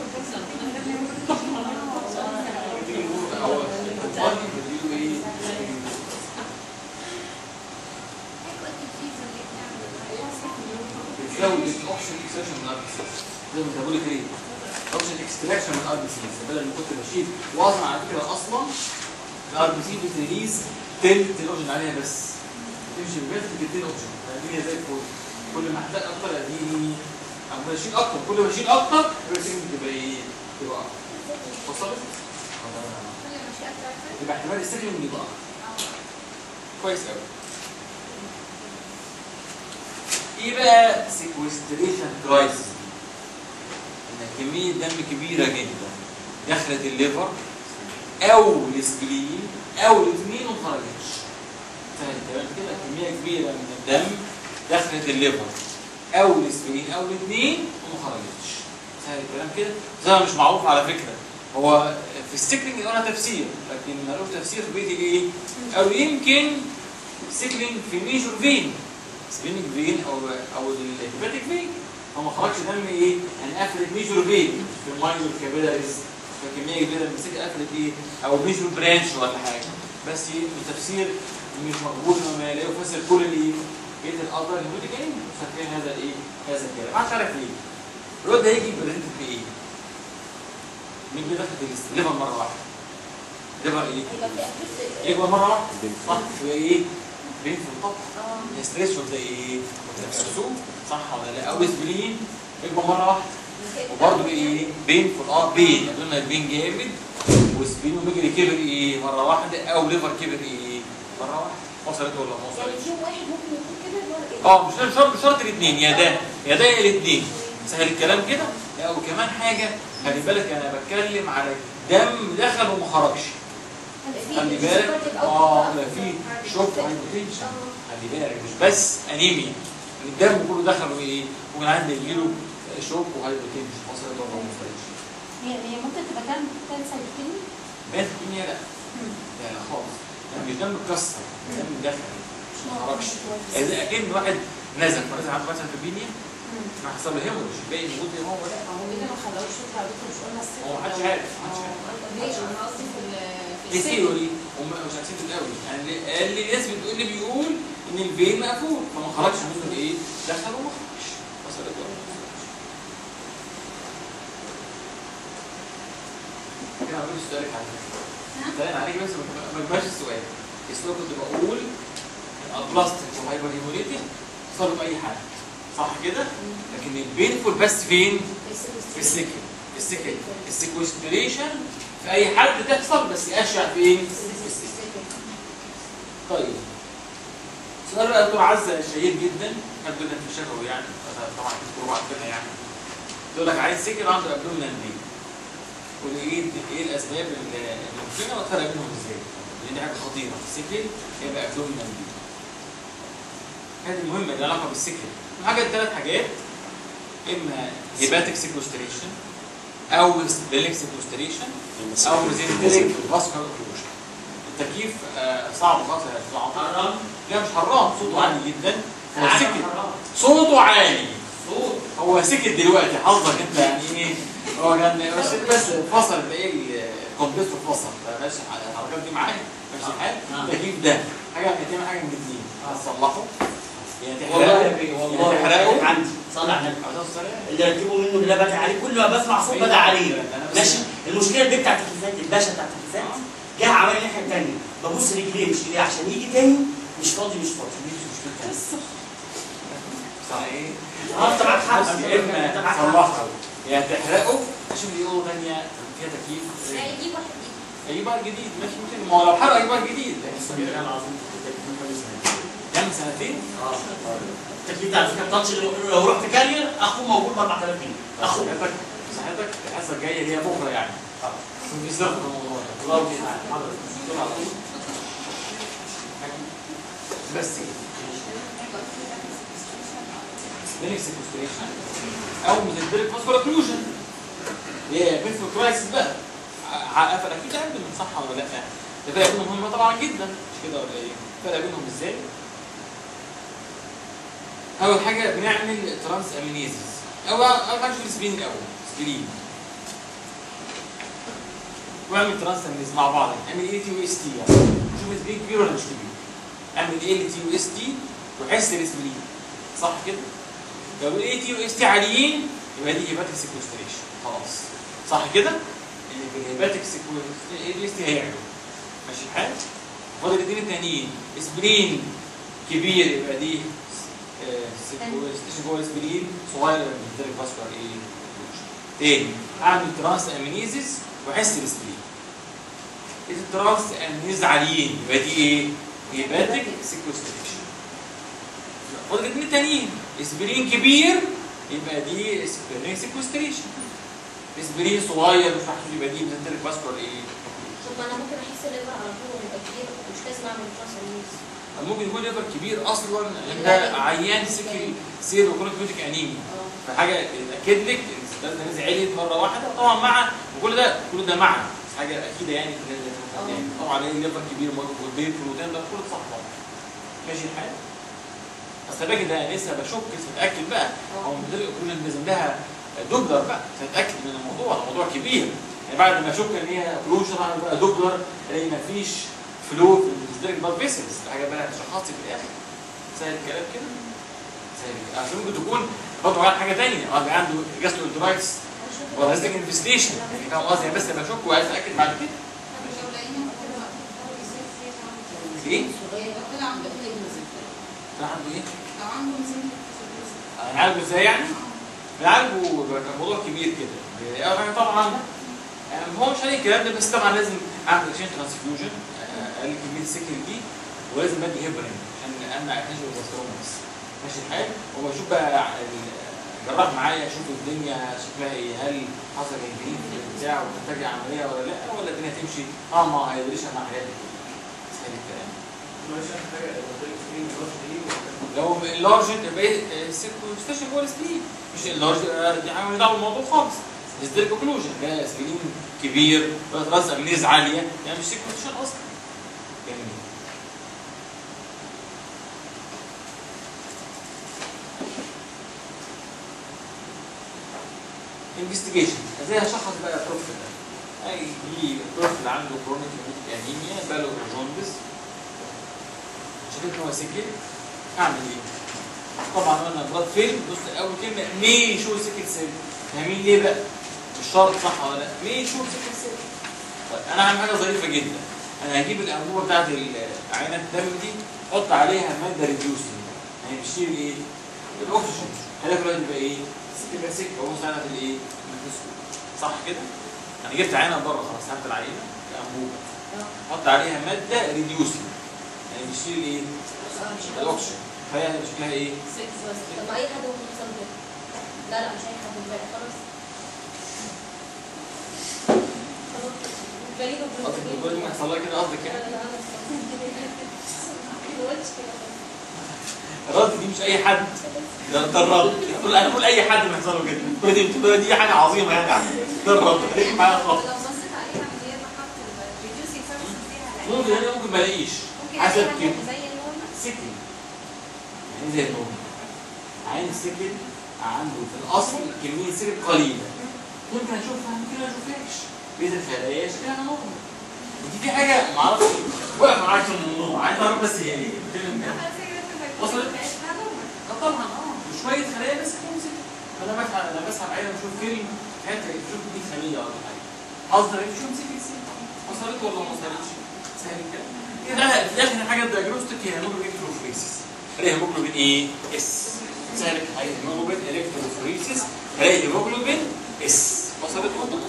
Speaker 1: هو البادي بديله ايه؟ بتزود الاوكسجين اكستراكشن من الار بي سي زي ما بقول لك ايه؟ اوكسجين اكستراكشن من الار بي سي بدل ما كنت بشيل وزن على فكره اصلا الار بي سي بتريليز تلت الاوكسجين عليها بس تمشي بجد تديني اوكسجين الدنيا زي الفل كل ما احتاج اكتر اديني او بشيل اكتر كل ما اشيل اكتر الريسنج بتبقى ايه؟ تبقى اكتر وصلت؟ يبقى احتمال السكن يبقى اكتر كويس قوي ايه بقى سيكوستريشن كرايسيس ان كميه دم كبيره جدا دخلت الليفر او السبلين او الاثنين وما خرجتش سهل الكلام كده كميه كبيره من الدم دخلت الليفر او السبلين او الاثنين وما خرجتش سهل الكلام كده ده مش معروف على فكره هو في السيكلينج لها تفسير لكن ملوش تفسير في بيت الايه؟ او يمكن سيكلينج في ميجور فين سبيننج فين او او الهيباتيك فين هو ما خرجش دم ايه؟ يعني قفلت ميجور فين في الماينور كابيلاريز فكميه كبيره من السكه قفلت ايه؟ او ميجور برانش ولا حاجه بس التفسير مش مقبول وما لا يفسر كل الايه؟ بيت القدر الهيباتيك ايه؟ فاكرين هذا ايه؟ هذا الكلام ما عارف ليه؟ الواد ده هيجي بريزنت بايه؟ مين اللي دخلت الليفر مره واحده؟ ليفر ايه
Speaker 4: يبقى في أكيد
Speaker 1: يكبر مره واحده صح يبقى ايه بين في الطب
Speaker 4: اه
Speaker 1: ستريس ولا ايه مكسوم صح ولا لا او اسبرين يكبر مره واحده وبرضه ايه بين في اه بين قلنا البين جامد وسبين ومجري كبر ايه مره واحده او ليفر كبر ايه مره واحده وصلت ولا ما
Speaker 4: يعني
Speaker 1: وصلتش
Speaker 4: في واحد ممكن يكون كده اللي هو ايه
Speaker 1: اه مش مش شرط مش شرط الاثنين يا ده يا ده يا الاثنين سهل الكلام كده لا وكمان حاجه خلي بالك انا بتكلم على دم دخل وما خرجش خلي بالك اه ده في شوك هايبوتنشن خلي بالك مش بس انيميا الدم كله دخل وايه ممكن عندي يجيله شوك وهايبوتنشن وصلت ولا ما وصلتش
Speaker 5: هي هي ممكن تبقى كام كانسر كدني
Speaker 1: مات الدنيا لا لا لا خالص يعني مش دم اتكسر دم دخل مش ما خرجش يعني اكن واحد نزل فنزل عنده مثلا في البنيه ما حصل له هيموريج باقي موجود زي ما هو لا
Speaker 7: هو كده ما خلاهوش يطلع دكتور مش قلنا الست
Speaker 1: هو محدش عارف محدش عارف
Speaker 7: ليه انا قصدي في ال- في
Speaker 1: دي
Speaker 7: السن.
Speaker 1: ثيوري هم مش عارفين في الاول يعني قال لي ناس بتقول لي بيقول ان الفين مقفول فما خرجش منه ايه دخل وما خرجش وصلت ولا ما وصلتش. كده عملت سؤالك على فكره سألت عليك بس ما- ما تجمعش السؤال السؤال كنت بقول البلاستيك وهايبر هيموليتيك صاروا باي حاجه صح كده لكن البينفول بس فين في السكن السكن السيكوستريشن في اي حد تحصل بس اشع فين في السكن طيب سؤال بقى دكتور عزه شهير جدا كان جدا في الشفوي يعني طبعا الدكتور عندنا يعني تقول لك عايز سكن عنده ابدومينال بين وايه ايه الاسباب اللي ممكنه والفرق بينهم ازاي لان دي حاجه خطيره السكن يبقى ابدومينال بين هذه مهمه لها علاقه بالسكن حاجه ثلاث حاجات اما هيباتيك سيكوستريشن او سبلينك سيكوستريشن او زينتريك فاسكولار اوكلوجن التكييف آه، صعب خالص يا استاذ عمرو لا مش حرام صوته عالي جدا هو سكت صوته عالي صوت هو سكت دلوقتي حظك انت يعني ايه هو كان بس بس فصل تلاقيه الكمبيوتر فصل فماشي الحركات دي معايا ماشي الحال التكييف ده حاجه هتعمل حاجه من الاثنين هتصلحه يعني
Speaker 8: والله يا
Speaker 1: تحرقه
Speaker 8: بيه
Speaker 1: يا
Speaker 8: والله
Speaker 1: تحرقه
Speaker 8: عندي صلى على النبي
Speaker 1: عليه الصلاة والسلام.
Speaker 8: اللي ركبوا منه اللي بدأ عليه كل ما بسمع صوت بدأ عليه ماشي المشكله دي بتاعت التكييفات الباشا بتاعت التكييفات جه عمل الناحيه الثانيه ببص رجليه مش رجليه عشان يجي تاني مش فاضي مش فاضي دي مش مشكلتها
Speaker 1: صحيح
Speaker 8: اه انت معاك حق
Speaker 1: يا
Speaker 8: انت
Speaker 1: اما
Speaker 8: معاك حق
Speaker 1: تصلحه يا تحرقه اشوف لي اوضه ثانيه فيها تكييف
Speaker 4: هيجيب واحد جديد
Speaker 1: اجيب واحد جديد ماشي ممكن ما هو لو حرق اجيب واحد جديد
Speaker 8: بالله العظيم
Speaker 1: كام سنتين
Speaker 8: اه التكليف ده على فكره التاتش اللي لو رحت كارير اخوه موجود ب 4000 جنيه اخوه
Speaker 1: صحتك صحتك الحصه الجايه اللي هي بكره يعني بيصرف في الموضوع ده الله يستعان حضرتك دول على طول. بس كده لينكس سيكوستريشن او ميزنتريك فاسكولار اوكلوجن هي بيرفكت كرايسيس بقى ع- قفل اكيد عندي من صح ولا لا ده فرق بينهم مهمه طبعا جدا مش كده ولا ايه؟ فرق بينهم ازاي؟ اول حاجه بنعمل ترانس امينيزز او اول حاجه نشوف السبرين الاول سبرين واعمل ترانس امينيز مع بعض اعمل اي تي و اس تي يعني شوف السبرين كبير ولا مش كبير اعمل ال تي و اس تي وحس السبرين صح كده؟ لو الاي تي و اس تي عاليين يبقى دي هيباتيك سيكوستريشن خلاص صح كده؟ اللي في الهيباتيك سيكوستريشن الاس تي هيعلو ماشي الحال؟ فاضل الاثنين التانيين سبرين كبير يبقى دي سيكوستريشن جوه السبرين صغير يبقى بيديلك فاسكولار ايه؟ تاني اعمل ترانس امينيزز واحس السبرين اذا الترانس امينيز عاليين يبقى دي ايه؟ هيباتيك سيكوستريشن فاضل الاثنين التانيين اسبرين كبير يبقى دي اسبرين سيكوستريشن اسبرين صغير مش محسوب يبقى دي ميزنتريك فاسكولار ايه؟
Speaker 4: طب ما انا ممكن احس الليفر على طول ويبقى كبير مش لازم اعمل ترانسفيرز
Speaker 1: ممكن يكون ليفر كبير اصلا انت عيان سكري سير وكرونيك بيوتيك انيميا فحاجه تاكد لك ان الستات ده نزل عليت مره واحده طبعا مع وكل ده كل ده مع حاجه اكيده يعني في النازل يعني طبعا ايه ليفر كبير والبيت والودان ده كله صح طبعا ماشي الحال اصل الراجل ده لسه بشك لسه متاكد بقى هو مدير الاوكلوجن لازم لها دوبلر بقى تتاكد من الموضوع الموضوع كبير يعني بعد ما اشك ان هي اوكلوجن اعمل بقى دوبلر الاقي مفيش فلو في الديستريك بلاد فيسلز حاجه بقى تشخصي في الاخر سهل الكلام كده سهل كده. عشان ممكن تكون برضه على حاجه ثانيه واحد عنده جاسترو انترايتس ولا هيستك انفستيشن فاهم قصدي يعني بس بشك وعايز اتاكد بعد كده ايه؟
Speaker 7: صغير كده عنده قلة جوزي
Speaker 1: كان عنده ايه؟
Speaker 7: لو عنده ميزان في
Speaker 1: هنعالجه ازاي يعني؟ بنعالجه بيبقى موضوع كبير كده يعني طبعا يعني هو مش عليه الكلام ده بس طبعا لازم اعمل عشان ترانسفيوجن اقل كميه السكر دي ولازم ادي هيبرين عشان امنع الحاجه بس ماشي الحال وبشوف بقى الجراح معايا اشوف الدنيا شكلها ايه هل حصل جنجرين في البتاع وتحتاج عمليه ولا لا ولا الدنيا تمشي اه ما هيدريش مع حياتي سهل الكلام لو اللارج يبقى ايه سيكوستيشن جوه السليم مش اللارج دي حاجه مالهاش دعوه بالموضوع خالص هيستيريك اوكلوجن ده سليم كبير راس اميز عاليه يعني مش سيكوستيشن اصلا جميل انفستيجيشن ازاي هشخص بقى الطفل ده اي يجي طفل عنده كرونيك انيميا باله جوندس شكيت ان هو سكر اعمل ايه؟ طبعا انا بلاد فيلم بص اول كلمه مي شو سكر سيل فاهمين ليه بقى؟ مش شرط صح ولا لا مي شو سكر سيل طيب انا هعمل حاجه ظريفه جدا انا هجيب الانبوبه بتاعت عينات الدم دي احط عليها ماده ريديوسنج يعني بتشيل ايه؟ الاكسجين هلاقي دلوقتي يبقى ايه؟ تبقى سكه وهو ساعتها في الايه؟ الميكروسكوب صح كده؟ انا جبت عينه بره خلاص هات العينه الانبوبه احط عليها ماده ريديوسنج يعني بتشيل ايه؟ الاكسجين فهي هيبقى شكلها ايه؟
Speaker 4: طب ما اي حد ممكن يحصل كده لا لا مش اي حد ممكن خلاص خلاص غريبة
Speaker 1: قصدك بتقول ما يحصل لها كده قصدك يعني؟ الرد دي مش اي حد ده ده الرد بقول انا بقول اي حد ما يحصل له كده كل دي بتقول دي حاجه عظيمه يعني ده الرد خليك معايا خالص
Speaker 7: لو بصيت عليها من غير ما احط الريديوسينج سيرفيس فيها
Speaker 1: ممكن انا ممكن ما الاقيش
Speaker 7: ممكن
Speaker 1: حسب
Speaker 7: الاقي
Speaker 1: كده
Speaker 7: حاجة زي النورمال
Speaker 1: سكن يعني زي النوم عين السكن عنده في الاصل كميه سكن قليله ممكن اشوفها ممكن ما اشوفهاش بيت الخلايا شكلها نورمال ودي في حاجه ما اعرفش واقف معاك في الموضوع عايز اعرف بس هي ايه بتتكلم كده. وصلت؟ اه طبعا اه وشويه خلايا بس كده سكن انا بسحب انا بسحب عينه بشوف فيلم حتى بشوف دي خليه ولا حاجه قصدي ايه بشوف سكن سكن وصلت ولا ما وصلتش؟ سهل الكلام كده في الاخر حاجه الدياجنوستيك هي هيموجلوبين الكتروفوريسيس هلاقي هيموجلوبين ايه؟ اس سهل هلاقي هيموجلوبين الكتروفوريسيس هلاقي هيموجلوبين اس وصلت ولا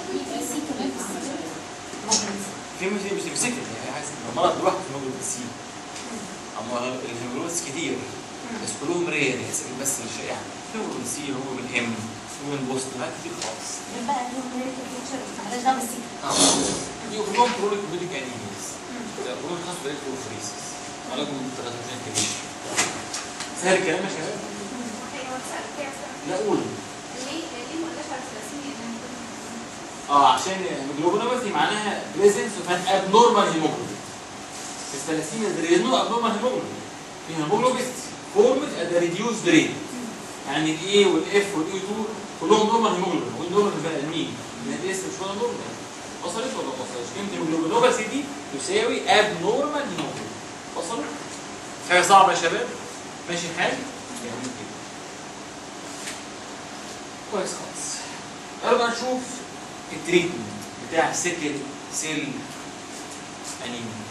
Speaker 1: في مش مش بسكت يعني عايز المرض لوحده هيموجلوبين سي اما الهيموجلوبين كتير بس كلهم رير يعني بس الشائعه هيموجلوبين سي هيموجلوبين ام هيموجلوبين بوست ما كتير خالص
Speaker 5: بقى اليوم ريت فيوتشر معلش ده بس
Speaker 1: دي كلهم كرونيك بوديك انيميز كلهم خاص بالكتروفوريسيس علاجهم بالترانزيشن كبير سهل الكلام يا شباب لا قول اه عشان الهيموجلوبينوباثي معناها بريزنس اوف ان ابنورمال هيموجلوبين الثلاثيميا there is no abnormal hemoglobin في هيموجلوبين فورمد at a reduced rate يعني الاي والاف والاي 2 كلهم نورمال هيموجلوبين والنورمال بقى مين؟ من الاس مش ولا نورمال وصلت ولا ما وصلتش؟ كلمه الهيموجلوبينوباثي دي تساوي abnormal هيموجلوبين وصلت؟ حاجه صعبه يا شباب ماشي الحال؟ جميل جدا كويس خالص يلا نشوف التريتمنت بتاع سيكل سيل انيميا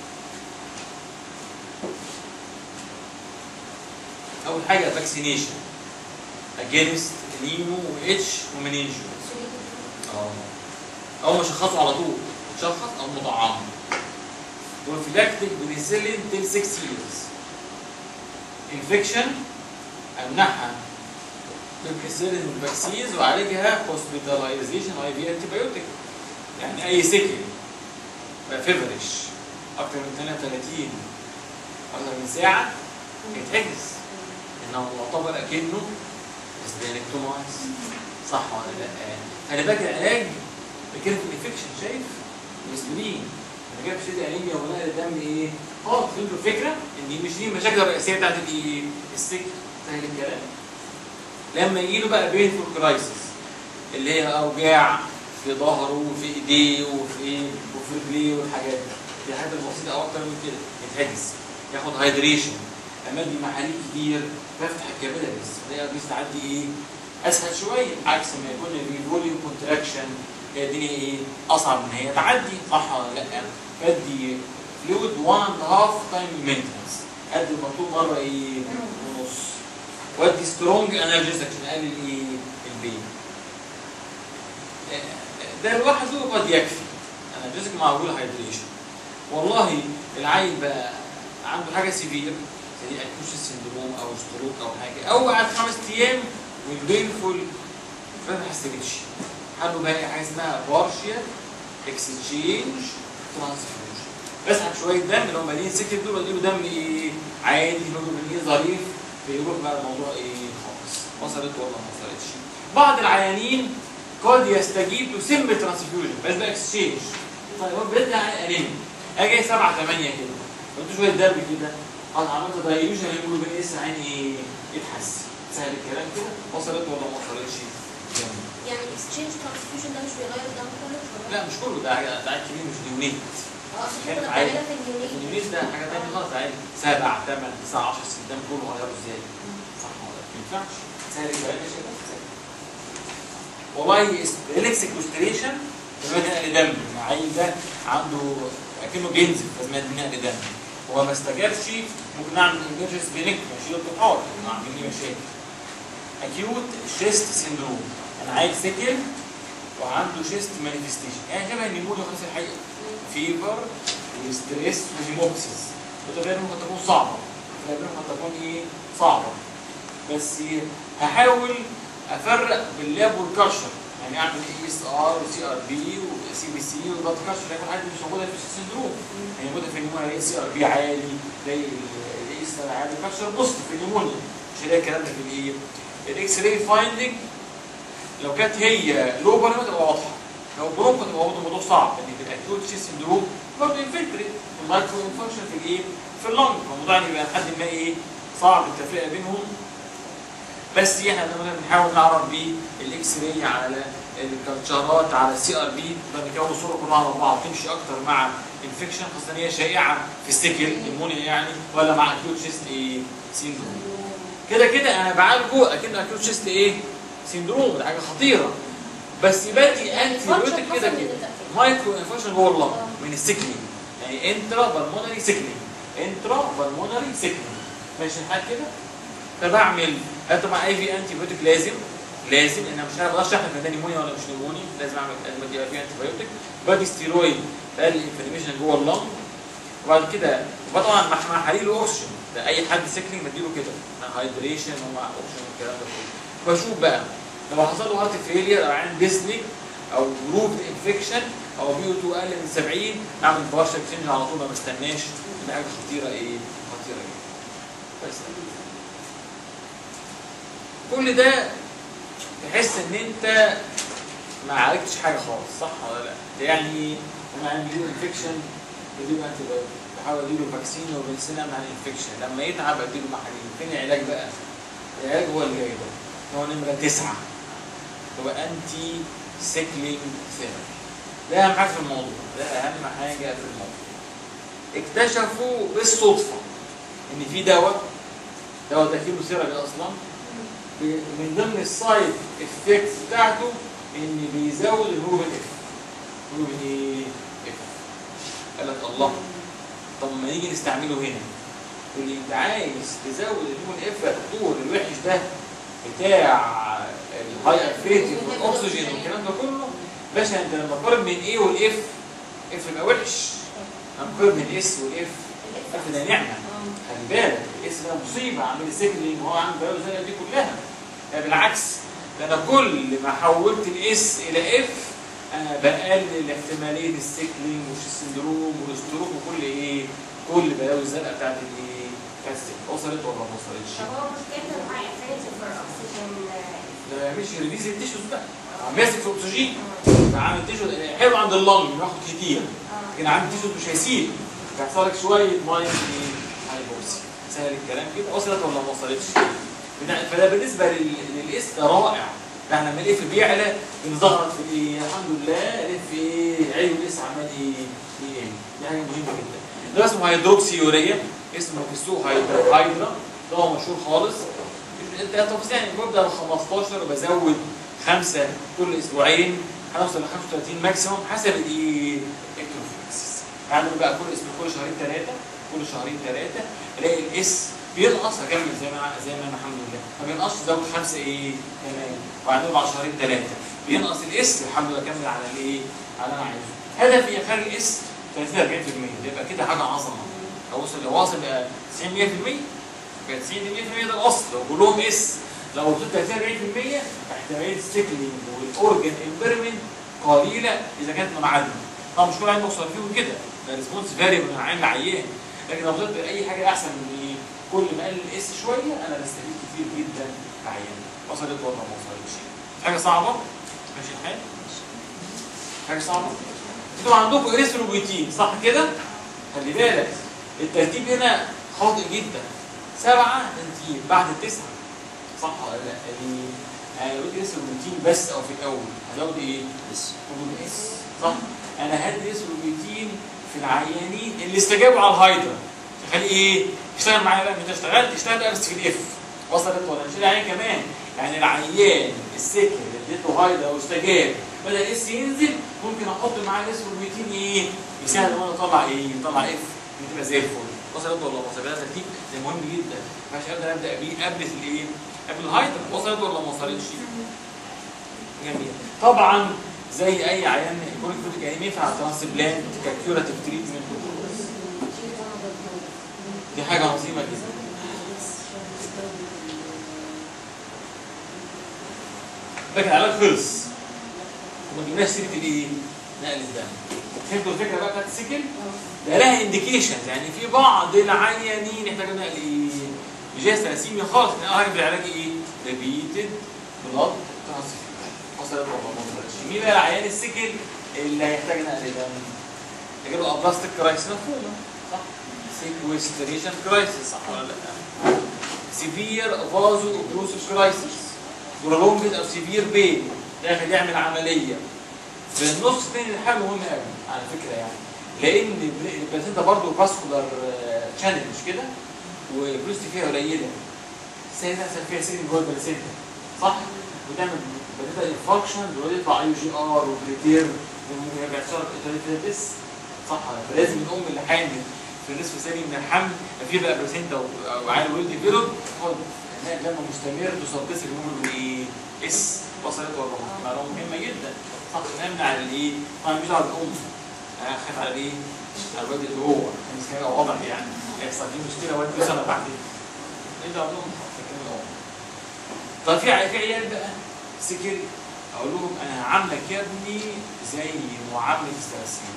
Speaker 1: اول حاجه فاكسينيشن اجينست ليمو واتش ومنينجيو اه اول ما شخصوا على طول تشخص او مطعم بروفيلاكتيك بنسلين تل 6 years انفكشن امنعها بالبنسلين والفاكسينز وعالجها هوسبيتاليزيشن اي في انتي بايوتيك يعني اي سكن بقى فيفرش اكتر من 32 اكتر من ساعه يتحجز انه يعتبر اكنه اسبانكتومايز صح ولا لا؟ خلي بالك العلاج بكلمه الانفكشن شايف؟ الاسبرين ما جابش دي انيميا ونقل الدم ايه؟ اه فهمتوا الفكره؟ ان دي مش دي المشاكل الرئيسيه بتاعت الايه؟ السكر سهل الكلام لما يجي له بقى بينفول كرايسيس اللي هي اوجاع في ظهره وفي ايديه وفي ايه وفي رجليه والحاجات دي دي حاجات بسيطه او اكتر من كده يتحجز ياخد هايدريشن امدي محاليل كتير بفتح الكابيلاريز تلاقي الريس تعدي ايه اسهل شويه عكس ما يكون الفوليوم كونتراكشن هي الدنيا ايه اصعب من هي تعدي صح ولا لا بدي فلويد 1 اند هاف تايم مينتنس قد المطلوب مره ايه ونص وادي سترونج انرجيزك عشان اقلل ايه البين ده لوحده قد يكفي انرجيزك مع وجود هايدريشن والله العيل بقى عنده حاجه سيفير زي اكوش سندروم او ستروك او حاجه او قعد خمس ايام والبينفول ما حسيتش حلوا بقى حاجه اسمها بارشيال اكسشينج ترانسفيوجن بسحب شويه دم اللي هم مالين سكت دول بديله دم ايه عادي هيموجلوبين ايه ظريف بيروح بقى الموضوع ايه خالص وصلت ولا ما وصلتش بعض العيانين قد يستجيب له سم ترانسفيوجن بس ده اكسشينج طيب هو بيرجع انيميا اجي 7 8 كده قلت شويه دم كده انا عملت دايلوجن هيموجلوبين ايه عيني يتحسن سهل الكلام كده وصلت ولا ما وصلتش جميل.
Speaker 4: يعني اكسشينج ترانسفيوجن ده مش بيغير الدم كله
Speaker 1: لا مش كله ده حاجه ده عيل كبير مش نيونيت
Speaker 4: اه عشان كده
Speaker 1: كان
Speaker 4: كنا
Speaker 1: عادي.
Speaker 4: بنعملها في اليونين
Speaker 1: النيونيت ده حاجه ثانيه خالص عادي سبع ثمان تسع 10 سنين ده كله غيره ازاي؟ صح ولا لا؟ ما ينفعش سهل الكلام يا شباب سهل. والله اليكس سكوستريشن دلوقتي نقل دم العيل ده عنده اكنه بينزل لازم يدي نقل دم هو ما استجابش ممكن نعمل ايمرجنس بينك نشيل الطحال نعمل ليه مشاكل اكيوت شيست سيندروم انا عيل سكن وعنده شيست مانيفستيشن يعني شبه النيمونيا خالص الحقيقه فيفر وستريس وهيموكسيس وتغير ممكن تكون صعبه وتغير ممكن تكون ايه صعبه بس هحاول افرق باللاب والكالشر يعني اعمل اي اس ار وسي ار بي وسي بي سي وبلاد كالشر لكن حاجه مش موجوده في السندروم يعني موجوده في النيمونيا سي ار بي عالي زي الاي اس ار عالي كالشر بوست في النيمونيا مش هلاقي الكلام ده في الايه الاكس راي فايندنج لو كانت هي لو بارامتر تبقى واضحه لو برونكو تبقى برضه الموضوع صعب لان في الاكيوت شيست سندروم برضه انفلتريت المايكرو انفكشن في الايه؟ في اللنج الموضوع يعني يبقى لحد ما ايه صعب التفرقه بينهم بس احنا دايما بنحاول نعرف بيه الاكس راي على الكالتشرات على السي ار بي بنكون الصوره كلها على بعض تمشي اكتر مع انفكشن خاصه ان هي شائعه في السكل نيمونيا يعني ولا مع اكيوت شيست ايه سيندروم كده كده انا بعالجه اكنه اكيوت شيست ايه سيندروم ده حاجه خطيره بس يبقى انتي بيوتيك كده كده مايكرو انفكشن جوه اللنج من السكني يعني انترا بالمونري سكني انترا بالمونري سكني ماشي الحال كده فبعمل هات مع اي في انتي بيوتيك لازم لازم انا مش عارف اشرح لك ده نيمونيا ولا مش نيمونيا لازم اعمل ادويه يبقى فيها انتي بيوتيك بدي ستيرويد تقلل الانفلاميشن جوه اللنج وبعد كده وطبعا مع مع حليل الاكسجين ده اي حد سكني بديله كده مع هايدريشن ومع اوكسجين والكلام ده كله بشوف بقى لو حصل له هارت فيلير او عين ديسنيك او جروب انفكشن او بي او 2 اقل من 70 اعمل بارشل اكسشينج على طول ما بستناش دي حاجه خطيره ايه؟ خطيره جدا بس كل ده تحس ان انت ما عالجتش حاجه خالص صح ولا لا؟ ده يعني انا عندي انفكشن بديله انتي بايوتيك بحاول اديله فاكسين وبنسين امنع الانفكشن لما يتعب اديله محاليل فين العلاج بقى؟ العلاج هو اللي جاي ده هو نمره تسعه هو انتي سيكلينج ثيرابي ده اهم حاجه في الموضوع ده اهم حاجه في الموضوع اكتشفوا بالصدفه ان في دواء دواء ده كيلو ثيرابي اصلا من ضمن السايد افكتس بتاعته ان بيزود الهروبين اف هروبين ايه؟ اف قال لك الله طب ما نيجي نستعمله هنا يقول لي انت عايز تزود الهروبين اف يا دكتور الوحش ده بتاع الهاي افريتي والاكسجين والكلام ده كله باشا انت لما تقارن بين ايه والاف اف يبقى وحش لما تقارن بين اس والاف اف ده نعمه خلي بالك الاس ده مصيبه عامل سيكلينج وهو عامل بلاوي زي دي كلها ده بالعكس ده انا كل ما حولت الاس الى اف انا بقلل احتماليه السيكلينج والسندروم والستروك وكل ايه كل البلاوي الزرقاء بتاعت الايه بتاعت السكر وصلت ولا ما وصلتش؟
Speaker 7: طب هو مشكلته معايا افريتي فور اوكسجين
Speaker 1: ده ما يعملش ريليز التيشوز بقى ماسك في اكسجين فعامل تيشوز حلو عند اللنج بياخد كتير لكن عند تيشوز مش هيسيب بيحصل لك شويه مايند هايبوكسي سهل الكلام كده وصلت ولا ما وصلتش؟ بنا- فده بالنسبه لل- للاس ده رائع ده احنا لما الاف بيعلى بنظهر في الايه الحمد لله الاف ايه عيل الاس عمال ايه ايه دي حاجه مهمه جدا ده اسمه هيدروكسي يوريا اسمه في السوق هيدرا هيدرا ده هو مشهور خالص التفاصيل يعني ببدا ب 15 وبزود خمسه كل اسبوعين هنوصل ل 35 ماكسيموم حسب الايه الكتروفلكسس اعمل بقى كل اسم كل شهرين ثلاثه كل شهرين ثلاثه الاقي الاس بينقص اكمل زي ما زي ما انا الحمد لله ما بينقصش زود خمسه ايه كمان وبعدين بعد شهرين ثلاثه بينقص الاس الحمد لله اكمل على الايه على اللي انا عايزه هدفي اخلي الاس 30 40% ده يبقى كده حاجه عظمه لو وصل لو واصل بقى 90 100% يبقى 90 100% ده الاصل لو كلهم اس لو وصلت 30 40% احتماليه السيكلينج والاورجن امبيرمنت قليله اذا كانت منعدمه طبعا مش كل عين مقصر فيهم كده ده ريسبونس فاري من عين لعيان لكن لو وصلت لاي حاجه احسن من ايه كل ما قل الاس شويه انا بستفيد كتير جدا كعيان وصلت ولا ما وصلتش حاجه صعبه ماشي الحال حاجه صعبه انتوا عندكم اريثروبيتين صح كده خلي بالك الترتيب هنا خاطئ جدا سبعه ترتيب بعد التسعه صح ولا لا؟ دي انا قلت اريثروبيتين بس او في الاول هزود ايه؟
Speaker 2: بس
Speaker 1: هرمون اس صح؟ انا هدي اريثروبيتين في العيانين اللي استجابوا على الهايدرا خلي ايه؟ اشتغل معايا بقى مش اشتغلت اشتغل بقى بس في الاف وصلت ولا مش العيان كمان يعني العيان السكر اللي اديته هايدرا واستجاب بدا الاس ينزل ممكن احط معاه الاريثروبيتين ايه؟ يساعد ان انا اطلع ايه؟ يطلع اف تبقى زي الفل وصلت ولا ما وصلتش؟ ده ترتيب ده مهم جدا ما ينفعش ابدا ابدا بيه قبل الايه؟ قبل الهايدرا وصلت ولا ما وصلتش؟ جميل طبعا زي اي عيان كرونيك فوتيك انيميا ينفع ترانسبلانت ككيوراتيف تريتمنت دي حاجه عظيمه جدا لكن العلاج خلص وما جبناش سيره الايه؟ نقل الدم فهمتوا الفكره بقى بتاعت السكل؟ ده لها انديكيشنز يعني في بعض العيانين يحتاجوا نقل ايه؟ مش جاي ثلاسيميا خالص لان اهم بالعلاج ايه؟ ريبيتد بلاد ترانسفيوجن وصلت ولا ما وصلتش؟ مين بقى العيان السكل اللي هيحتاج نقل دم؟ يجي له ابلاستيك كرايسيس مفهومه صح؟ سيكوستريشن كرايسيس صح ولا لا؟ سيفير فازو اوبروسيف كرايسيس برولونجد او سيفير بين داخل يعمل عمليه في النص الثاني الحاله مهم قوي على فكره يعني لان البلاسينتا برضه فاسكولار شانل مش كده والبلوستي فيها قليله سيدنا مثلا فيها سيدنا جوه البلاسينتا صح وتعمل بتبدا انفكشن ويطلع اي جي ار وبريتير بيحصل لك بس صح فلازم الام اللي حامل في النصف الثاني من الحمل في بقى بلاسينتا وعيل ولد ديفلوب خد لما مستمر تسدس الهرمون ايه اس وصلت ولا لا؟ معلومه مهمه جدا صح نمنع الايه طبعا مش على الام انا خايف على ايه على الواد اللي هو مش كده واضح يعني هيحصل فيه مشكله واد سنه بعدين ايه ده الام لكن الام طب في ع- في عيال بقى سكر اقول لهم انا هعاملك يا ابني زي معامله الثلاثين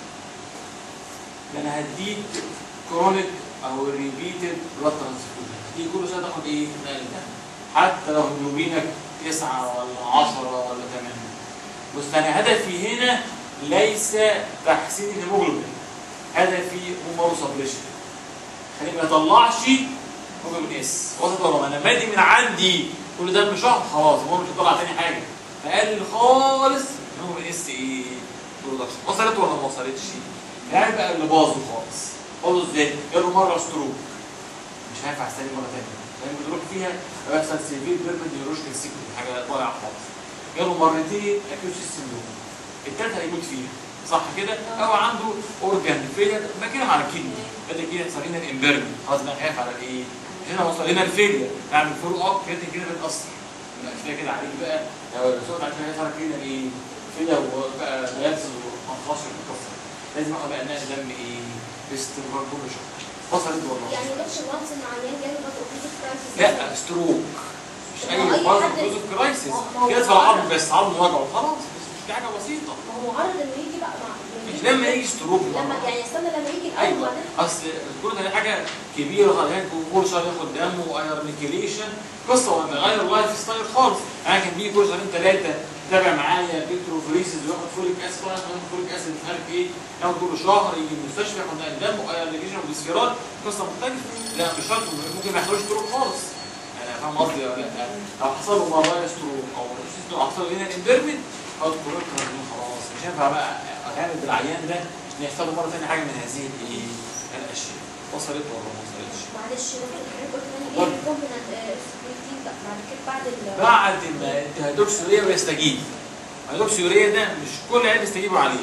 Speaker 1: ده انا هديك كرونيك او ريبيتد بلاد ترانسفيوجن دي كل شويه تاخد ايه؟ نقل دم حتى لو هيموجلوبينك تسعه ولا 10 ولا 8 بص انا هدفي هنا ليس تحسين الهيموجلوبين هدفي هومورو سبريشن خليه ما يطلعش هيموجلوبين اس وصلت ولا ما انا بادي من عندي كل ده بشهر خلاص هو مش هيطلع تاني حاجه فقلل خالص هيموجلوبين اس ايه برودكشن وصلت ولا ما وصلتش؟ يعني بقى اللي باظوا خالص باظوا ازاي؟ جاله مره ستروك مش هينفع استني مره ثانيه لان بتروح فيها بيحصل سيفير بيرمنت نيوروجيكال سيكل حاجه ضايعه خالص جاله مرتين اكيوسيس سندروم الثالثه هيموت فيها صح كده؟ او عنده اورجان فيلير بتكلم على الكدني بدأ كده يحصل لنا الامبيرمنت خلاص بقى خايف على الايه؟ هنا وصل لنا الفيلير نعمل فولو اب كده كده بتاثر لا كفايه كده عليك بقى لو الرسول بعد كده يحصل كده ايه؟ فيلير وبقى يبسط ومنخش ومكسر لازم اخد بقى نقل دم ايه؟ باستمرار كل شهر وصلت والله
Speaker 4: يعني مش وانس ان عيان جاله باتوكيتيك كرايسيس
Speaker 1: لا ستروك مش
Speaker 4: ما هو
Speaker 1: اي
Speaker 4: أي
Speaker 1: مرض
Speaker 4: حد-
Speaker 1: جزء كرايسيس
Speaker 4: ما هو
Speaker 1: كده في العظم بس عظم وجعه خلاص بس مش دي حاجه بسيطه
Speaker 4: ما هو معرض انه يجي بقى مع
Speaker 1: مش لما يجي ستروك
Speaker 4: لما يعني استنى لما يجي الاول
Speaker 1: ايوه
Speaker 4: وبعدين
Speaker 1: اصل الكل ده حاجه كبيره خالص يعني كل شهر ياخد دم وايرنيكيليشن قصه وانا غير لايف ستايل خالص انا كان بيجي كل شهرين ثلاثه تابع معايا بيتروفريسز وياخد فوليك اسيد وانا كمان فوليك اسيد مش عارف ايه ياخد كل شهر يجي المستشفى ياخد نقل دم وايرنيكيليشن وديسفيرات قصه مختلفه لا مش شرط ممكن ما يحصلوش ستروك خالص انا فاهم قصدي ولا لا لو حصل له مره ستروك او لو حصل له هنا الامبيرمنت خد كوريكتور خلاص مش هينفع بقى اتعامل بالعيان ده ان يحصل له مره ثانيه حاجه من هذه الايه الاشياء وصلت ولا ما وصلتش
Speaker 4: معلش لو حضرتك قلت لنا ايه الكومبوننت سكريتين بقى بعد كده بعد ال
Speaker 1: بعد ما انت هيدروكسيوريا ويستجيب الهيدروكسيوريا ده مش كل العيال بيستجيبوا عليه
Speaker 4: اه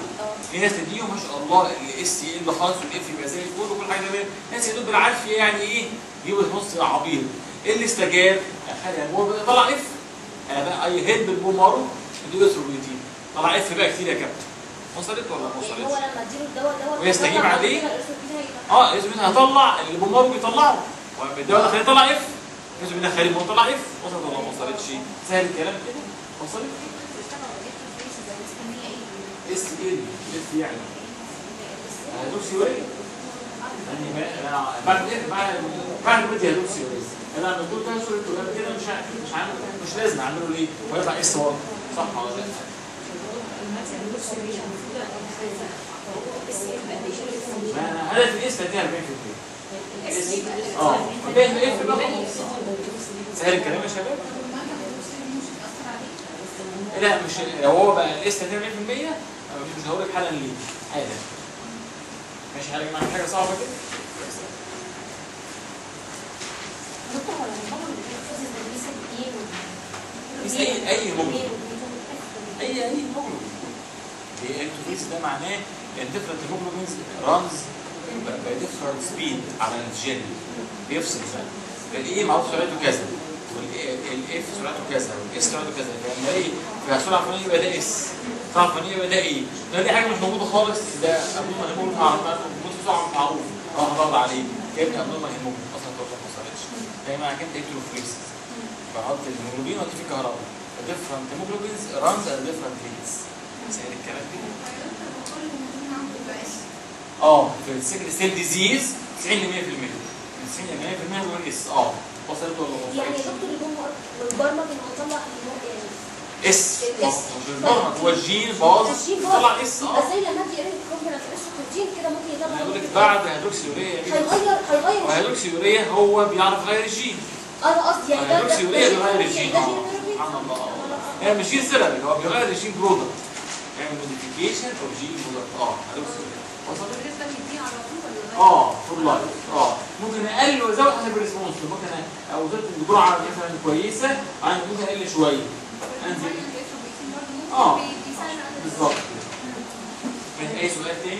Speaker 1: في ناس تديهم ما شاء الله الاس ال خالص والاف يبقى زي الفل وكل حاجه تمام ناس يا دوب بالعافيه يعني ايه يجيبوا نص عبيط اللي استجاب يعني هو طلع اف انا بقى اي هيد بالبومارو اديله اتروبيوتين طلع اف بقى كتير يا كابتن وصلت ولا ما
Speaker 4: يعني هو
Speaker 1: وصلتش؟
Speaker 4: لما اديله الدواء دوت
Speaker 1: ويستجيب
Speaker 4: هيطلع
Speaker 1: عليه؟
Speaker 4: كده الأسوفين هيبقى-
Speaker 1: اه الاسم هطلع اللي بومارو بيطلعه والدواء ده هيطلع اف الاسم ده خارج طلع اف وصلت ولا ما وصلتش؟ سهل الكلام كده وصلت؟ اس ال اس يعني هيدوكسي وري يعني ما- انا بعد ايه بعد بعد بدي هيدوكسي وري انا لما تقول ده صورته ده كده مش ع- مش عامل مش لازم اعمله ليه؟ ويطلع اس برضه صح ولا لا؟ ما انا هدف الاس 30 40% اه فبين الاف بقى خلاص سهل الكلام يا شباب؟ لا مش لو هو بقى الاس 30 40% أنا مش مش هقول لك حالا ليه عادي ماشي حاجه معاك حاجه صعبه كده
Speaker 4: دكتور هو لما هو اللي بيتفوز بالنسبة ايه
Speaker 1: بس اي اي هيموجلوبين اي اي هيموجلوبين الانتوفيس ده معناه ان ديفرنت هيموجلوبينز رانز بديفرنت سبيد على الجين بيفصل بقى الاي معروف سرعته كذا والاف سرعته كذا والاس سرعته كذا فلما الاقي في سرعه فلانيه يبقى ده اس سرعه فلانيه يبقى ده ايه ده دي حاجه مش موجوده خالص ده ابنورمال هيموجلوبين موجود في سرعه مش معروف اه هدور عليه جايبني ابنورمال هيموجلوبين اصلا ما وصلتش زي ما كانت الكتروفليسيس بحط الهيموجلوبين وادي فيه كهرباء different hemoglobins runs at different rates سهل الكلام كده اه في السكن سيل ديزيز 90 ل 100% 90 ل 100% هو الاس اه وصلت ولا ما
Speaker 4: يعني يا
Speaker 1: وصلتش؟
Speaker 4: دكتور اللي هو متبرمج انه يطلع المو- يعني
Speaker 1: اس
Speaker 4: الإس.
Speaker 1: بالبرمج هو الجين باظ
Speaker 4: الجين باظ.
Speaker 1: طلع اس
Speaker 4: يبقى
Speaker 1: اه
Speaker 4: زي لما ادي ايه كومبلكس استروجين كده ممكن يطلع
Speaker 1: انا بقول لك
Speaker 4: ممكن
Speaker 1: بعد هيدروكسيوريا
Speaker 4: هيغير هيغير
Speaker 1: وهيدروكسيوريا هو بيعرف يغير الجين
Speaker 4: انا قصدي يعني ده ده
Speaker 1: هيدروكسيوريا
Speaker 4: ده
Speaker 1: بيغير
Speaker 4: جين
Speaker 1: الجين
Speaker 4: ده
Speaker 1: اه
Speaker 4: جين ثيرابي.
Speaker 1: سبحان الله اه هي مش جين ثيرابي هو بيغير الجين برودكت يعمل موديفيكيشن اوف جين برودكت اه هيدروكسيوريا وصلت اه فور لايف اه ممكن اقلل وازود حسب الريسبونس ممكن أ- او زدت الجرعه مثلا كويسه عندي ممكن اقل شويه انزل اه بالظبط من اي سؤال تاني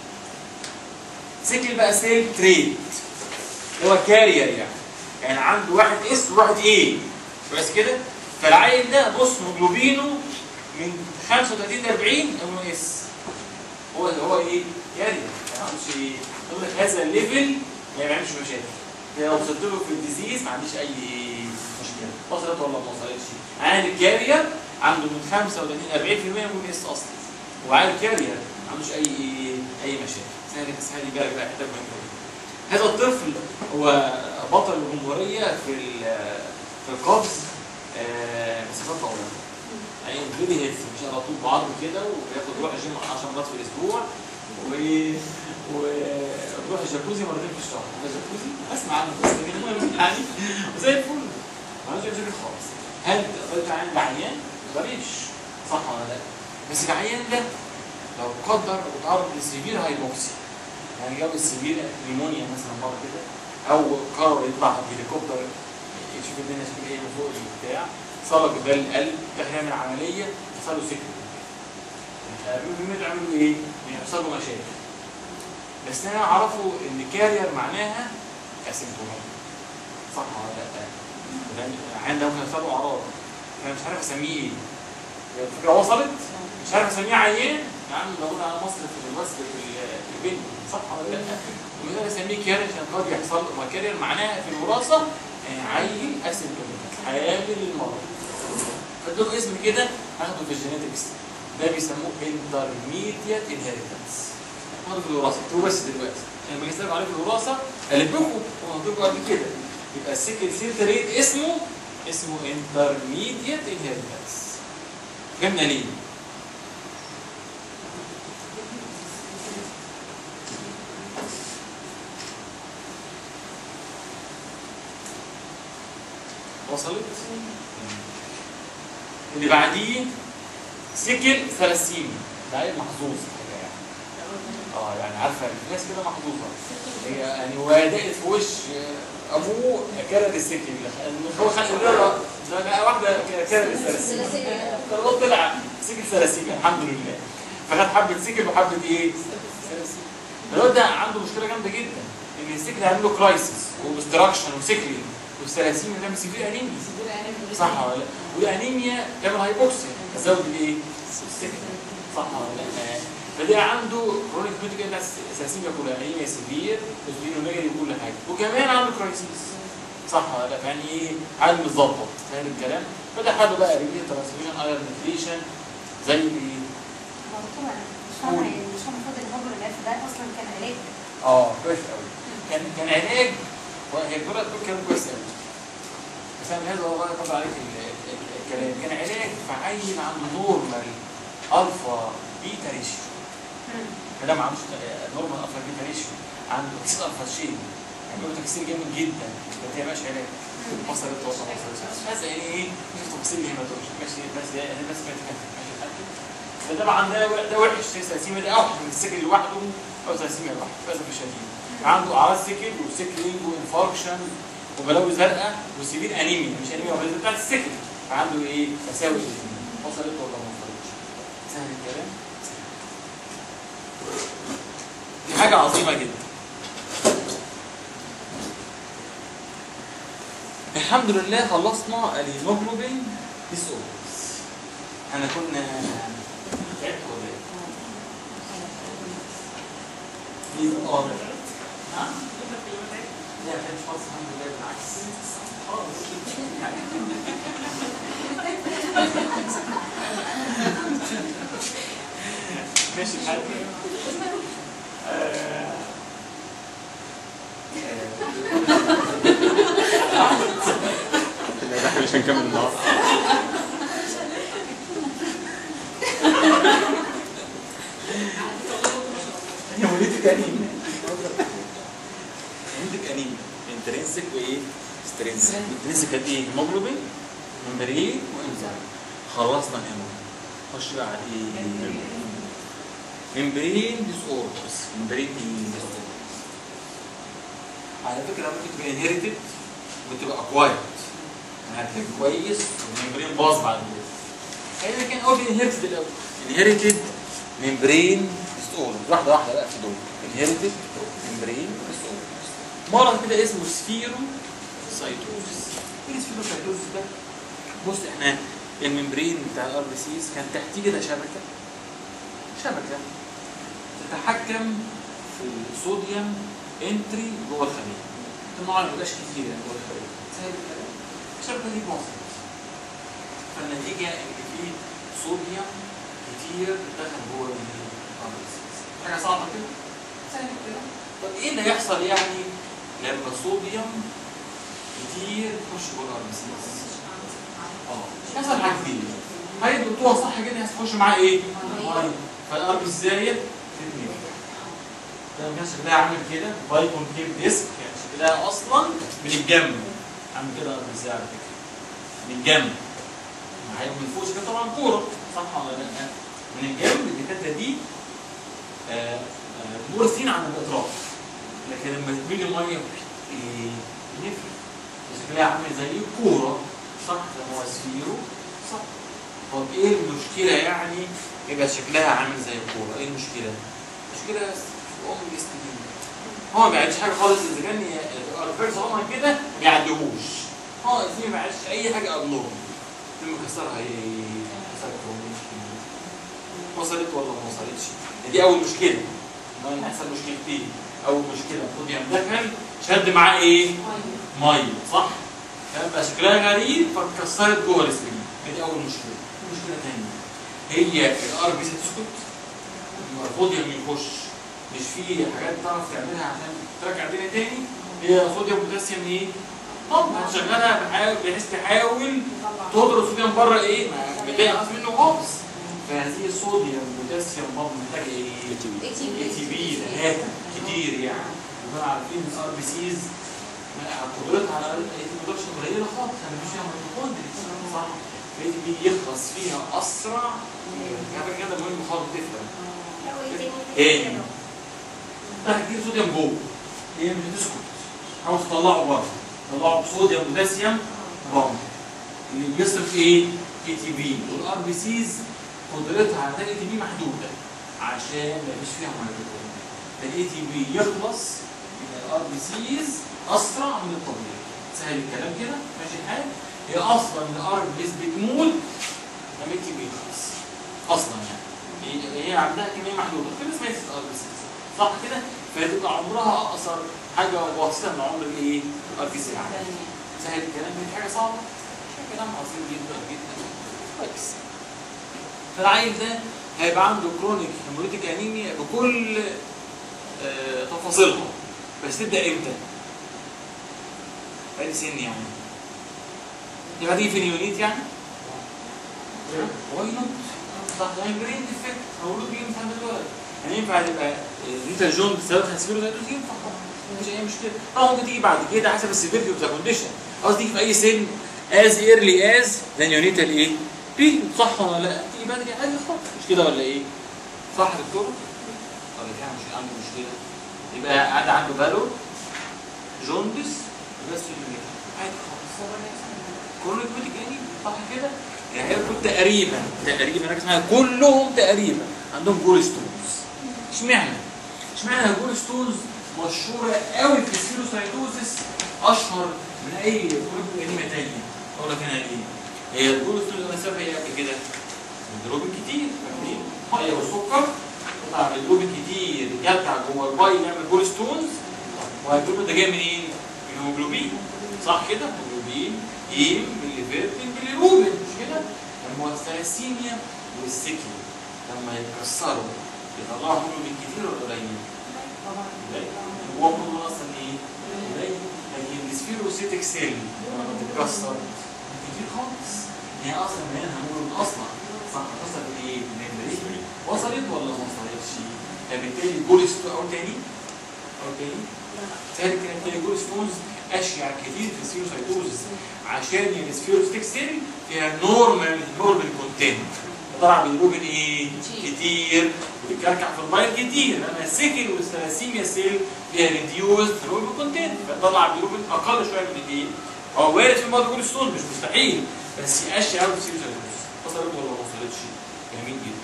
Speaker 1: سيكل بقى سيل تريد هو كارير يعني يعني عنده واحد اس وواحد ايه بس كده فالعيل ده بص هيموجلوبينه من 35 ل 40 هو اس هو هو ايه؟ كارير ما عندوش ايه؟ يقول لك هذا الليفل ما يعملش مشاكل لو وصلت له في الديزيز ما عنديش اي مشكله وصلت ولا ما وصلتش عيل الكارير عنده من 35 ل 40% من اس اصلا وعيل الكارير ما عندوش اي اي مشاكل سهل سهل بالك بقى حته مهمه هذا الطفل هو بطل الجمهوريه في ال- في القفز آه، مسافات طويله يعني فيري هيلثي مش على طول بعضه كده وياخد يروح الجيم 10 مرات في الاسبوع و ويروح الجاكوزي مرتين في الشهر ده جاكوزي اسمع عنه بس لكن المهم يعني وزي الفل ما عندوش مشاكل خالص هل تقدر عين العيان؟ مفيش صح ولا لا؟ بس العيان ده لو قدر وتعرض لسيفير هايبوكسي يعني جاب السيفير نيمونيا مثلا مره كده او قرر يطلع بهليكوبتر يشوف الدنيا شكل ايه من فوق البتاع صلب جبال القلب داخل يعمل عمليه حصل له سكر بيعملوا يعملوا ايه؟ يحصل له مشاكل بس انا اعرفه ان كارير معناها اسيمتومات صح ولا لا؟ يعني العيان ده ممكن يحصل له اعراض انا مش عارف اسميه ايه الفكره وصلت مش عارف اسميه عيان يا عم بدور على مصر في الوصف في ال- في البنت صح ولا لا؟ ومش عارف اسميه كارير عشان قد يحصل له كارير معناها في الوراثه آه، عيل اسيمتومات حامل المرض فادوله اسم كده هاخده في الجينيتكس ده بيسموه انترميديت انهيرتنس هاخده في الوراثه اكتبوا بس دلوقتي عشان لما يسالوا عليه في الوراثه البكم وهضيفوا قبل كده يبقى السيكل سيل تريد اسمه اسمه انترميديت انهيرتنس جبنا ليه؟ وصلت؟ اللي بعديه سيكل ثلاسيمي ده عيل محظوظ حاجه يعني اه يعني عارفه في ناس كده محظوظه هي يعني وادقت في وش آه، ابوه كانت السيكل هو خلق لها ده واحده كانت الثلاسيمي القرارات طلع سجل ثلاثين الحمد لله فخد حبه سكل وحبه ايه؟ سلاسل الواد ده عنده مشكله جامده جدا ان السكل هيعمل له كرايسيس واوبستراكشن وسكلينج والسلاسين بتعمل سيفير انيميا صح ولا لا؟ والانيميا تعمل هايبوكسيا تزود الايه؟ السكل صح ولا لا؟ فده عنده كرونيك ميتيك سلاسيميا كلها انيميا سيفير وسبلينوميجالي وكل حاجه وكمان عنده كرايسيس صح ولا لا؟ يعني ايه؟ عادي متظبط فاهم الكلام؟ فده حاله بقى ريلي ترانسفيوجن ايرون نيوتريشن زي ايه؟
Speaker 5: هو دكتور انا مش فاهمه يعني مش فاهمه المفروض الهجر الاف ده اصلا كان علاج
Speaker 1: اه كويس قوي كان كان علاج هي الدكتوره تقول كلام كويس قوي بس انا هذا والله طبعا عليك ال- ال- الكلام كان علاج في عيل عنده نورمال الفا بيتا ريشيو فده ما عندوش نورمال الفا بيتا ريشيو عنده تكسير الفا شين يعني له تكسير جامد جدا بس هي مش علاج مصر التواصل مصر بس يعني ايه مش تفاصيل اللي ما تقولش ماشي بس يعني بس ما تفهم ماشي الحال كده. فطبعا ده ده وحش سلاسيميا ده اوحش من السكر لوحده او سلاسيميا لوحده للاسف الشديد عنده اعراض سكر وسكرينج وانفاركشن وبلاوي زرقاء وسيفير انيميا مش انيميا ولا بتاعت السكر فعنده ايه تساوي وصلت ولا ما وصلتش سهل الكلام دي حاجه عظيمه جدا الحمد لله خلصنا الهيموجلوبين ديس اوردرز احنا كنا تعبت ولا ايه؟ اه نعم لا ما كانش خالص الحمد لله بالعكس خالص ماشي الحال آه،
Speaker 6: لا، ده احنا مش هنكمل النهارده
Speaker 1: هي وليدك انيميا وليدك انيميا انترنسك وايه؟ سترينسك انترنسك كانت ايه؟ هيموجلوبين ممبرين وانزيم خلصنا الهيموجلوبين خش بقى على ايه؟ ممبرين ديس اوردرز ممبرين ديس اوردرز على فكره ممكن تبقى انهيرتد وتبقى اكوايرد هتلاقي كويس والممبرين باظ بعد كده خلينا كان اول انهيرتد الاول انهيرتد ممبرين ديس اوردرز واحده واحده بقى في دول انهيرتد ممبرين ديس اوردرز مرض كده اسمه سفيرو سايتوزس ايه السفيرو سايتوزس ده؟ بص احنا الممبرين بتاع الار بي سيز كان تحتيه كده شبكه شبكه تتحكم في الصوديوم انتري جوه الخليه طبعا ما يبقاش كتير يعني جوه الخليه سهل الكلام الشبكه دي باظت فالنتيجه ان في صوديوم كتير دخل جوه الار بي سيز حاجه صعبه كده سهل الكلام طب ايه اللي هيحصل يعني لما الصوديوم كتير يخش جوه الار بي سيز اه يحصل حاجتين هيضبطوها صح كده هتخش معاه ايه؟ ميه فالار بي ازاي؟ تتنفخ ده كان شكلها عامل كده بايكون كيف ديسك يعني شكلها اصلا من الجنب عامل كده ار بي ازاي على فكره من الجنب معايا من فوق كده طبعا كوره صح ولا لا؟ من الجنب الدكاتره دي آه، آه، مورثين عن الاطراف لكن لما تميل الميه ايه؟ نفرق شكلها عامل زي الكوره صح زي ما هو سفيرو صح طب ايه المشكله يعني يبقى شكلها عامل زي الكوره ايه المشكله؟ المشكله في ام الاس دي هو ما بيعملش حاجه خالص اذا كان الفيرس هما كده ما بيعدهوش هو دي ما بيعملش اي حاجه قبلهم لما كسرها ايه؟ كسرت وصلت ولا ما وصلتش؟ دي اول مشكله ان هيحصل مشكلتين اول مشكله المفروض يندخل شد معاه ايه؟ ميه صح؟ فيبقى شكلها غريب فاتكسرت جوه السليم دي اول مشكله مشكله ثانيه هي الار بي سي تسكت الصوديوم يخش مش في حاجات تعرف تعملها عشان ترجع الدنيا تاني هي صوديوم بوتاسيوم ايه؟ طب هتشغلها بحاول بحيث تحاول تضرب الصوديوم بره ايه؟ ما بتنقص منه خالص فهذه الصوديوم بوتاسيوم برضه محتاجه ايه؟ اي تي بي هاتا كتير يعني وكانوا عارفين ان الار بي سيز قدرتها على الاي تي برودكشن قليله خالص انا مش فيها ميتوكوندري صح الاي تي بي يخلص فيها اسرع هذا كده مهم خالص تفهم تاني ده هتجيب صوديوم جوه هي مش هتسكت عاوز تطلعه بره تطلعه بصوديوم بوتاسيوم بره اللي بيصرف ايه؟ اي تي بي والار بي سيز قدرتها على الاي تي بي محدوده عشان ما يبقاش فيها مايكروفون فالاي تي بي يخلص من الار بي سيز اسرع من الطبيعي سهل الكلام كده ماشي الحال هي اصلا الار بي سيز بتموت لما الاي تي بي يخلص اصلا يعني هي- هي عندها كميه محدوده في ناس ماتت الار بي سيز صح كده فهتبقى عمرها اقصر حاجه واسطه من عمر الايه الار بي سي العادي سهل الكلام دي حاجه صعبه كلام عظيم جدا جدا كويس فالعيل ده هيبقى عنده كرونيك هيموريتيك انيميا بكل آه، تفاصيلها بس تبدا امتى؟ بقالي سن يعني يبقى دي في نيونيت يعني؟ واي نوت صح يعني برين ديفكت مولود بيه مثلا الولد يعني ينفع تبقى ريتا جون بسبب هسبيرو زي ينفع طبعا مفيش اي مشكله طبعا ممكن تيجي بعد كده حسب السيفيرتي اوف ذا كونديشن قصدي تيجي في اي سن از ايرلي از ذان يونيتال ايه؟ بيريود صح ولا لا؟ تيجي بدري عادي خالص مش كده ولا ايه؟ صح يا دكتور؟ طب كده مش عنده مشكله يبقى قاعد عنده بالو جوندس بس في اليونيت عادي خالص كرونيك ميتك انيميا صح كده؟ يعني هي كل تقريبا تقريبا ركز معايا كلهم تقريبا عندهم جول ستونز اشمعنى؟ اشمعنى الجول ستونز مشهوره قوي في السيروسايتوزس اشهر من اي كرونيك انيميا تانيه اقول لك انا ليه؟ هي الجول ستونز انا سابها ايه قبل كده؟ الدروبين كتير فاهمين؟ ميه والسكر يطلع بالدروبين كتير يرجع جوه الباي يعمل جول ستونز وهيكون ده جاي منين؟ من الهيموجلوبين صح كده؟ هيموجلوبين ايه من الليفيرتين بالروبين مش كده؟ لما هو الثلاسيميا والسكي لما يتكسروا يطلعوا هيموجلوبين كتير ولا قليل؟ قليل هو كله اصلا ايه؟ قليل لكن السفيروسيتك سيل لما تتكسر كتير خالص هي اصلا منها هيموجلوبين اصلا صح وصلت ايه؟ من وصلت ولا ما وصلتش؟ فبالتالي جول ستون او تاني او تاني ثالث كده تاني جول ستونز اشيع كتير في السيروسايتوزس عشان السفيروستيك سيل فيها نورمال نورمال كونتنت طلع بالروبين ايه؟ كتير وبيكركع في البايل كتير اما السكن والثلاسيميا سيل فيها ريديوز روبين كونتنت فطلع بالروبين اقل شويه من الايه؟ هو وارد في بعض جول ستونز مش مستحيل بس اشيع قوي في السيروسايتوزس وصلت ولا ما وصلتش؟ جميل جدا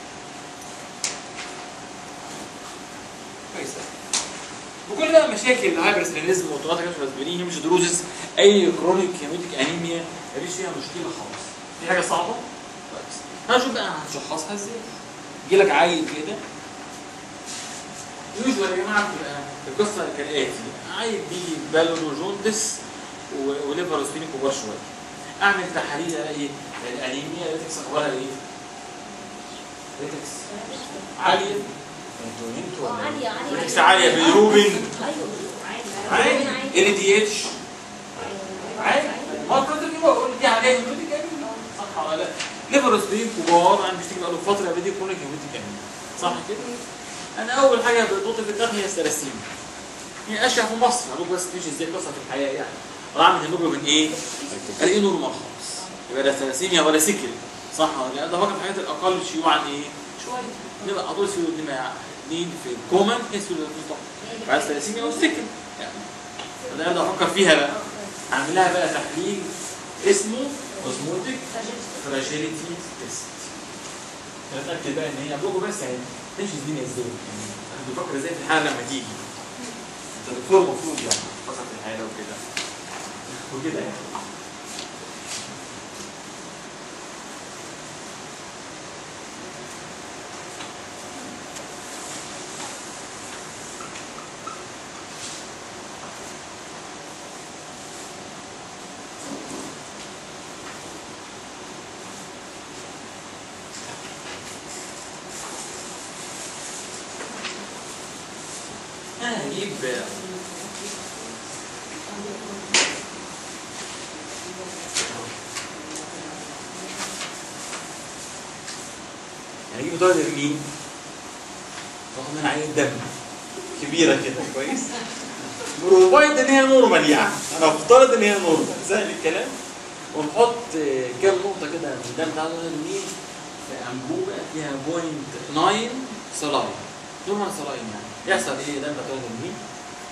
Speaker 1: كويس وكل ده مشاكل الهايبرسلينيزم واوتوماتيك اسبرين مش دروزس اي كرونيك هيموتيك انيميا مفيش فيها مشكله خالص دي حاجه صعبه كويس هنشوف بقى هنشخصها ازاي يجي لك عيل كده يوجوال يا جماعه بتبقى القصه كالاتي عيل بيجي بالون وجوندس و- وليفر وسبين كبار شويه اعمل تحاليل الاقي الانيميا ريتكس اخبارها ايه؟ ريتكس عاليه انتوا نمتوا ولا إيه؟
Speaker 4: عالية عالية
Speaker 1: ريتكس عاليه بالروبين
Speaker 4: ايوه عادي
Speaker 1: عادي ال دي اتش عادي ما كنت كده بقول دي عليها هيموتيك انيميا صح ولا لا؟ ليفر سبين كبار عم بيشتكي بقاله فتره بدي كرونيك هيموتيك انيميا صح كده؟ انا اول حاجه بتوطي في الدم هي الثلاسيميا هي اشيع في مصر هقول بس تمشي ازاي قصه في الحياه يعني اعمل هيموجلوبين ايه؟ الاقيه نورمال خالص يبقى لا ثلاسيميا ولا سكل صح ولا لا؟ ده فقط الحاجات الاقل شيوعا ايه؟ شويه نبقى اطول في الدماء نين في الكومن حيث بعد الثلاسيميا والسكن يعني فده انا افكر فيها بقى اعمل لها بقى تحليل اسمه اوزموتيك فراجيليتي تيست اتاكد بقى ان هي ابوكوا بس يعني تمشي الدنيا ازاي يعني انا بفكر ازاي في الحاله لما تيجي انت دكتور المفروض يعني تفكر في الحاله وكده وكده يعني انا هجيب هجيب درجة مين؟ واخد من عين دم كبيرة كده كويس؟ بروفايد ان هي نورمال يعني انا افترض ان هي نورمال سهل الكلام ونحط آه، كام نقطة كده من الدم بتاع درجة مين في انبوبة فيها بوينت 9 صلاين نورمال صلاين يعني يحصل ايه دم بتاع درجة مين؟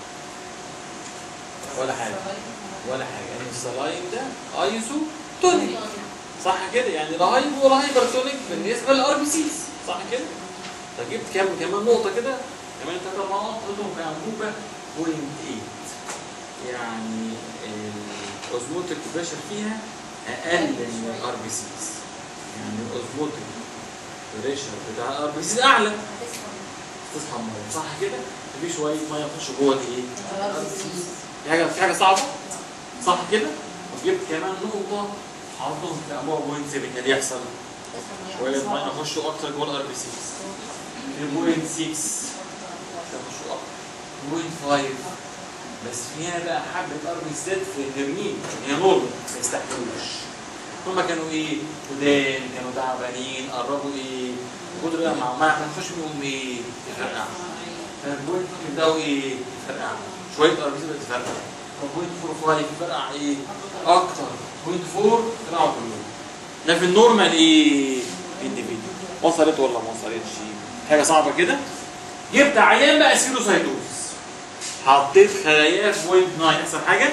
Speaker 1: ولا حاجة ولا حاجة يعني الصلاين ده ايزو تونيك صح كده يعني لا هايبو ولا هايبرتونيك بالنسبه للار بي سيز صح كده فجبت كام كمان نقطه كده كمان ثلاث اربع نقط قلتهم في انبوبه بوينت 8 يعني الاوزموتيك بريشر فيها اقل من الار بي سيز يعني الاوزموتيك بريشر بتاع الار بي سيز اعلى تصحى الميه صح كده؟ في شويه ميه تخش جوه الايه؟ في حاجه في حاجه صعبه صح كده؟ وجبت كمان نقطه حطهم في انبوبه بوينت 7 اللي يحصل شويه ميه يخشوا اكتر جوه الار بي سيز في بوينت 6 يخشوا اكتر بوينت 5 بس في هنا بقى حبه ار بي سيز في الهرمين هي نورمال ما يستحملوش هما كانوا ايه؟ قدام كانوا تعبانين قربوا ايه؟ قدروا بقى مع ما نخش بيهم ايه؟ يفرقعوا فالبوينت يبداوا ايه؟ يفرقعوا شويه ار بي سيز يتفرقعوا فبوينت 4 5 يفرقع ايه؟ اكتر بوينت 4 يفرقعوا كلهم ده في النورمال ايه؟ انديفيديو وصلت ولا ما وصلتش؟ حاجه صعبه كده جبت عيان بقى سيروسايتوز حطيت خلايا في بوينت 9 يحصل حاجه؟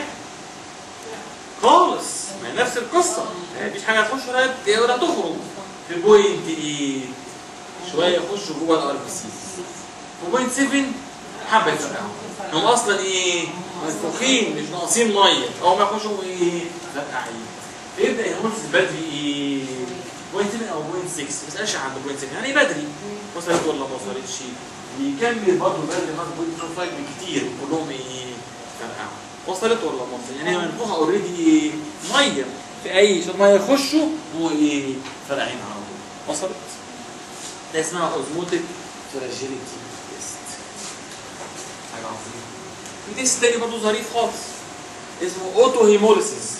Speaker 1: خالص ما هي نفس القصه ما فيش حاجه هتخش ولا ولا تخرج في بوينت ايه؟ شويه يخشوا جوه الار بي سي في بوينت 7 حبه يفرقعوا هم اصلا ايه؟ منفوخين مش ناقصين ميه او ما يخشوا ايه؟ فرقعين فيبدا الهرمونز بدري ايه؟ بوينت 7 او بوينت 6 ما تسالش عن بوينت 7 يعني بدري وصلت ولا ما وصلتش يكمل برضه بدري ما بوينت 5 بكتير كلهم ايه؟ فرقعوا وصلت ولا ما وصلت يعني هي منفوخه اوريدي ميه في اي شويه ميه يخشوا هو ايه؟ فرقعين على طول وصلت؟ ده اسمها اوزموتيك فراجيليتي تيست حاجه عظيمه في تيست تاني برضه ظريف خالص اسمه اوتو هيموليسيس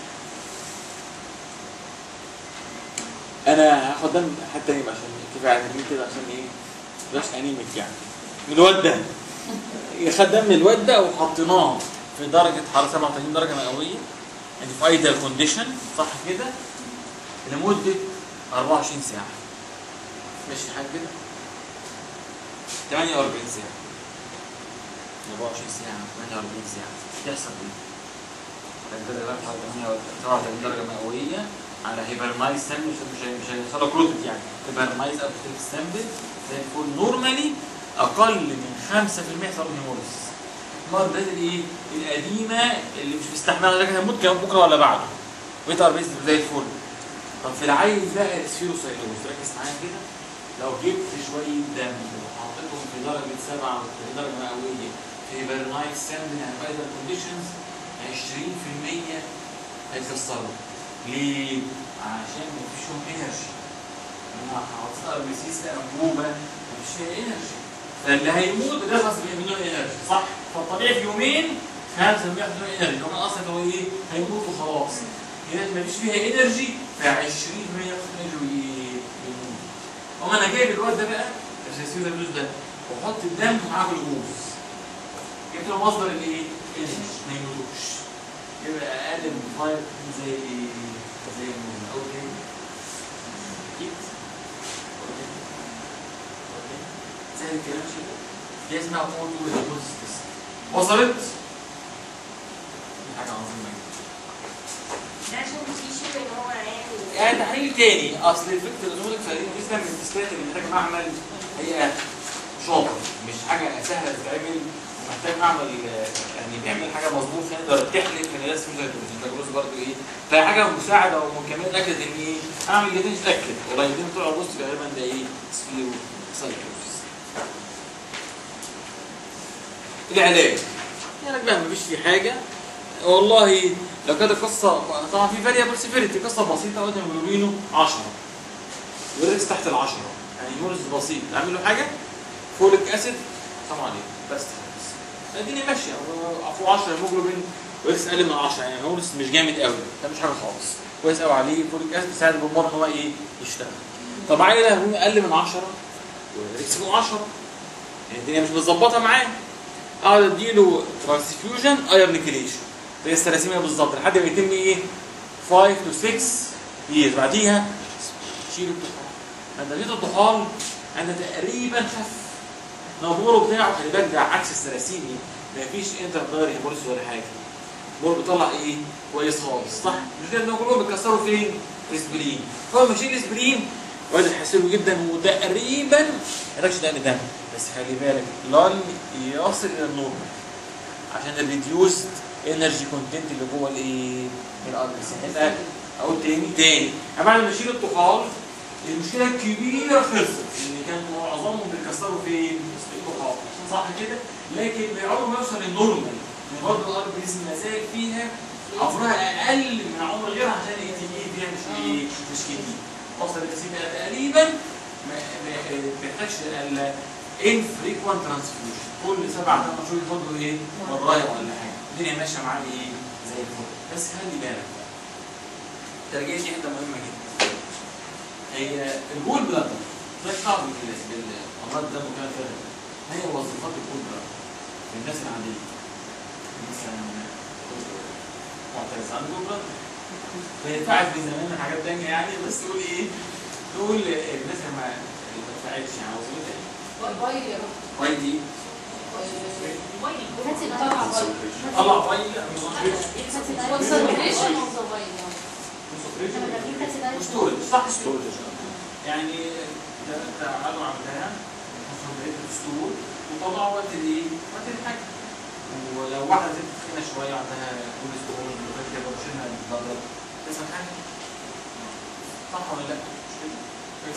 Speaker 1: انا هاخد دم حتى تاني بقى عشان كفايه على الهرمين كده عشان ايه مبقاش انيميك يعني من الواد ده خد دم الواد ده وحطيناه في درجه حراره 87 درجه مئويه يعني في ايدل كونديشن صح كده لمده 24 ساعه ماشي حاجه كده 48 ساعه 24 ساعه 48 ساعه يحصل ايه؟ درجه حراره 87 درجه مئويه على هيبرمايز سامبل مش مش مش هيحصل له كلوتد يعني هيبرمايز او سامبل زي الفل نورمالي اقل من 5% يحصل له هيموليس المرض ده الايه؟ القديمه اللي مش مستحمله لكن هتموت كمان بكره ولا بعده بيتا ار زي الفل طب في العيل بقى السفيروسايتوز ركز معايا كده لو جبت شويه دم وحطيتهم في درجه 7 في درجه مئويه في هيبرمايز سامبل يعني فايدر كونديشنز 20% هيتكسروا ليه؟ عشان مفيش فيهم انرجي انا حاطط ار بي سيس انبوبه مفيش فيها انرجي فاللي هيموت ده خلاص منه انرجي صح؟ فالطبيعي في يومين 5% منه انرجي هم اصلا هو ايه؟ هيموت وخلاص هنا مفيش فيها انرجي ف 20% ياخد انرجي ويموت اما انا جايب الواد ده بقى السيسيو ده ده واحط الدم معاه جلوكوز جبت له مصدر الايه؟ انرجي ما يموتوش يبقى اقل من 5 زي زي النون اوكي اكيد اوكي اوكي زي الكلام كده دي اسمها اوتو هيبوستس وصلت؟ دي حاجه عظيمه
Speaker 7: ده عشان تيشو ان هو يعني
Speaker 1: يعني تحليل تاني اصل الفكره الاوتوماتيك فريق بالنسبه من التستات اللي محتاج معمل هي شاطر مش حاجه سهله تتعمل ومحتاج معمل آه، يعني بيعمل حاجه مظبوط تقدر تحلف من الناس مش الجلوكوز برضه ايه فهي حاجه مساعده وكمان تاكد ان ايه اعمل الاثنين اتاكد والله الاثنين بتوع البوست غالبا ده ايه سفيرو سايكوز العلاج يعني بقى مفيش في حاجه والله لو كانت القصه طبعا في فاريبل سيفيريتي قصه بسيطه قلنا هيموجلوبينه 10 والريكس تحت ال 10 يعني هيموليز بسيط اعمل له حاجه فوليك اسيد سلام عليكم بس خلاص الدنيا ماشيه هو فوق 10 هيموجلوبين وريكس اقل من 10 يعني هيموليز مش جامد قوي ده مش حاجه خالص كويس قوي عليه فوليك اسيد يساعد بالمره ان هو ايه يشتغل طب عيل ده هيموجلوبين اقل من 10 والريكس فوق 10 يعني الدنيا مش متظبطه معاه اقعد اديله ترانسفيوجن ايرن كليشن زي الثلاسيميا بالظبط لحد ما يتم ايه 5 تو 6 ييرز بعديها شيل الطحال عند جيت الطحال انا تقريبا خف نابورو بتاعه خلي بالك ده عكس الثلاسيميا مفيش انتر داير هيموريس ولا حاجه بور بيطلع ايه كويس خالص صح مش كده ان كلهم بيتكسروا فين في الاسبرين فهو لما يشيل الاسبرين وادي حسيله جدا وتقريبا ما يحتاجش نقل دم بس خلي بالك لن يصل الى النورمال عشان الريديوسد انرجي كونتنت اللي جوه الايه؟ الار بي سي هنا اقول تاني تاني انا بعد ما اشيل الطحال المشكله الكبيره خلصت ان كان معظمهم بيكسروا فين؟ في الطحال صح كده؟ لكن بيقعدوا ما يوصل للنورمال ان برضه الار بي سي ما زال فيها عمرها اقل من عمر غيرها عشان الاي تي جي فيها مش ايه؟ مش كتير وصل الاسيميا تقريبا ما ما- ما بيحتاجش الا infrequent transfusion كل سبع ثمان شهور ياخدوا ايه؟ مرايه ولا حاجه الدنيا ماشيه معاه ايه؟ زي الفل بس خلي بالك بقى الترجيع دي حته مهمه جدا هي الجول بلادر ده صعب بالامراض الدم وكده كده ما هي وظيفات الجول بلادر في الناس العاديه مثلا معترض عنده جول بلادر فينفعش في زمان حاجات تانية يعني بس تقول ايه؟ تقول الناس اللي ما اللي ما تنفعتش يعني وظيفتها ايه؟
Speaker 7: باي يا رب
Speaker 1: واي دي
Speaker 4: هاتي الطلعة برضه.
Speaker 1: طلع واي لا مش concentration.
Speaker 4: هاتي ده.
Speaker 7: كونسنتريشن اوف ذا باي
Speaker 1: concentration.
Speaker 4: أنا بجيب هاتي ده.
Speaker 1: ستورج صح ستورج يعني تعالوا عملها كونسنتريت ستور وطلعوا وقت الايه؟ وقت الحاجه ولو واحده زي تخينه شويه عندها كول ستور وكده كده وشيلها الضغط تسمع حاجه صح ولا لا؟ مش كده؟ كويس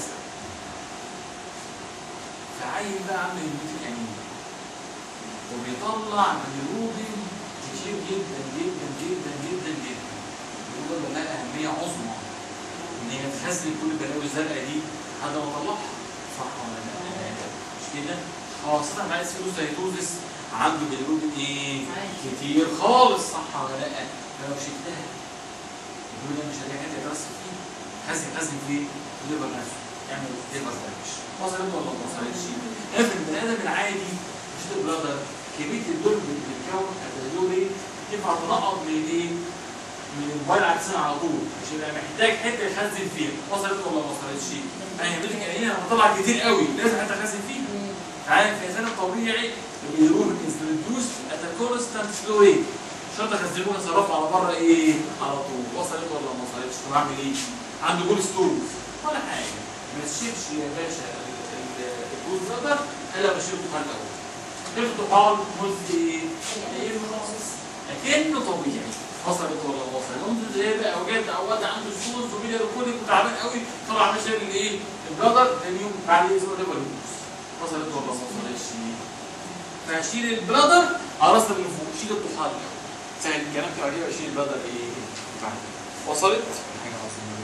Speaker 1: فعين بقى عامل البيوت الانيميا وبيطلع بالروبين كتير جدا جدا جدا جدا جدا الروبين لها اهميه عظمى ان هي تخزن كل البلاوي الزرقاء دي لحد ما تطلعها صح ولا لا؟ مش كده؟ خاصة مع السيروزايتوزس عنده بالروبين ايه؟ كتير خالص صح ولا لا؟ لو شلتها الروبين مش هلاقي حته يترسب فيه خزن خزن فيه الليفر نفسه يعمل ليفر دامج وصلت ولا ما وصلتش؟ لكن البني ادم العادي مش البلادر كميه الدول اللي بتتكون الدول ايه؟ ينفع تنقط من ايه؟ من الموبايل عكسنا على طول مش هيبقى محتاج حته يخزن فيها وصلت ولا ما وصلتش؟ انا هي بيتك يعني لما طلع كتير قوي لازم حته اخزن فيها عارف في الانسان الطبيعي البيروبين از ريديوس ات ا كونستانت فلو ريت مش شرط اخزنه اصرفه على بره ايه؟ على طول وصلت ولا ما وصلتش؟ طب اعمل ايه؟ عنده جول ستورز ولا حاجه ما تشيلش يا باشا الجول برادر الا بشيل الطحال الاول شيل الطحال مده ايه؟ ايه خالص لكنه طبيعي وصلت ولا ما وصلت ممكن زي بقى اوجات اوقات عنده سوز وبيلر كوليك وتعبان قوي طلع مش شايل الايه؟ البرادر تاني يوم بعد اسبوع ده بلوز وصلت ولا ما وصلتش؟ فهشيل البرادر على راس اللي فوق شيل الطحال الاول سهل الكلام كده بعدين اشيل البرادر ايه؟ بعد وصلت؟ حاجه عظيمه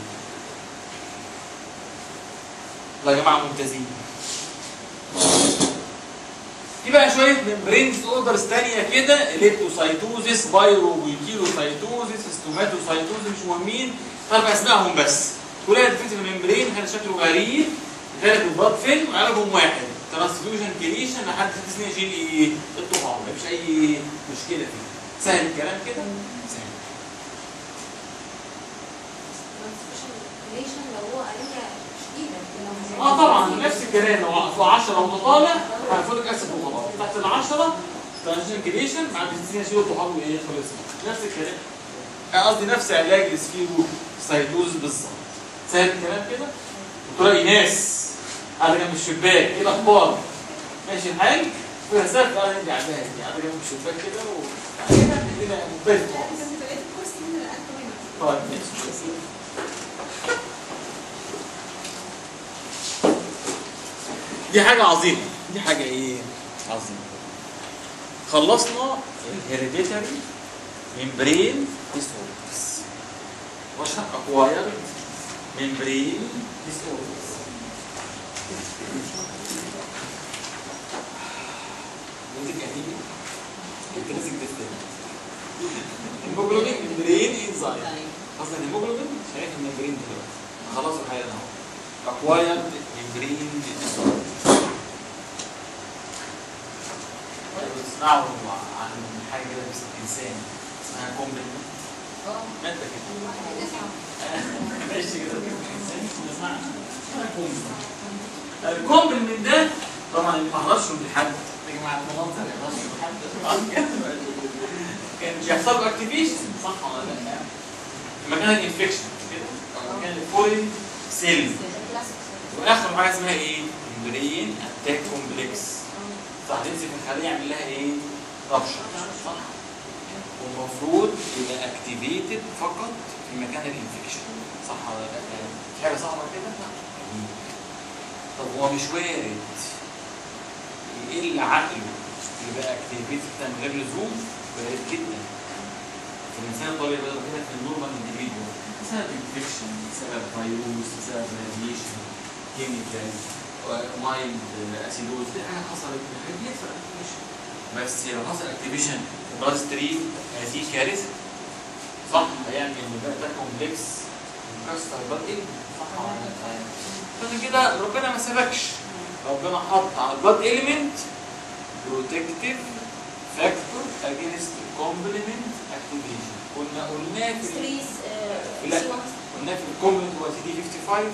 Speaker 1: لا يا جماعه ممتازين في بقى شويه ممبرينز اوردرز ثانيه كده ليبتوسايتوزيس بايروبيكيلوسايتوزيس ستوماتوسايتوزيس مش مهمين طب اسمائهم بس كلها تفيد في الممبرين كان شكله غريب ثلاث البلاد فيلم وعلاجهم واحد ترانسفيوجن كليشن لحد ست سنين يشيل ايه الطحال مفيش اي مشكله فيه سهل الكلام كده سهل
Speaker 4: Transfusion لو هو قريبة شديدة لو
Speaker 1: اه طبعا نفس الكلام لو في 10 وطالع هيفولك اسيد وطالع تحت ال 10 ترانزيشن كريشن بعد 60 يشيلوا الطحال وايه خلص نفس الكلام آه، قصدي نفس علاج السفيرو سايتوز بالظبط سهل الكلام كده وتلاقي ناس قاعده جنب الشباك ايه الاخبار ماشي الحال فيها سقف قاعده انت قاعده دي قاعده جنب الشباك كده و كده الدنيا ممتازه خالص
Speaker 7: انت بقيت الكرسي من الأكل منه
Speaker 1: طيب ماشي دي حاجة عظيمة دي حاجة ايه عظيمة خلصنا الهيريديتاري ممبرين ديسوردرز واشرح اكواير ممبرين ديسوردرز ممكن يعني انت لازم تستنى الهيموجلوبين ممبرين انزايم اصلا الهيموجلوبين شايف الممبرين دلوقتي خلاص حالا اهو اكوايرد ممبرين ديسوردر تسمعوا عن حاجه كده في الانسان اسمها كومبلمنت ماده كده ماشي كده في الانسان نسمعها اسمها كومبلمنت الكومبلمنت ده طبعا اللي ما حضرش الامتحان يا جماعه المنظر يا الامتحان كان بيحصل له اكتيفيشن صح ولا لا؟ مكان الانفكشن كده او مكان الفورين سيل واخر حاجه اسمها ايه؟ ممبرين اتاك كومبلكس صح تمسك الخليه يعمل لها ايه؟ ربشه صح؟ والمفروض يبقى اكتيفيتد فقط في مكان الانفكشن صح ولا لا؟ في حاجه صعبه كده؟ جميل. طب هو مش وارد يقل عقله يبقى اكتيفيتد من غير لزوم وارد جدا في الانسان الطبيعي بقى كده في النورمال انديفيدوال بسبب انفكشن بسبب فيروس بسبب راديشن كيميكال مايلد اسيدوز دي حاجه حصلت حاجات بيحصل اكتيفيشن بس لو حصل اكتيفيشن بلاد ستريم هذه كارثه صح هيعمل بقى ده كومبلكس مكسر بلاد ايه صح ولا لا؟ عشان كده ربنا ما سابكش ربنا حط على البلاد اليمنت بروتكتيف فاكتور اجينست كومبلمنت اكتيفيشن كنا قلناه في
Speaker 4: ستريس
Speaker 1: لا قلناه في الكومبلمنت هو سي دي 55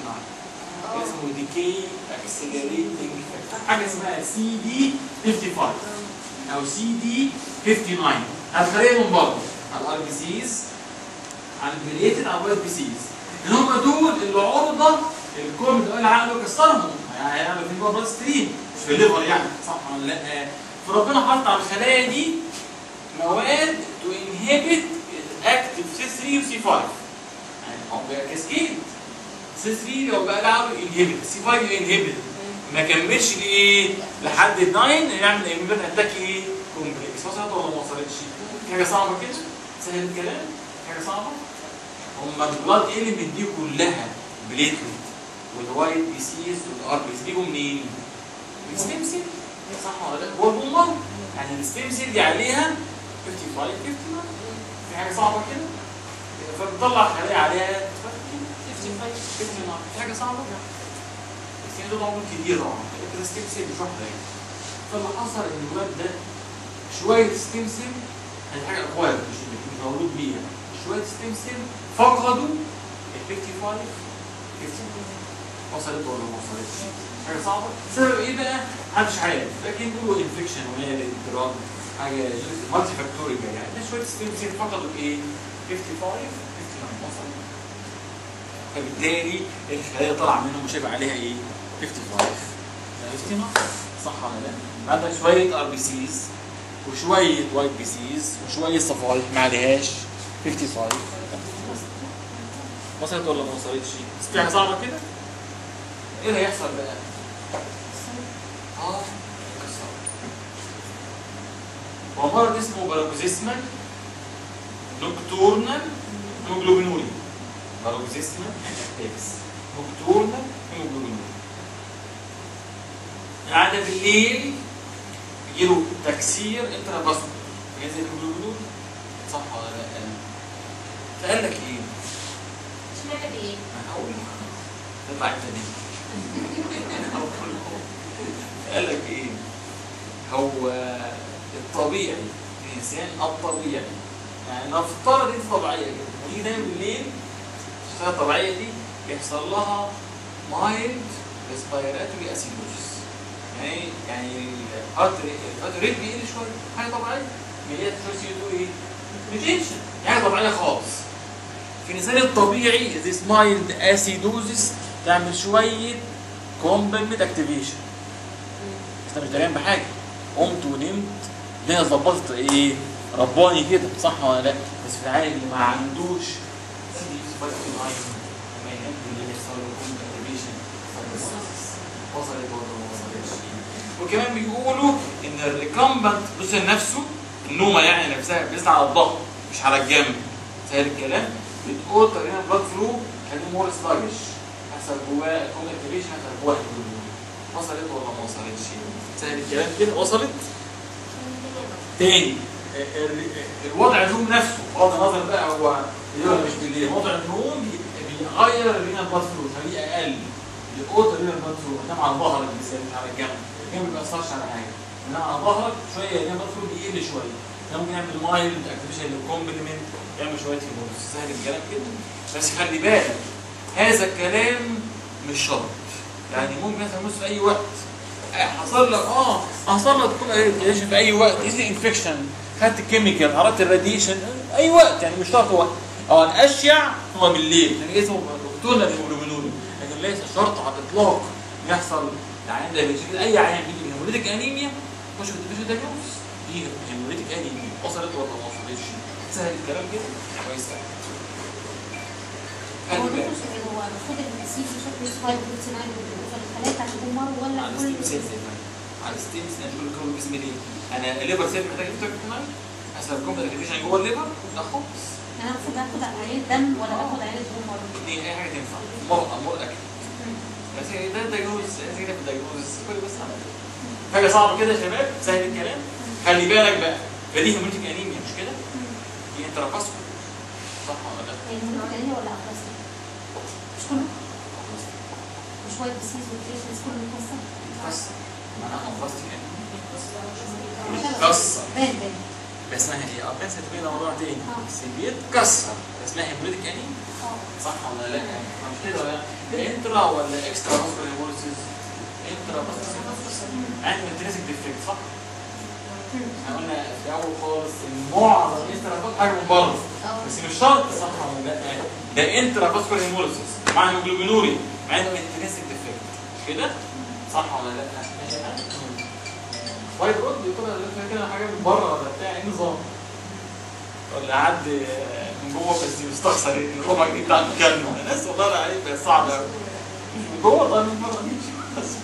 Speaker 1: 59 اسمه ديكي اكسلريتنج فاكتور حاجه اسمها سي دي 55 او سي دي 59 هتخليها من بره على الار بي سيز على البليتد على الوايت بي سيز ان هم دول اللي عرضه الكوم ده العقل يكسرهم يعني هيعمل في جوه بلاد ستريم مش في الليفر يعني صح ولا لا فربنا حط على الخلايا دي مواد تو انهبت اكتف سي 3 وسي 5 يعني هو بقى كاسكيد سي 3 لو بقى لعبه انهبت سي 5 انهبت ما كملش لايه لحد 9 يعمل ايميبل اتاك ايه كومبلكس وصلت ولا ما وصلتش في حاجه صعبه كده سهل الكلام في حاجه صعبه هم البلاد اليمنت دي كلها بليتلت والوايت بي سيز والار بي سيز بيجوا منين؟ من الستيم سيل صح ولا لا؟ هو البومبر يعني الستيم سيل دي عليها 55 59 في حاجه صعبه كده فبتطلع خلايا عليها 55 59 في حاجه صعبه؟ الستيم دول عمر كتير طبعا لكن الستيم سيل مش واحده يعني فاللي حصل ان الولاد ده شويه ستيم سيل هي حاجه اكواد مش مش مولود بيها شويه ستيم سيل فقدوا ال 55 وصلت ولا ما وصلتش؟ حاجه صعبه؟ السبب ايه بقى؟ محدش عارف لكن بيقولوا انفكشن وارد اضطراب حاجه مالتي فاكتوريال يعني ده شويه ستيم سيل فقدوا ايه؟ 55 59 وصلت فبالتالي الخلايا طلع منهم مش هيبقى عليها ايه؟ 55 59 صح ولا لا؟ عندك شويه ار بي سيز وشويه وايت بي سيز وشويه صفائح ما عليهاش 55 وصلت ولا ما وصلتش؟ بس في حاجه صعبه كده؟ ايه اللي هيحصل بقى؟ اه يكسر هو مرض اسمه باروكسيسمال نوكتورنال هيموجلوبينوري باروكسيسمال اتاكس نوكتورنال هيموجلوبينوري قاعدة بالليل يجيله تكسير انتراباسكول زي الهيموجلوبينوري صح ولا لا؟ فقال لك ايه؟
Speaker 4: اشمعنى بايه؟
Speaker 1: انا هقول لك تطلع انت دي قال لك ايه هو الطبيعي الانسان الطبيعي يعني نفترض انت طبيعيه كده تيجي تنام بالليل الشخصيه الطبيعيه دي بيحصل لها مايلد ريسبيراتوري اسيدوسيس يعني يعني الهارت الهارت ريت بيقل شويه حاجه طبيعيه هي شويه سي 2 ايه؟ ريتنشن حاجه طبيعيه خالص في الانسان الطبيعي this mild acidosis تعمل شويه كومبلمنت اكتيفيشن انت مش دريان بحاجه قمت ونمت الدنيا ظبطت ايه رباني كده صح ولا لا بس في العالم اللي ما عندوش سي دي سبايك لما ينام بالليل يحصل له كومبلمنت اكتيفيشن وصلت ولا ما وصلتش وكمان بيقولوا ان الريكامبنت بص نفسه النومه يعني نفسها بيطلع على الظهر مش على الجنب سهل الكلام بتقول تقريبا بلاد فلو خليه مور سلاجش يحصل جواه كوم اكتيفيشن يحصل جواه هيموجلوبين وصلت ولا ما وصلتش سهل الكلام كده وصلت تاني ال- ال- الوضع النوم نفسه بغض النظر بقى هو بالليل ولا مش بالليل وضع النوم بي- بيغير الرينا بلاد فلو يخليه اقل الاوتر رينا بلاد فلو تنام على ظهرك بالذات مش على الجنب الجنب ما بيأثرش على حاجه تنام على ظهرك شويه الرينا بلاد فلو بيقل شويه ده ممكن يعمل مايلد اكتيفيشن للكومبلمنت يعمل شويه هيمورس سهل الكلام كده بس خلي بالك هذا الكلام مش شرط يعني ممكن يحصل في اي وقت آه، حصل لك اه حصل لك كل راديشن في اي وقت يجي انفكشن خدت كيميكال عرضت الراديشن اي وقت يعني مش شرط وقت اه الاشيع هو بالليل لان اسمه دكتور الهيموجلوبينوري لكن ليس شرط على الاطلاق يحصل العيان ده بيشكل اي عيان بيجي من هيموليتيك انيميا مش مش دايجنوز دي هيموليتيك انيميا وصلت ولا ما وصلتش سهل الكلام كده كويس
Speaker 5: هو
Speaker 1: قوي
Speaker 5: دكتور شباب هو المفروض النسيج بشكل سبايك بروتين عالي بيوصل الخلايا بتاعت الجمر ولا
Speaker 1: على
Speaker 5: كل
Speaker 1: ستيم سيلز يا فندم. على ستيم سيلز نقول لكم الجسم ليه؟ انا الليفر سيل محتاج يفتح كمان عشان يكون الاكتيفيشن جوه الليفر لا خالص
Speaker 5: انا المفروض اخد عينة دم ولا اخد عينة جمر
Speaker 1: اثنين اي حاجه تنفع مر امور اكل بس هي ده دايجنوز كده في الدايجنوز كل بس عمل. حاجه صعبه كده يا شباب سهل الكلام خلي بالك بقى فدي هيموليتيك انيميا مش كده؟ دي انترافاسكو صح ولا لا؟
Speaker 5: هي المونوكالية ولا اقراص مش كله مش وايت بسيز والبيشنس كله مكسر
Speaker 1: بس معناها انفاستيك
Speaker 5: كسر.
Speaker 1: كسر
Speaker 5: بان بان
Speaker 1: بس اسمها ايه؟ اه بس تبين موضوع تاني
Speaker 5: آه.
Speaker 1: بس بيتكسر اسمها هيموليتيك انيميا
Speaker 5: اه
Speaker 1: صح ولا لا؟ مش كده ولا لا؟ ده انترا ولا اكسترا ماسكولار هيموليسيس؟ انترا يعني انتريسك ديفكت صح؟ احنا قلنا في الاول خالص ان معظم انترا حاجه من بره
Speaker 5: اه
Speaker 1: بس مش شرط صح ولا لا؟ ده انترا فاسكولار هيموليسيس مع هيموجلوبينوري مع انه انتريسك ديفكت مش كده؟ صح ولا لا؟ وايت رود بيقول لك كده حاجه من بره ولا بتاع ايه نظام؟ ولا عد من جوه بس مستخسر ان الربع دي بتاع المكالمه الناس والله لا عليك بقت صعبه قوي من جوه طيب من بره مش بس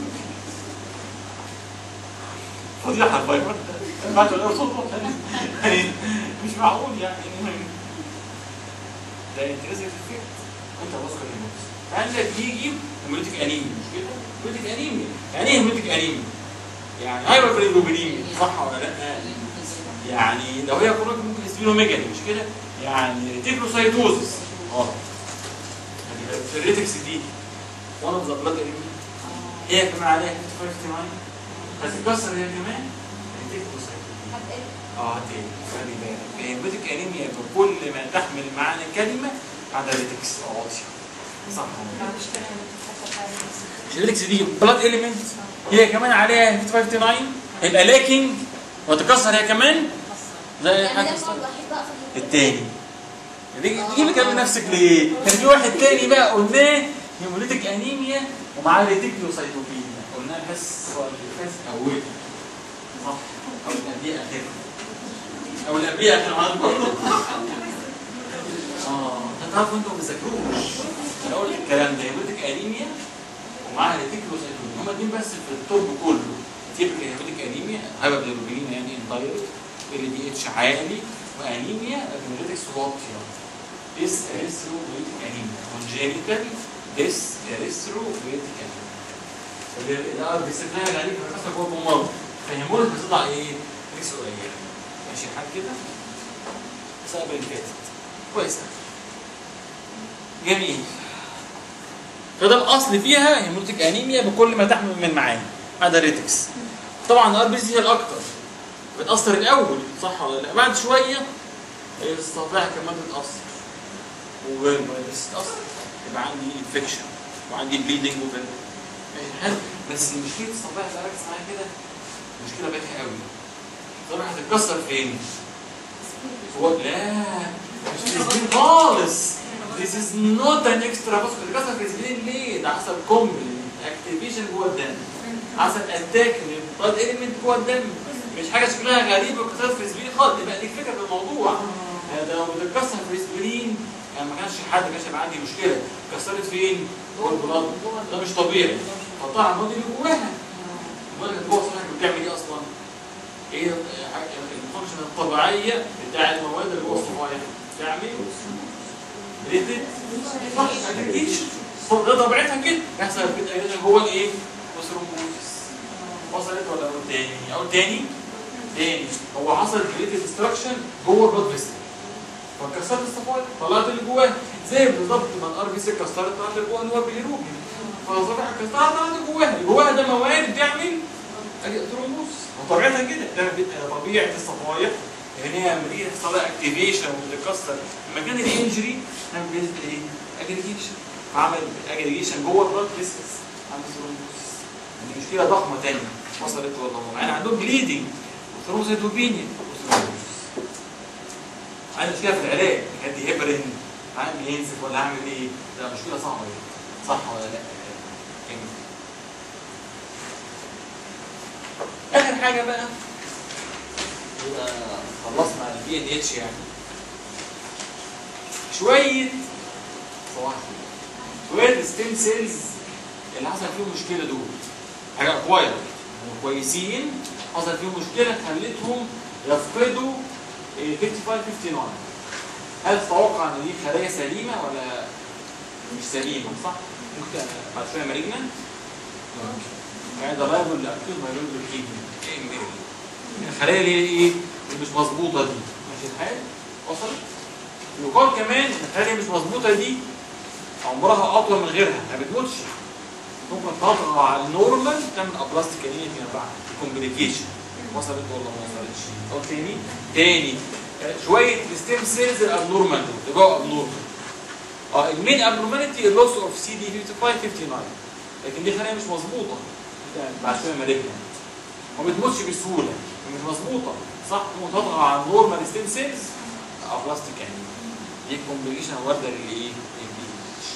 Speaker 1: فضيحه الفايبر بعد ولا صوت يعني مش معقول يعني ده انتريزك افكت انت واثق الموت عندك يجي هيموليتيك انيميا مش كده؟ هيموليتيك انيميا يعني ايه هيموليتيك انيميا؟ يعني هايبر بريلوبينيميا صح ولا لا؟ يعني لو هي كرونيك ممكن سبينوميجالي مش كده؟ يعني ريتيكلوسايتوزس اه الريتكس دي وانا اوف ذا بلاد هي كمان عليها 55 هتتكسر هي كمان ريتيكلوسايتوزس اه تاني خلي بالك هيمباتيك انيميا بكل ما تحمل معنى الكلمه عدا ريتكس واضحه صح ولا لا؟ مش الريتكس دي بلاد اليمنت هي كمان عليها 59 هيبقى لاكينج وتكسر هي كمان زي
Speaker 4: يعني
Speaker 1: حاجه
Speaker 4: ده النوع الوحيد بقى في
Speaker 1: التاني دي دي بتكلم نفسك ليه؟ كان في واحد تاني بقى قلناه هيموليتيك انيميا ومعاه ريتيكلوسايتوبينيا قلناه الحصه اللي فاتت اولها صح او اللي قبليها اخرها او اللي قبليها اخر معانا برضه اه انت تعرفوا انتوا ما بتذاكروش انا قلت الكلام ده هيموليتيك انيميا ومعاها ريتيكلوسايتوبينيا هما اتنين بس في الطب كله تيبك هيموليتيك انيميا هايبرجلوبين يعني انتاير ال دي اتش عالي وانيميا الهيموليتكس واطيه ديس اريثروبيتيك انيميا كونجينيتال ديس اريثروبيتيك انيميا الار بي سي بتاعها عليك بتحصل جوه الدماغ فهيموليت بتطلع ايه؟ ريكس قليله ماشي الحال كده بسبب اللي فاتت كويس جميل فده الاصل فيها هيموليتيك انيميا بكل ما تحمل من معاني عدا ريتكس طبعا الار بي سي هي الاكتر بتاثر الاول صح ولا لا بعد شويه الصفائح كمان بتاثر والفيروس تاثر يبقى عندي انفكشن وعندي بليدنج وكده حلو بس مشكله الصفائح اللي ركز معايا كده مشكله بايخه قوي الصفائح هتتكسر فين؟ هو لا مش في السبين خالص This is not an extra بص بتتكسر في السبين ليه؟ ده حصل كومبل اكتيفيشن جوه الدم حصل اتاك من بلاد اليمنت جوه الدم مش حاجه شكلها غريب وكسرت في السبين خالص يبقى دي فكره في الموضوع يعني ده لو بتتكسر في السبين يعني ما كانش حد كانش هيبقى عندي مشكله اتكسرت فين؟ جوه البلاد ده مش طبيعي حطها على الماضي اللي جواها الماضي اللي جوه صحيح بتعمل ايه اصلا؟ ايه الفانكشن الطبيعيه بتاع المواد اللي جوه الصفائح بتعمل ريتد صح اجريجيشن ده طبيعتها كده يحصل ريتد اجريجيشن جوه الايه؟ وثرومبوزس وصلت ولا اقول تاني؟ اقول تاني؟ تاني هو حصل ريتد ديستراكشن جوه البلاد فيسل فكسرت الصفائح طلعت اللي جواها زي بالظبط ما الار بي سي كسرت طلعت اللي جواها اللي هو البيليروبين فالصفائح كسرتها طلعت اللي جواها اللي جواها ده مواد بتعمل ثرومبوز وطبيعتها كده ده طبيعه الصفائح ان هي لما تيجي تحصل لها اكتيفيشن وتتكسر مكان الانجري نعمل بيزد ايه؟ اجريجيشن فعمل اجريجيشن جوه البلاد فيسلز عمل ثرومبوز دي مشكله ضخمه ثانيه وصلت والله يعني عندهم بليدنج وثرومبوسيتوبينيا عندي مشكله في العلاج كانت هيبرين عامل ينزف ولا اعمل ايه؟ ده مشكله صعبه جدا صح ولا لا؟ chemical. اخر حاجه بقى يبقى خلصنا البي ان اتش يعني شويه صباح الخير. شويه ستيم سيلز اللي حصل فيهم مشكله دول حاجه اكواير كويسين حصل فيهم مشكله خلتهم يفقدوا إيه، 55 59 هل تتوقع ان دي خلايا سليمه ولا مش سليمه صح؟ ممكن بعد شويه مريجنا يعني ده لايبل لاكيوت مايلود لوكيميا الخلايا اللي هي ايه؟ اللي مش مظبوطه دي ماشي الحال؟ وصلت؟ يقال كمان ان الخلايا اللي مش مظبوطه دي عمرها اطول من غيرها ما بتموتش ممكن تطغى على النورمال تعمل ابلاستيك انيميا فيما بعد كومبليكيشن وصلت ولا ما وصلتش؟ او تاني تاني آه، شويه الستيم سيلز الابنورمال دول اللي جوه ابنورمال اه المين ابنورماليتي اللوس اوف سي دي 55 59 لكن دي خلايا مش مظبوطه يعني بعد شويه مالجنا ما بتموتش بسهوله مش مظبوطه صح ممكن تطغى على النورمال ستيم سيلز ابلاستيك انيميا دي كومبليكيشن وارده للايه؟ للبي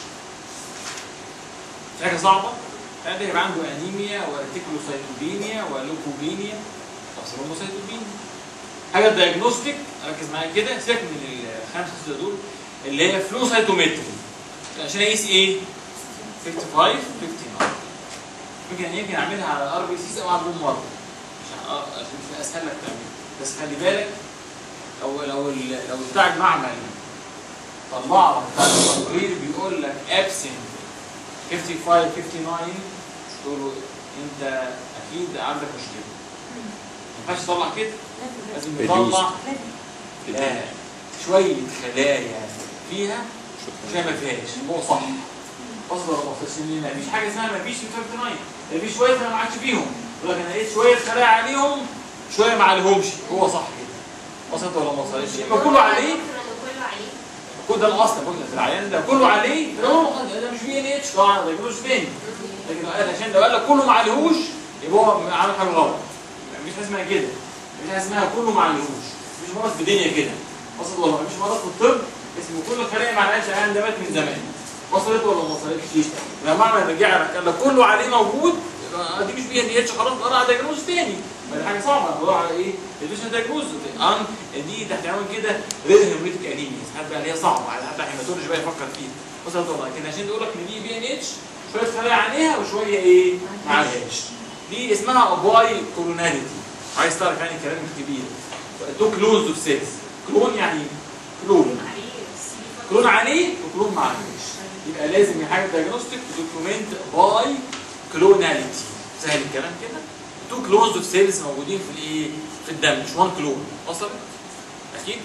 Speaker 1: حاجه صعبه هذا يبقى عنده انيميا وريتيكولوسايتوبينيا ولوكوبينيا او سيروموسايتوبينيا حاجه دايجنوستيك ركز معايا كده سيبك من الخمسه ستة دول اللي هي فلوسايتومتري عشان اقيس ايه؟ 55 59 ممكن يمكن اعملها على الار بي سي او على البوم مره عشان أ- عشان تبقى اسهل لك تعملها بس خلي بالك لو لو ال- لو بتاع المعمل طلع لك بتاع التقرير بيقول لك ابسنت 55 59 تقول له انت اكيد عندك مشكله ما ينفعش تطلع كده لازم يطلع لا شويه خلايا فيها شويه ما فيهاش هو صح اصبر ما وصلش لنا مفيش حاجه اسمها ما فيش في 59 ده في شويه انا ما عادش فيهم يقول لك انا لقيت شويه خلايا عليهم شويه ما عليهمش هو صح كده وصلت ولا ما وصلتش يبقى كله عليه
Speaker 4: كله عليه
Speaker 1: كل ده الاصل بقول لك العيان ده كله عليه ده هو ده مش بي ان اتش طبعا ده يجوز فين لكن لو قال عشان لو قال لك كله ما عليهوش يبقى هو عامل حاجه غلط مفيش حاجه اسمها كده مفيش حاجه اسمها كله ما عليهوش مفيش مرض في الدنيا كده وصل والله مفيش مرض في الطب اسمه كل خليه ما عليهاش عيان ده مات من زمان وصلت ولا ما وصلتش لما معنى رجع لك قال لك كله عليه موجود يبقى دي مش بي ان اتش خلاص بقى على دايجنوز تاني ما دي حاجه صعبه بدور على ايه؟ الفيشن دايجنوز ان دي تحت عنوان كده رير هيموريتك انيميا ساعات بقى اللي هي صعبه على حتى هيماتولوجي بقى يفكر فيها وصلت والله لكن عشان يقول لك ان دي بي ان اتش شويه خلايا عليها وشويه ايه؟ ما عليهاش دي اسمها باي كولوناليتي عايز تعرف يعني كلام كبير تو كلونز اوف سيلز كلون يعني كلون كلون عليه وكلون ما عليهش يبقى لازم حاجه دايجنوستيك دوكيومنت باي كلوناليتي سهل الكلام كده تو كلونز اوف سيلز موجودين في الايه في الدم مش وان كلون وصل اكيد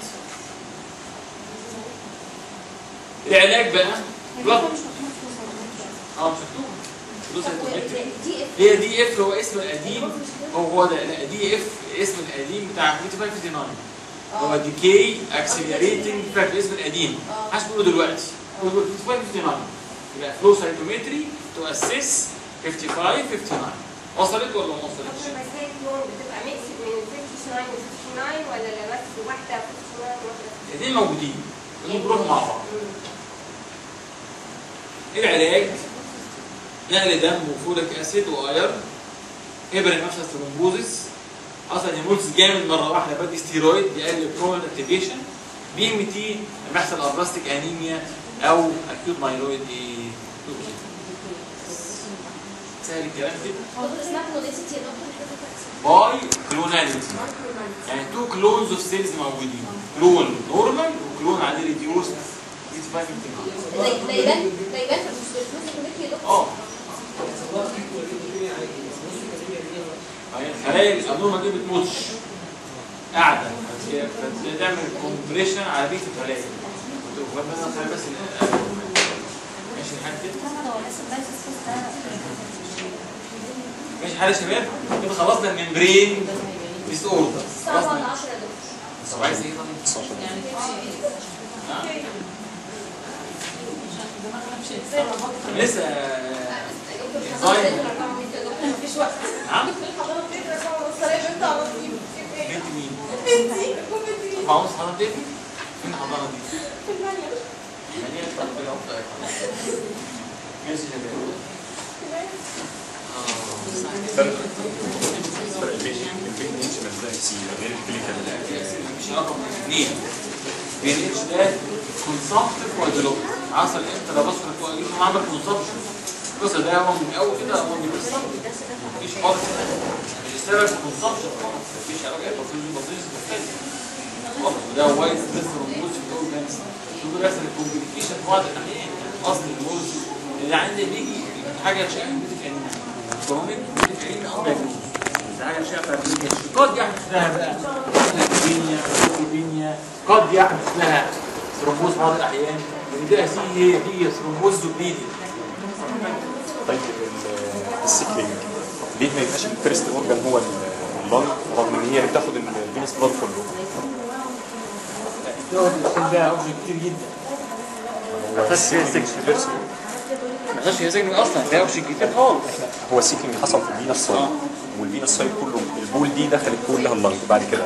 Speaker 1: العلاج بقى بلاد اه مش مكتوب فلوس هيتومتري
Speaker 4: دي
Speaker 1: هي دي اف هو اسم القديم هو هو ده لا دي اف اسم القديم بتاع 5559 هو ديكي اكسلريتنج فاكر الاسم القديم محدش بيقوله دلوقتي هو 5559 يبقى فلو سايتومتري تو اسيس 55 59 وصلت ولا ما وصلتش؟
Speaker 7: طب ازاي الكلون بتبقى ميكس من 59 و 59 ولا لا بس واحده 59 وواحده
Speaker 1: الاثنين موجودين الاثنين بيروحوا مع بعض العلاج نقل دم وفوليك اسيد واير ابر نفس ثرومبوزيس حصل هيموليز جامد مره واحده بدي ستيرويد بيقلل كرون اكتيفيشن بي ام تي لما يحصل ابلاستيك انيميا او اكيوت مايلويد لوكيميا سهل الكلام كده
Speaker 4: دكتور اسمها كلونيسيتي يا دكتور
Speaker 1: باي كلوناليتي يعني تو كلونز اوف سيلز موجودين كلون نورمال وكلون عليه ريديوس 55
Speaker 4: ده ده يبان ده يبان في الفلوس الكوميدي يا دكتور
Speaker 1: اه هي الخلايا الابنورمال دي بتموتش قاعده فتعمل كومبريشن على بيت الخلايا وتبقى مثلا خلايا بس ماشي الحال كده ماشي حال يا شباب كده خلصنا الممبرين ديس اوردر
Speaker 4: الساعة بعد
Speaker 1: خلصنا
Speaker 4: 10 يا دكتور
Speaker 1: طب عايز ايه طيب؟ نعم. لسه ديزاين
Speaker 4: مفيش وقت
Speaker 1: نعم
Speaker 7: حضرتك بتقرا كام وصلت انت على طول
Speaker 1: بنت مين؟
Speaker 7: بنتي كوميدي
Speaker 1: أربعة ونص حضرتك ابني؟ فين الحضانة دي؟ يعني ايه طب كده أفضل ماشي يا شباب
Speaker 6: فرق فرق البين البين انش مزاج سي غير الكليكال
Speaker 1: مفيش علاقه بين الاثنين بين اتش ده كونسبتيف كواجلوت عصر امتى ده بصر كواجلوت عمل كونسبشن القصه ده هو من اول كده هو من مفيش خالص مش سبب كونسبشن خالص مفيش علاقه بسيط بسيط مختلف خالص وده وايز بس رموز في دول جامس دول بس الكومبليكيشن في بعض الاحيان اصل الوز اللي عندي بيجي حاجه شائعه بتتكلم كرونيك بتتكلم او دايجنوز حاجه شائعه فبتتكلم قد يحدث لها بقى ليكيميا ليكيميا قد يحدث لها ثرومبوز في بعض الاحيان لان ده هي هي ثرومبوز بليدنج
Speaker 6: طيب ال- السيكلينج ليه ما يبقاش الفيرست اورجان هو ال- اللنج رغم ان هي اللي بتاخد الفينس بلاد كله
Speaker 1: الدواء ده اوبجكت كتير جدا
Speaker 6: هو السيكلينج فيرست
Speaker 1: ما كانش يزعجني اصلا ده اوبجكت كتير خالص
Speaker 6: هو السيكلينج حصل في الفينس سايد والفينس سايد كله البول دي دخلت كلها اللنج بعد كده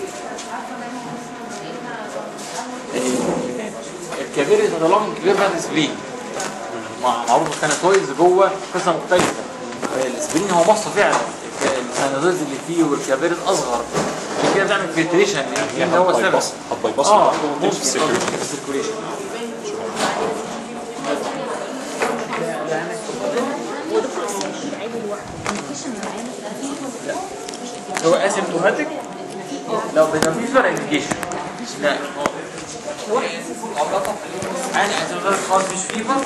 Speaker 1: الكبير تتضمن كبير بعد الاسبرين مع- معروف الكاناتويز جوه قصه مختلفه الاسبرين هو مصه فعلا الكاناتويز اللي فيه والكبير الاصغر عشان كده بتعمل فلتريشن اللي هو السبب
Speaker 6: هتبايباص هتبايباص
Speaker 1: اه
Speaker 6: لوحده
Speaker 1: ممكن
Speaker 6: وتمشي في السيركيوليشن
Speaker 1: في السيركوليشن هو اسيمتوماتيك لو مفيش فرق انديكيشن لا عادي اسيمتوماتيك خالص مش فيفر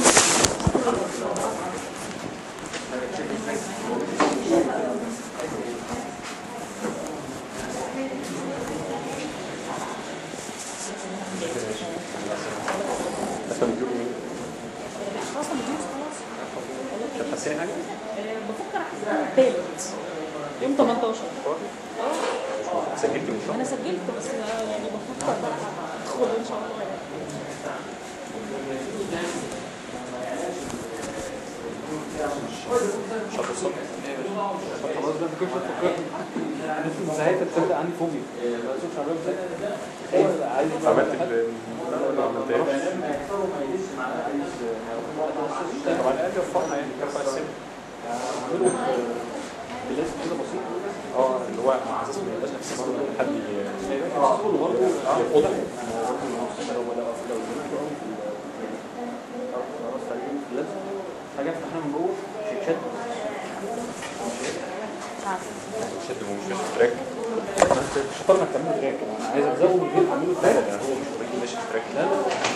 Speaker 5: خلاص انا بدوس خلاص
Speaker 6: مش هتحسني حاجه؟
Speaker 5: آه، بفكر احسن الثالث يوم 18
Speaker 6: سجلت من شهر
Speaker 5: انا سجلت بس آه، يعني بفكر بقى ادخل ان شاء الله يعني.
Speaker 6: شهر الصبح
Speaker 3: خلاص ده كيف تفكر انا زهقت تصدق عندي فوبيا ما اشوفش عربيه ازاي عايز
Speaker 6: عملت ال ولا ما عملتهاش طبعا قال يرفعنا يعني يرفع السن
Speaker 3: بلازم كده بسيط
Speaker 6: اه اللي هو على اساس ما يبقاش نفس برضه ان حد ي-
Speaker 3: برضه برضه
Speaker 6: يرفضه
Speaker 3: حاجه فتحنا من جوه شيكشات
Speaker 6: شد ومش ماشي في تراك مش هتقدر انك تعمله تراك
Speaker 3: انا عايز ازود من غير اعمله
Speaker 6: لا لا لا هو مش اوريدي ماشي في تراك لا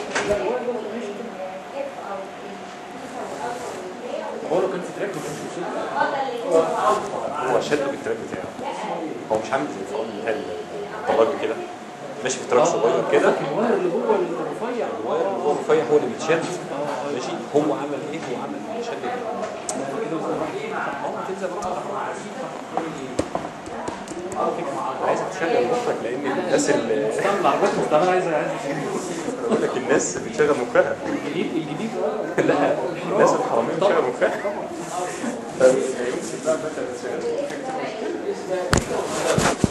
Speaker 3: هو لو كان في تراك ما كانش وصل
Speaker 6: هو شده بالتراك بتاعه هو مش عامل زي الفرامل اللي هي الطلاج كده ماشي في تراك صغير كده
Speaker 3: الواير اللي جوه الرفيع
Speaker 6: الواير اللي هو الرفيع هو اللي بيتشد ماشي هو عمل ايه هو عمل شد
Speaker 3: كده
Speaker 6: اه تنزل عايزك تشغل مخك لان الناس اللي
Speaker 3: استنى العربيات المستعمله عايزه عايزه
Speaker 6: بقول لك الناس بتشغل مخها
Speaker 3: الجديد الجديد
Speaker 6: لا الناس الحراميه بتشغل مخها فيمسك بقى مثلا